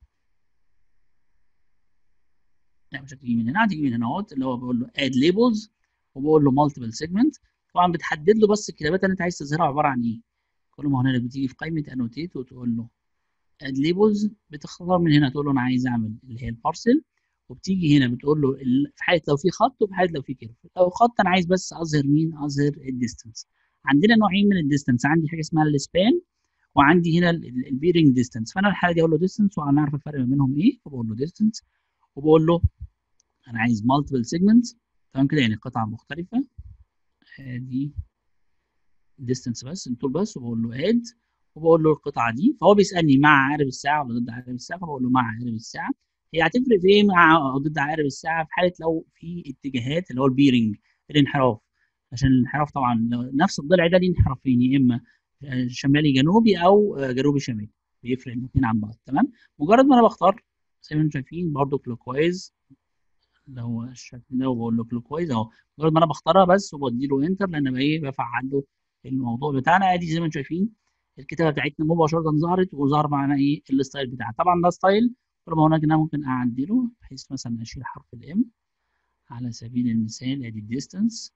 لا مش هتيجي من هنا هتيجي من هنا اهوت اللي هو بقول له اد ليبلز وبقول له مالتيبل سيجمنت طبعا بتحدد له بس الكتابات اللي انت عايز تظهرها عباره عن ايه كل ما هنا بتيجي في قائمه انوتيت وتقول له اد ليبلز بتختار من هنا تقول له انا عايز اعمل اللي هي البارسل وبتيجي هنا بتقول له في حاله لو في خط وفي حاله لو في كيرف لو خط انا عايز بس اظهر مين اظهر الديستنس عندنا نوعين من الديستنس عندي حاجه اسمها السبان وعندي هنا البيرنج ديستنس فانا الحاله دي اقول له ديستنس وانا عارف الفرق ما بينهم ايه فبقول له ديستنس وبقول له انا عايز مالتيبل سيجمنتس تمام كده يعني قطعه مختلفه ادي ديستنس بس الطول بس وبقول له اد وبقول له القطعه دي فهو بيسالني مع عقارب الساعه ولا ضد عقارب الساعه فبقول له مع عقارب الساعه هي هتفرق في ايه مع او ضد عقارب الساعه في حاله لو في اتجاهات اللي هو البيرنج الانحراف عشان الانحراف طبعا نفس الضلع ده ليه انحرافين يا اما شمالي جنوبي او جنوبي شمالي بيفرق الاثنين عن بعض تمام مجرد ما انا بختار زي ما انتم شايفين برضو كلوك وايز اللي هو الشكل ده وبقول له كلوك وايز اهو مجرد ما انا بختارها بس وبدي له انتر لان ايه بفعل له الموضوع بتاعنا ادي زي ما انتم شايفين الكتابه بتاعتنا مباشره ظهرت وظهر معانا ايه الستايل بتاعها طبعا ده ستايل طول ما هناك انا ممكن اعدله بحيث مثلا اشيل حرف الام على سبيل المثال ادي الديستنس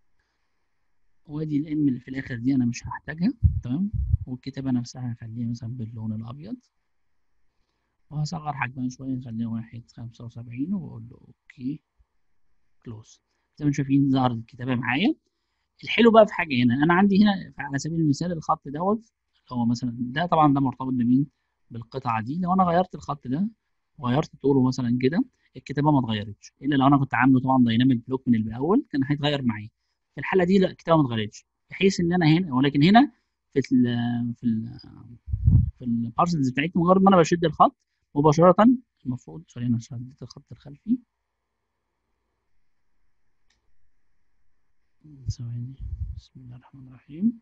وادي الام اللي في الاخر دي انا مش هحتاجها تمام والكتابه نفسها هخليها مثلا باللون الابيض وهصغر حجمها شويه نخليها واحد خمسة وسبعين وبقول له اوكي كلوز زي ما انتم شايفين ظهرت الكتابه معايا الحلو بقى في حاجه هنا انا عندي هنا على سبيل المثال الخط دوت اللي هو مثلا ده طبعا ده مرتبط بمين بالقطعه دي لو انا غيرت الخط ده وغيرت طوله مثلا كده الكتابه ما اتغيرتش الا لو انا كنت عامله طبعا دايناميك بلوك من الاول كان هيتغير معايا في الحاله دي لا الكتابه ما اتغيرتش بحيث ان انا هنا ولكن هنا في ال في ال في البارسلز بتاعتي مجرد ما انا بشد الخط مباشره المفروض سوري انا شديت الخط الخلفي ثواني بسم الله الرحمن الرحيم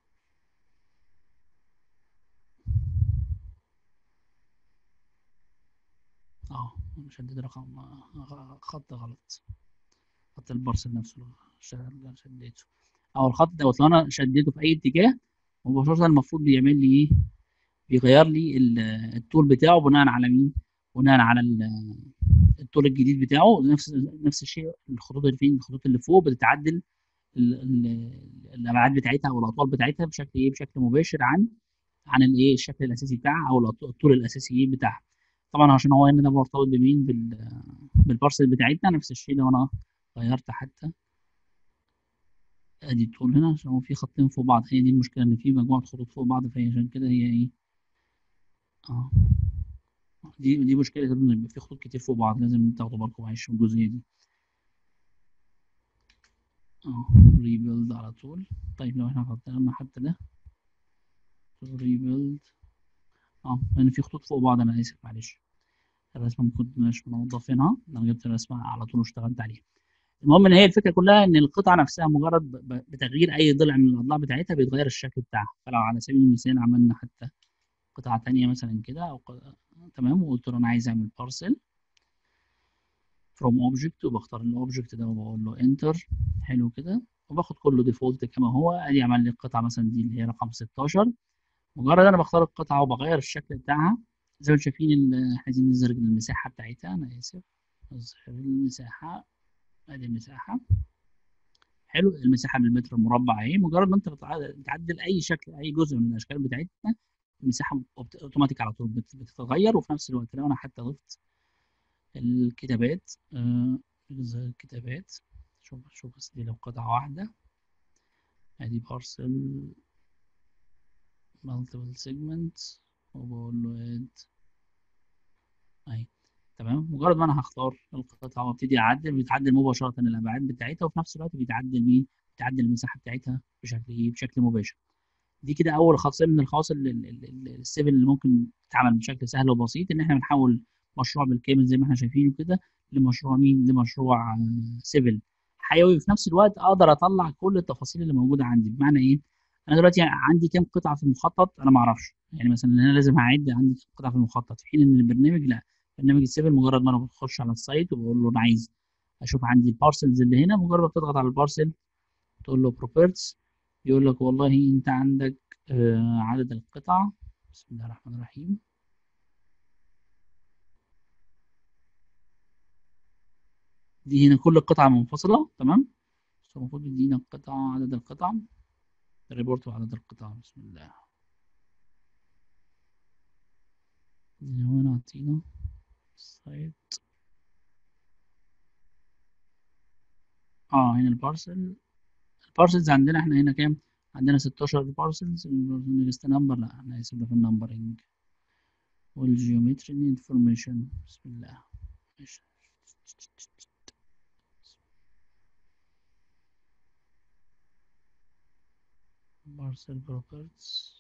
اه انا شديت رقم خط غلط خط البارسل نفسه اللي شديته او الخط دوت لو انا شديته في اي اتجاه مباشره المفروض بيعمل لي ايه بيغير لي الطول بتاعه بناء على مين بناء على الطول الجديد بتاعه نفس نفس الشيء الخطوط اللي فين الخطوط اللي فوق بتتعدل الابعاد بتاعتها او الاطوال بتاعتها بشكل ايه بشكل مباشر عن عن الايه الشكل الاساسي بتاعها او الطول الاساسي بتاعها طبعا عشان هو هنا ده مرتبط بمين بال بالبارسل بتاعتنا نفس الشيء لو انا غيرت حتى ادي الطول هنا عشان هو في خطين فوق بعض هي دي المشكله ان في مجموعه خطوط فوق بعض فهي عشان كده هي ايه اه دي دي مشكله ان يبقى في خطوط كتير فوق بعض لازم تاخدوا بالكم معلش من الجزئيه دي اه ريبيلد على طول طيب لو احنا حطينا حتى ده ريبيلد اه لان في خطوط فوق بعض انا اسف معلش الرسمه المفروض مش منظفينها انا جبت الرسمه على طول واشتغلت عليها المهم ان هي الفكره كلها ان القطعه نفسها مجرد ب- ب- بتغيير اي ضلع من الاضلاع بتاعتها بيتغير الشكل بتاعها فلو على سبيل المثال عملنا حتى قطعه تانية مثلا كده او ق- تمام وقلت له انا عايز اعمل بارسل فروم اوبجكت وبختار الاوبجكت ده وبقول له انتر حلو كده وباخد كله ديفولت كما هو ادي عمل لي القطعه مثلا دي اللي هي رقم 16 مجرد انا بختار القطعه وبغير الشكل بتاعها زي ما انتم شايفين ال- عايزين نظهر المساحه بتاعتها انا اسف نظهر المساحه ادي المساحه حلو المساحه بالمتر المربع اهي مجرد ما انت بتع- بتعدل اي شكل اي جزء من الاشكال بتاعتنا المساحه أوبت- اوتوماتيك على طول بت- بتتغير وفي نفس الوقت لو انا حتى ضفت الكتابات آه نظهر الكتابات شوف شوف بس دي لو قطعه واحده ادي بارسل multiple segments وبقول له add اهي تمام مجرد ما انا هختار القطعه وابتدي اعدل بيتعدل مباشره الابعاد بتاعتها وفي نفس الوقت بيتعدل مين بيتعدل المساحه بتاعتها بشكل ايه بشكل مباشر دي كده اول خاصيه من الخواص ال- ال- ال- السيفل اللي ممكن تتعمل بشكل سهل وبسيط ان احنا بنحول مشروع بالكامل زي ما احنا شايفينه كده لمشروع مين لمشروع آه، سيفل حيوي وفي نفس الوقت اقدر اطلع كل التفاصيل اللي موجوده عندي بمعنى ايه انا دلوقتي عندي كام قطعه في المخطط انا ما اعرفش يعني مثلا انا لازم اعد عندي كام قطعه في المخطط في حين ان البرنامج لا برنامج السيفل مجرد ما انا بخش على السايت وبقول له انا عايز اشوف عندي البارسلز اللي هنا مجرد ما بتضغط على البارسل تقول له بروبرتس يقول لك والله انت عندك آه، عدد القطع بسم الله الرحمن الرحيم دي هنا كل قطعة منفصلة تمام بس هو المفروض يدينا القطع عدد القطع الريبورت وعدد القطع بسم الله هنا هنا عطينا سايت اه هنا البارسل البارسلز عندنا احنا هنا كام عندنا 16 بارسلز نيكست نمبر لا احنا هيسيبنا في النمبرنج والجيومتري انفورميشن بسم الله ماشي بارسل بروبرتس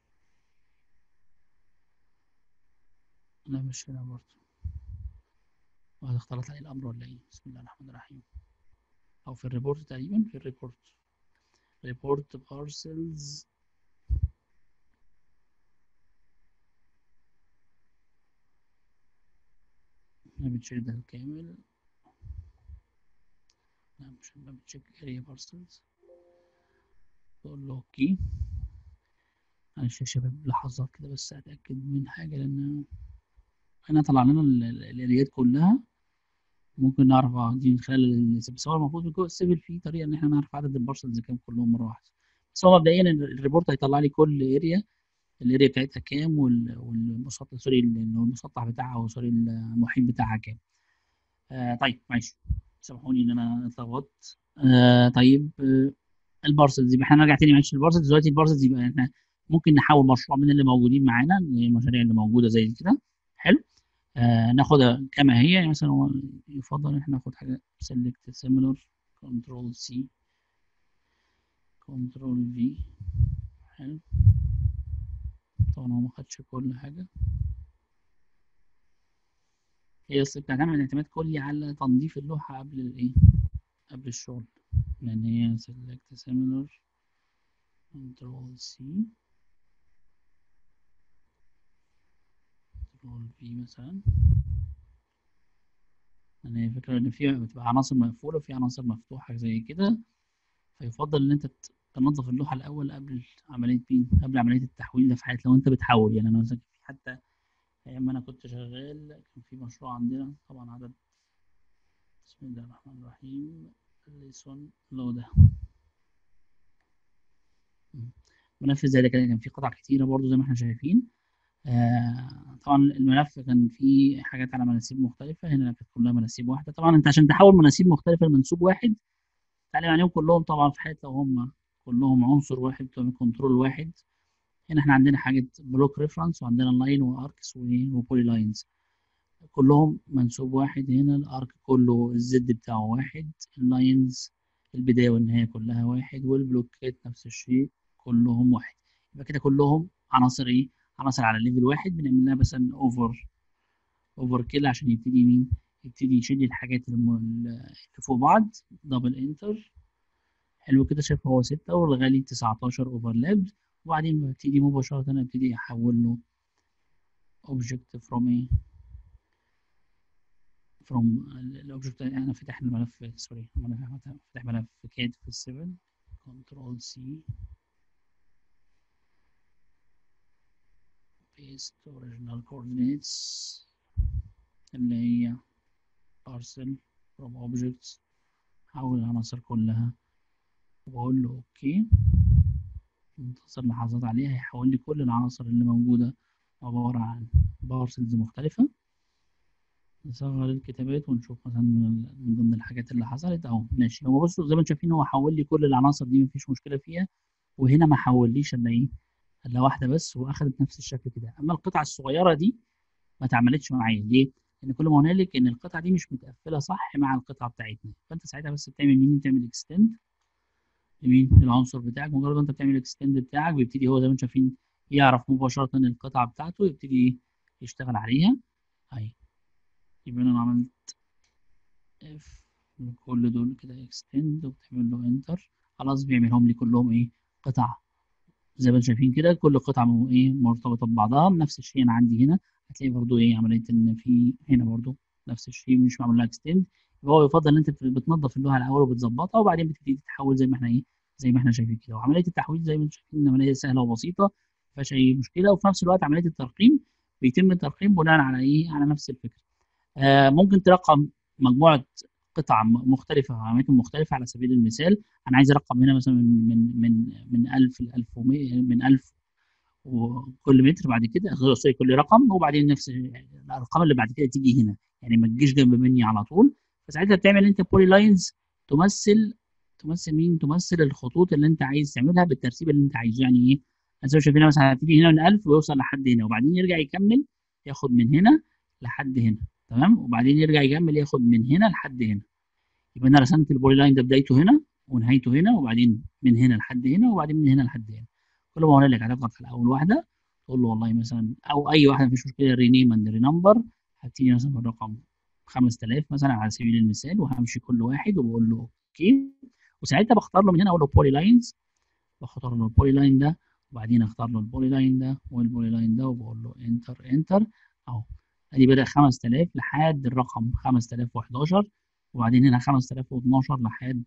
لا مش هنا برضه وهذا اختلط عليه الامر ولا ايه بسم الله الرحمن الرحيم او في الريبورت تقريبا في الريبورت ريبورت بارسلز احنا بنشيل ده الكامل لا مش احنا بنشيك اريا بارسلز بقول له اوكي معلش يا شباب لحظات كده بس اتاكد من حاجه لان احنا طلع لنا ال- ال- الاريات كلها ممكن نعرف اه دي من خلال ال- بس هو المفروض جوه السيفل في طريقه ان احنا نعرف عدد البارسلز كام كلهم مره واحده بس هو مبدئيا ال- الريبورت هيطلع لي كل اريا الاريا بتاعتها كام وال- والمسطح سوري ال- اللي هو المسطح بتاعها او سوري المحيط بتاعها كام آه طيب ماشي سامحوني ان انا اتلخبطت آه طيب آه البارسلز يبقى احنا نرجع تاني معلش البارسلز دلوقتي البارسلز يبقى احنا ممكن نحول مشروع من اللي موجودين معانا المشاريع اللي موجوده زي كده حلو آه ناخدها كما هي يعني مثلا هو يفضل ان احنا ناخد حاجه select similar control C control V حلو طبعا هو ما خدش كل حاجه هي اصل بتعتمد اعتماد كلي على تنظيف اللوحه قبل الايه قبل الشغل لان هي select similar control C control V مثلا يعني الفكرة إن في بتبقى عناصر مقفولة وفي عناصر مفتوحة زي كده فيفضل إن أنت ت- تنظف اللوحة الأول قبل عملية مين؟ قبل عملية التحويل ده في حالة لو أنت بتحول يعني أنا مثلا في حتى أيام ما أنا كنت شغال كان في مشروع عندنا طبعا عدد بسم الله الرحمن الرحيم ليسون لو ده مم. منفذ زي ده كده كان فيه قطع كتيرة برضو زي ما احنا شايفين آه طبعا الملف كان فيه حاجات على مناسيب مختلفة هنا كانت كلها مناسيب واحدة طبعا انت عشان تحول مناسيب مختلفة لمنسوب واحد تعلم عليهم كلهم طبعا في حالة لو هم كلهم عنصر واحد بتوع كنترول واحد هنا احنا عندنا حاجة بلوك ريفرنس وعندنا لاين واركس وبولي لاينز كلهم منسوب واحد هنا الارك كله الزد بتاعه واحد اللاينز البداية والنهاية كلها واحد والبلوكات نفس الشيء كلهم واحد يبقى كده كلهم عناصر ايه عناصر على ليفل واحد بنعمل لها مثلا اوفر اوفر كده عشان يبتدي مين يبتدي يشيل الحاجات الم- اللي فوق بعض دبل انتر حلو كده شايف هو 6 والغالي 19 اوفرلابد وبعدين ببتدي مباشرة ابتدي احول له object from ايه from الاوبجكت انا فاتح الملف سوري انا فاتح ملف كاد في السيفن كنترول سي paste original coordinates اللي هي parcel from objects حول العناصر كلها وبقول له اوكي منتظر لحظات عليها هيحول لي كل العناصر اللي موجودة عبارة عن بارسلز مختلفة نصغر الكتابات ونشوف مثلا من, ال- من ضمن الحاجات اللي حصلت اهو ماشي هو بصوا زي ما انتم شايفين هو حول لي كل العناصر دي مفيش مشكلة فيها وهنا ما حوليش الا ايه الا واحدة بس واخدت نفس الشكل كده اما القطعة الصغيرة دي ما اتعملتش معايا ليه؟ لان كل ما هنالك ان القطعة دي مش متقفلة صح مع القطعة بتاعتنا فانت ساعتها بس بتعمل مين بتعمل اكستند لمين العنصر بتاعك مجرد ما انت بتعمل الاكستند بتاعك بيبتدي هو زي ما انتم شايفين يعرف مباشرة القطعة بتاعته يبتدي ايه يشتغل عليها اهي يبقى انا عملت اف كل دول كده اكستند وبتعمل له انتر خلاص بيعملهم لي كلهم ايه قطع زي ما انتم شايفين كده كل قطعة م- ايه مرتبطة ببعضها نفس الشيء انا عندي هنا هتلاقي برضو ايه عملية ان في هنا برضو نفس الشيء مش معمول لها اكستند يبقى هو يفضل ان انت بت- بتنظف اللوحة الاول وبتظبطها وبعدين بتبتدي تتحول زي ما احنا ايه زي ما احنا شايفين كده وعملية التحويل زي ما انتم شايفين عملية سهلة وبسيطة ما فيهاش اي مشكلة وفي نفس الوقت عملية الترقيم بيتم الترقيم بناء على ايه على نفس الفكرة آه ممكن ترقم مجموعة قطع م- مختلفة في أماكن مختلفة على سبيل المثال أنا عايز أرقم هنا مثلا من من من من 1000 ل 1100 من 1000 وكل متر بعد كده سوري كل رقم وبعدين نفس الأرقام اللي بعد كده تيجي هنا يعني ما تجيش جنب مني على طول فساعتها بتعمل أنت بولي لاينز تمثل تمثل مين؟ تمثل الخطوط اللي أنت عايز تعملها بالترتيب اللي أنت عايزه يعني إيه؟ مثلا شايفين مثلا هتيجي هنا من 1000 ويوصل لحد هنا وبعدين يرجع يكمل ياخد من هنا لحد هنا تمام وبعدين يرجع يكمل ياخد من هنا لحد هنا يبقى انا رسمت البولي لاين ده بدايته هنا ونهايته هنا وبعدين من هنا لحد هنا وبعدين من هنا لحد هنا كل ما هنالك هتضغط على اول واحده تقول له والله مثلا او اي واحده مفيش مشكله رينيم اند رينمبر هبتدي مثلا بالرقم 5000 مثلا على سبيل المثال وهمشي كل واحد وبقول له اوكي وساعتها بختار له من هنا اقول له بولي لاينز بختار له البولي لاين ده وبعدين اختار له البولي لاين ده والبولي لاين ده وبقول له انتر انتر اهو ادي بدأ 5000 لحد الرقم 5011 وبعدين هنا 5012 لحد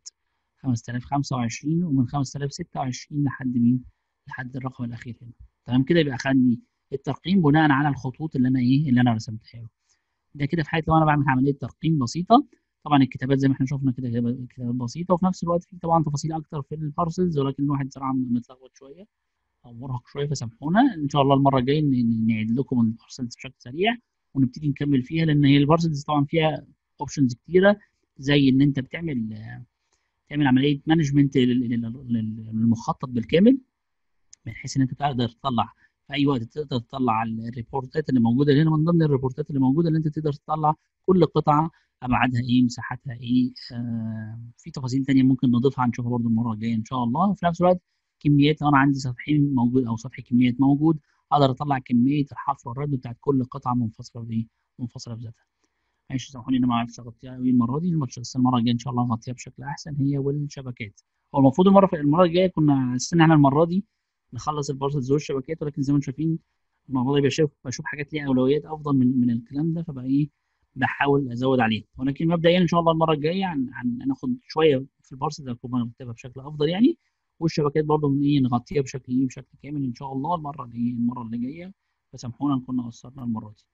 5025 ومن 5026 لحد مين؟ لحد الرقم الأخير هنا تمام كده يبقى خدني الترقيم بناء على الخطوط اللي أنا إيه اللي أنا رسمتها له ده كده في حالة لو أنا بعمل عملية ترقيم بسيطة طبعا الكتابات زي ما احنا شفنا كده كده كتابات بسيطة وفي نفس الوقت في طبعا تفاصيل أكتر في البارسلز ولكن الواحد صراحة متلخبط شوية أو مرهق شوية فسامحونا إن شاء الله المرة الجاية ن- نعيد لكم البارسلز بشكل سريع ونبتدي نكمل فيها لأن هي البارسلز طبعا فيها اوبشنز كتيرة زي إن أنت بتعمل تعمل عمليه مانجمنت للمخطط بالكامل بحيث ان انت تقدر تطلع في اي وقت تقدر تطلع الريبورتات اللي موجوده هنا من ضمن الريبورتات اللي موجوده اللي انت تقدر تطلع كل قطعه ابعادها ايه مساحتها ايه آه في تفاصيل تانية ممكن نضيفها هنشوفها برضو المره الجايه ان شاء الله وفي نفس الوقت كميات لو انا عندي سطحين موجود او سطح كميات موجود اقدر اطلع كميه الحفر والرد بتاعت كل قطعه منفصله بايه منفصله بذاتها معلش سامحوني ان ما عرفتش اغطيها قوي المره دي الماتش بس المره الجايه ان شاء الله هغطيها بشكل احسن هي والشبكات هو المفروض المره في المره الجايه كنا استنى احنا المره دي نخلص البارسلز والشبكات ولكن زي ما انتم شايفين الموضوع ده بشوف بشوف حاجات ليها اولويات افضل من من الكلام ده فبقى ايه بحاول ازود عليها ولكن مبدئيا ان شاء الله المره الجايه عن عن هناخد شويه في البارسلز هكون مرتبها بشكل افضل يعني والشبكات برضه من ايه نغطيها بشكل ايه بشكل كامل ان شاء الله المره اللي المره اللي جايه فسامحونا ان كنا قصرنا المره دي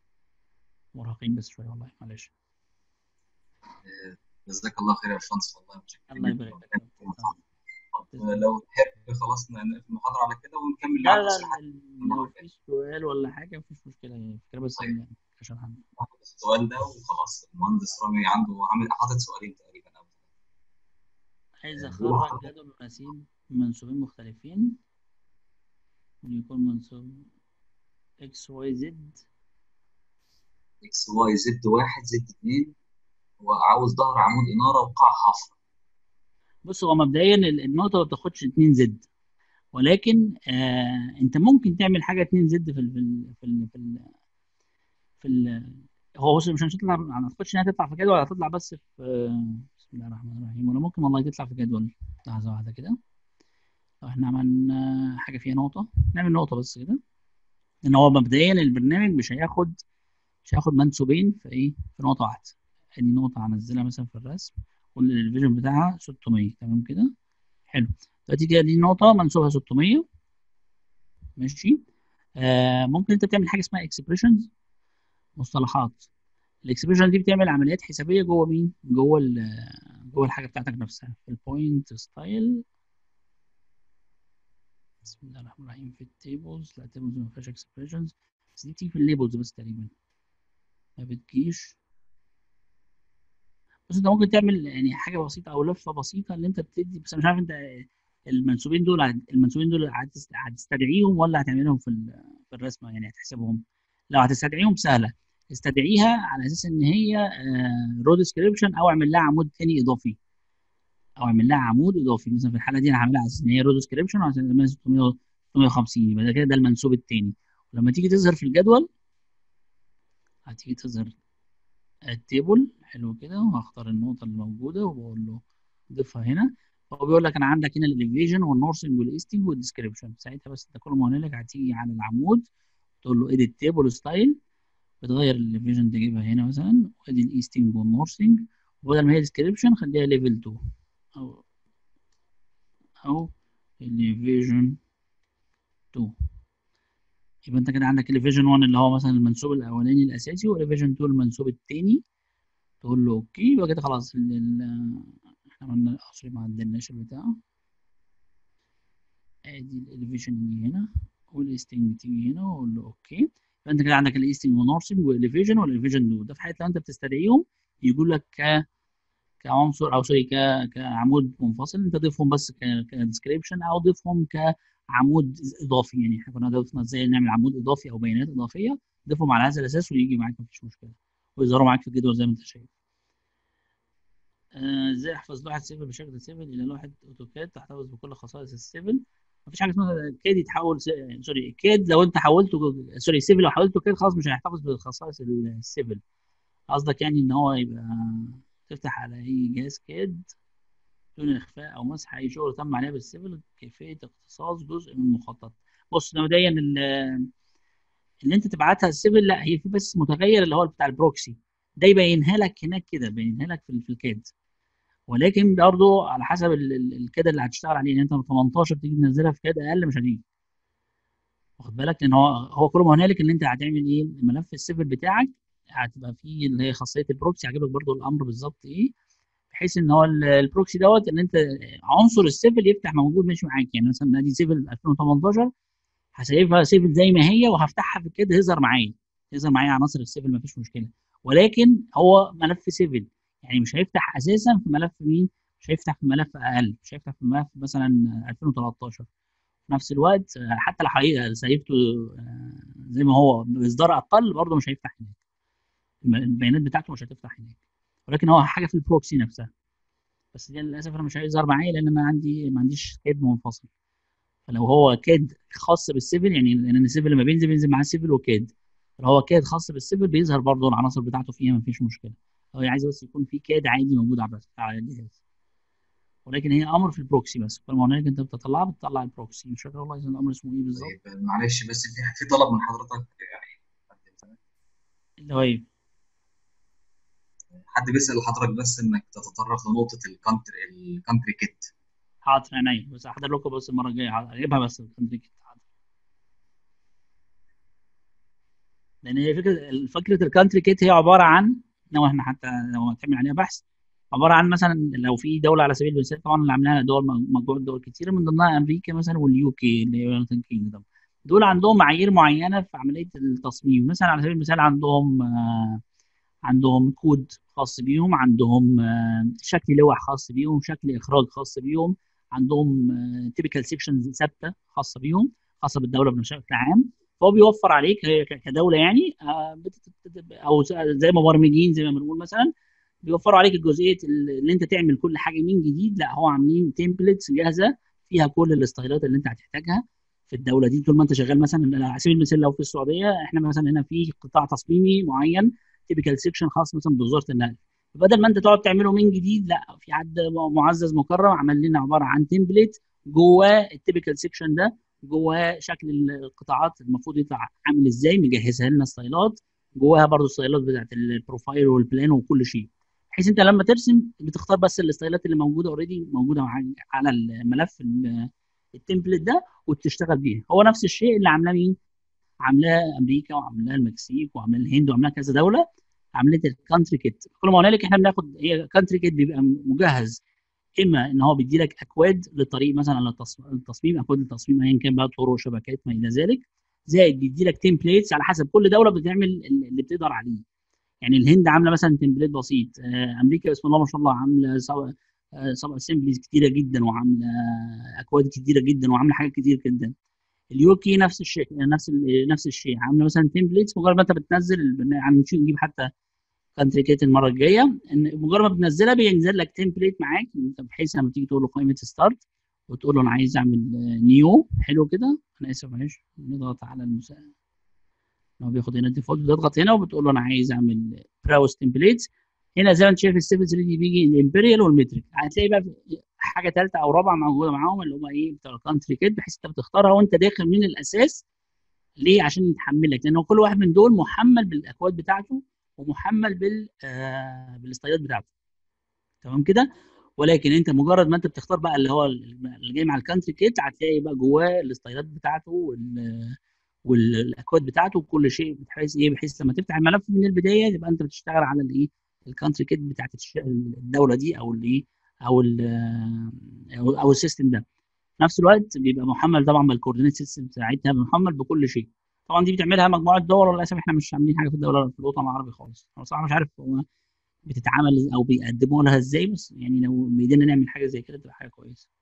مرهقين بس شويه والله معلش جزاك الله خير يا باشمهندس والله متشكر الله جدا يبارك لك طب لو تحب خلاص نقفل المحاضرة على كده ونكمل لا معاك بس لا لحد لو في سؤال ولا حاجه مفيش مشكله يعني الفكره بس طيب. إن- عشان هن- ناخد السؤال ده وخلاص المهندس رامي عنده عامل حاطط سؤالين تقريبا أو عايز بيقول اخرج حضرتك- جدول ونسيب منسوبين مختلفين يكون منسوب اكس واي زد اكس واي زد واحد زد اتنين وعاوز ظهر عمود إنارة وقاع حفر بص هو مبدئيا ال- النقطه ما بتاخدش 2 زد ولكن آه انت ممكن تعمل حاجه 2 زد في ال في ال في ال في ال, في ال هو بص مش هتطلع ما اعتقدش انها تطلع في جدول هتطلع بس في بسم الله الرحمن الرحيم ولا ممكن والله تطلع في جدول لحظه واحده كده لو احنا عملنا حاجه فيها نقطه نعمل نقطه بس كده لان هو مبدئيا البرنامج مش هياخد مش هياخد منسوبين في ايه في نقطه واحده ادي نقطه هنزلها مثلا في الرسم قول الفيجن بتاعها 600 تمام كده حلو دلوقتي كده دي نقطه منسوبها 600 ماشي آه ممكن انت تعمل حاجه اسمها اكسبريشنز مصطلحات الاكسبريشن دي بتعمل عمليات حسابيه جوه مين جوه جوه الحاجه بتاعتك نفسها في البوينت ستايل بسم الله الرحمن الرحيم في التيبلز لا التيبلز ما فيهاش اكسبريشنز بس دي بتيجي في الليبلز بس تقريبا ما بتجيش بس انت ممكن تعمل يعني حاجه بسيطه او لفه بسيطه اللي انت بتدي بس مش عارف انت المنسوبين دول المنسوبين دول هتستدعيهم ولا هتعملهم في في الرسمه يعني هتحسبهم لو هتستدعيهم سهله استدعيها على اساس ان هي رو ديسكريبشن او اعمل لها عمود تاني اضافي او اعمل لها عمود اضافي مثلا في الحاله دي انا هعملها على اساس ان هي رو ديسكريبشن وعشان 650 يبقى ده كده ده المنسوب التاني ولما تيجي تظهر في الجدول هتيجي تظهر التيبل حلو كده وهختار النقطه اللي موجوده وبقول له ضيفها هنا هو بيقول لك انا عندك هنا الاليفيجن والنورسنج والايستنج والديسكريبشن ساعتها بس انت كل ما هنالك هتيجي على العمود تقول له اديت تيبل ستايل بتغير الفيجن تجيبها هنا مثلا وادي الايستنج والنورسنج وبدل ما هي ديسكريبشن خليها ليفل 2 او او الفيجن 2 يبقى انت كده عندك الفيجن 1 اللي هو مثلا المنسوب الاولاني الاساسي والفيجن 2 المنسوب الثاني تقول له اوكي يبقى كده خلاص ال ال احنا عملنا اصلي ما عدلناش البتاع ادي الاليفيشن يجي هنا والايستنج تيجي هنا واقول له اوكي فانت كده عندك الايستنج ونورسنج والاليفيجن والاليفيجن دول ده في حاله لو انت بتستدعيهم يقول لك ك كعنصر او سوري ك... كعمود منفصل انت ضيفهم بس ك... كديسكريبشن او ضيفهم كعمود اضافي يعني احنا كنا ضفنا ازاي نعمل عمود اضافي او بيانات اضافيه ضيفهم على هذا الاساس ويجي معاك مفيش مشكله ويظهروا معاك في الجدول زي ما انت شايف ازاي آه احفظ لوحه سيفل بشكل سيفل الى لوحه اوتوكاد تحتفظ بكل خصائص السيفل مفيش حاجه اسمها كاد يتحول س... سوري كاد لو انت حولته سوري سيفل لو حولته كاد خلاص مش هيحتفظ بخصائص السيفل قصدك يعني ان هو يبقى تفتح على اي جهاز كاد دون اخفاء او مسح اي شغل تم عليه بالسيفل كيفيه اختصاص جزء من المخطط بص مبدئيا اللي انت تبعتها السيفل لا هي في بس متغير اللي هو بتاع البروكسي ده يبينها لك هناك كده يبينها لك في, في الكاد ولكن برضه على حسب الكاد اللي هتشتغل عليه يعني انت 18 تيجي تنزلها في كاد اقل مش هتيجي واخد بالك لان هو هو كل ما هنالك ان انت هتعمل ايه ملف السيفل بتاعك هتبقى فيه اللي هي خاصيه البروكسي هجيب لك برضه الامر بالظبط ايه بحيث ان هو البروكسي دوت ان انت عنصر السيفل يفتح موجود ماشي معاك يعني مثلا ادي سيفل 2018 هسيبها سيفل زي ما هي وهفتحها في كده يظهر معايا يظهر معايا عناصر السيفل مفيش مشكله ولكن هو ملف سيفل يعني مش هيفتح اساسا في ملف مين مش هيفتح في ملف اقل مش هيفتح في ملف مثلا 2013 في نفس الوقت حتى لو سيبته زي ما هو باصدار اقل برضه مش هيفتح هناك البيانات بتاعته مش هتفتح هناك ولكن هو حاجه في البروكسي نفسها بس دي للاسف انا مش هيظهر معايا لان انا عندي ما عنديش كاد منفصل فلو هو كاد خاص بالسيفل يعني لان السيفل لما بينزل بينزل معاه سيفل وكاد لو هو كاد خاص بالسيفل بيظهر برضه العناصر بتاعته فيها مفيش مشكله هو عايز بس يكون في كاد عادي موجود على على الجهاز ولكن هي امر في البروكسي بس كل ما هناك انت بتطلعها بتطلع البروكسي مش فاكر والله الامر اسمه ايه بالظبط طيب معلش بس في في طلب من حضرتك يعني اللي هو ايه حد بيسال حضرتك بس انك تتطرق لنقطه الكانتري الكانتري كيت حاضر عينيا بس هحضر لكم بس المره الجايه اجيبها بس الكانتري كيت حاضر لان هي فكره فكره الكانتري كيت هي عباره عن لو احنا حتى لو هتعمل عليها بحث عباره عن مثلا لو في دوله على سبيل المثال طبعا اللي عاملاها دول مجموعه دول كتيره من ضمنها امريكا مثلا واليو كي اللي هي يونايتد كينجدوم دول عندهم معايير معينه في عمليه التصميم مثلا على سبيل المثال عندهم آه عندهم كود خاص بيهم عندهم آه شكل لوح خاص بيهم شكل اخراج خاص بيهم عندهم تيبيكال سيكشنز ثابته خاصه بيهم خاصه بالدوله بشكل عام فهو بيوفر عليك كدوله يعني او زي مبرمجين زي ما بنقول مثلا بيوفروا عليك الجزئيه اللي انت تعمل كل حاجه من جديد لا هو عاملين تمبلتس جاهزه فيها كل الاستايلات اللي انت هتحتاجها في الدوله دي طول ما انت شغال مثلا على سبيل المثال لو في السعوديه احنا مثلا هنا في قطاع تصميمي معين تيبيكال سيكشن خاص مثلا بوزاره النقل بدل ما انت تقعد تعمله من جديد لا في حد معزز مكرم عمل لنا عباره عن تمبليت جواه التيبيكال سيكشن ده جواه شكل القطاعات المفروض يطلع عامل ازاي مجهزها لنا ستايلات جواها برضو الستايلات بتاعت البروفايل والبلان وكل شيء بحيث انت لما ترسم بتختار بس الستايلات اللي موجوده اوريدي موجوده على الملف التمبلت ده وتشتغل بيها هو نفس الشيء اللي عاملاه مين؟ عاملاه امريكا وعاملاه المكسيك وعاملاه الهند وعاملاه كذا دوله عمليه الكانتري كيت كل ما هنالك احنا بناخد هي كانتري كيت بيبقى مجهز اما ان هو بيدي لك اكواد للطريق مثلا للتصميم اكواد للتصميم ايا كان بقى طرق شبكات ما الى ذلك زائد بيدي لك تمبليتس على حسب كل دوله بتعمل اللي بتقدر عليه يعني الهند عامله مثلا تمبليت بسيط امريكا بسم الله ما شاء الله عامله سب اسمبليز كتيره جدا وعامله اكواد كتيره جدا وعامله حاجات كتير جدا اليوكي نفس الشيء نفس نفس الشيء عامله مثلا تمبليتس مجرد ما انت بتنزل يعني نجيب حتى كانتري كيت المره الجايه ان مجرد ما بتنزلها بينزل لك تمبليت معاك بحيث لما تيجي تقول له قائمه ستارت وتقول له انا عايز اعمل نيو حلو كده انا اسف معلش نضغط على المساعد هو بياخد هنا الديفولت بتضغط هنا وبتقول له انا عايز اعمل براوس تمبليتس هنا زي ما انت شايف السيفل 3 دي بيجي الامبريال والمتريك هتلاقي بقى حاجه ثالثه او رابعه موجوده معاهم اللي هم ايه بتوع الكانتري كيت بحيث انت بتختارها وانت داخل من الاساس ليه عشان يتحمل لك لان كل واحد من دول محمل بالاكواد بتاعته ومحمل بال آه بالاستايلات بتاعته تمام كده ولكن انت مجرد ما انت بتختار بقى اللي هو اللي جاي مع الكانتري كيت هتلاقي بقى جواه الاستايلات بتاعته وال والاكواد بتاعته وكل شيء بحيث ايه بحيث لما تفتح الملف من البدايه تبقى انت بتشتغل على الايه الكانتري كيت بتاعت الدوله دي او الايه او ال او, أو السيستم ده في نفس الوقت بيبقى محمل طبعا بالكوردينيت سيستم بتاعتها محمل بكل شيء طبعا دي بتعملها مجموعه دول وللاسف احنا مش عاملين حاجه في الدوله في الوطن العربي خالص انا صراحه مش عارف هو بتتعمل او بيقدموا لها ازاي بس يعني لو بايدينا نعمل حاجه زي كده تبقى حاجه كويسه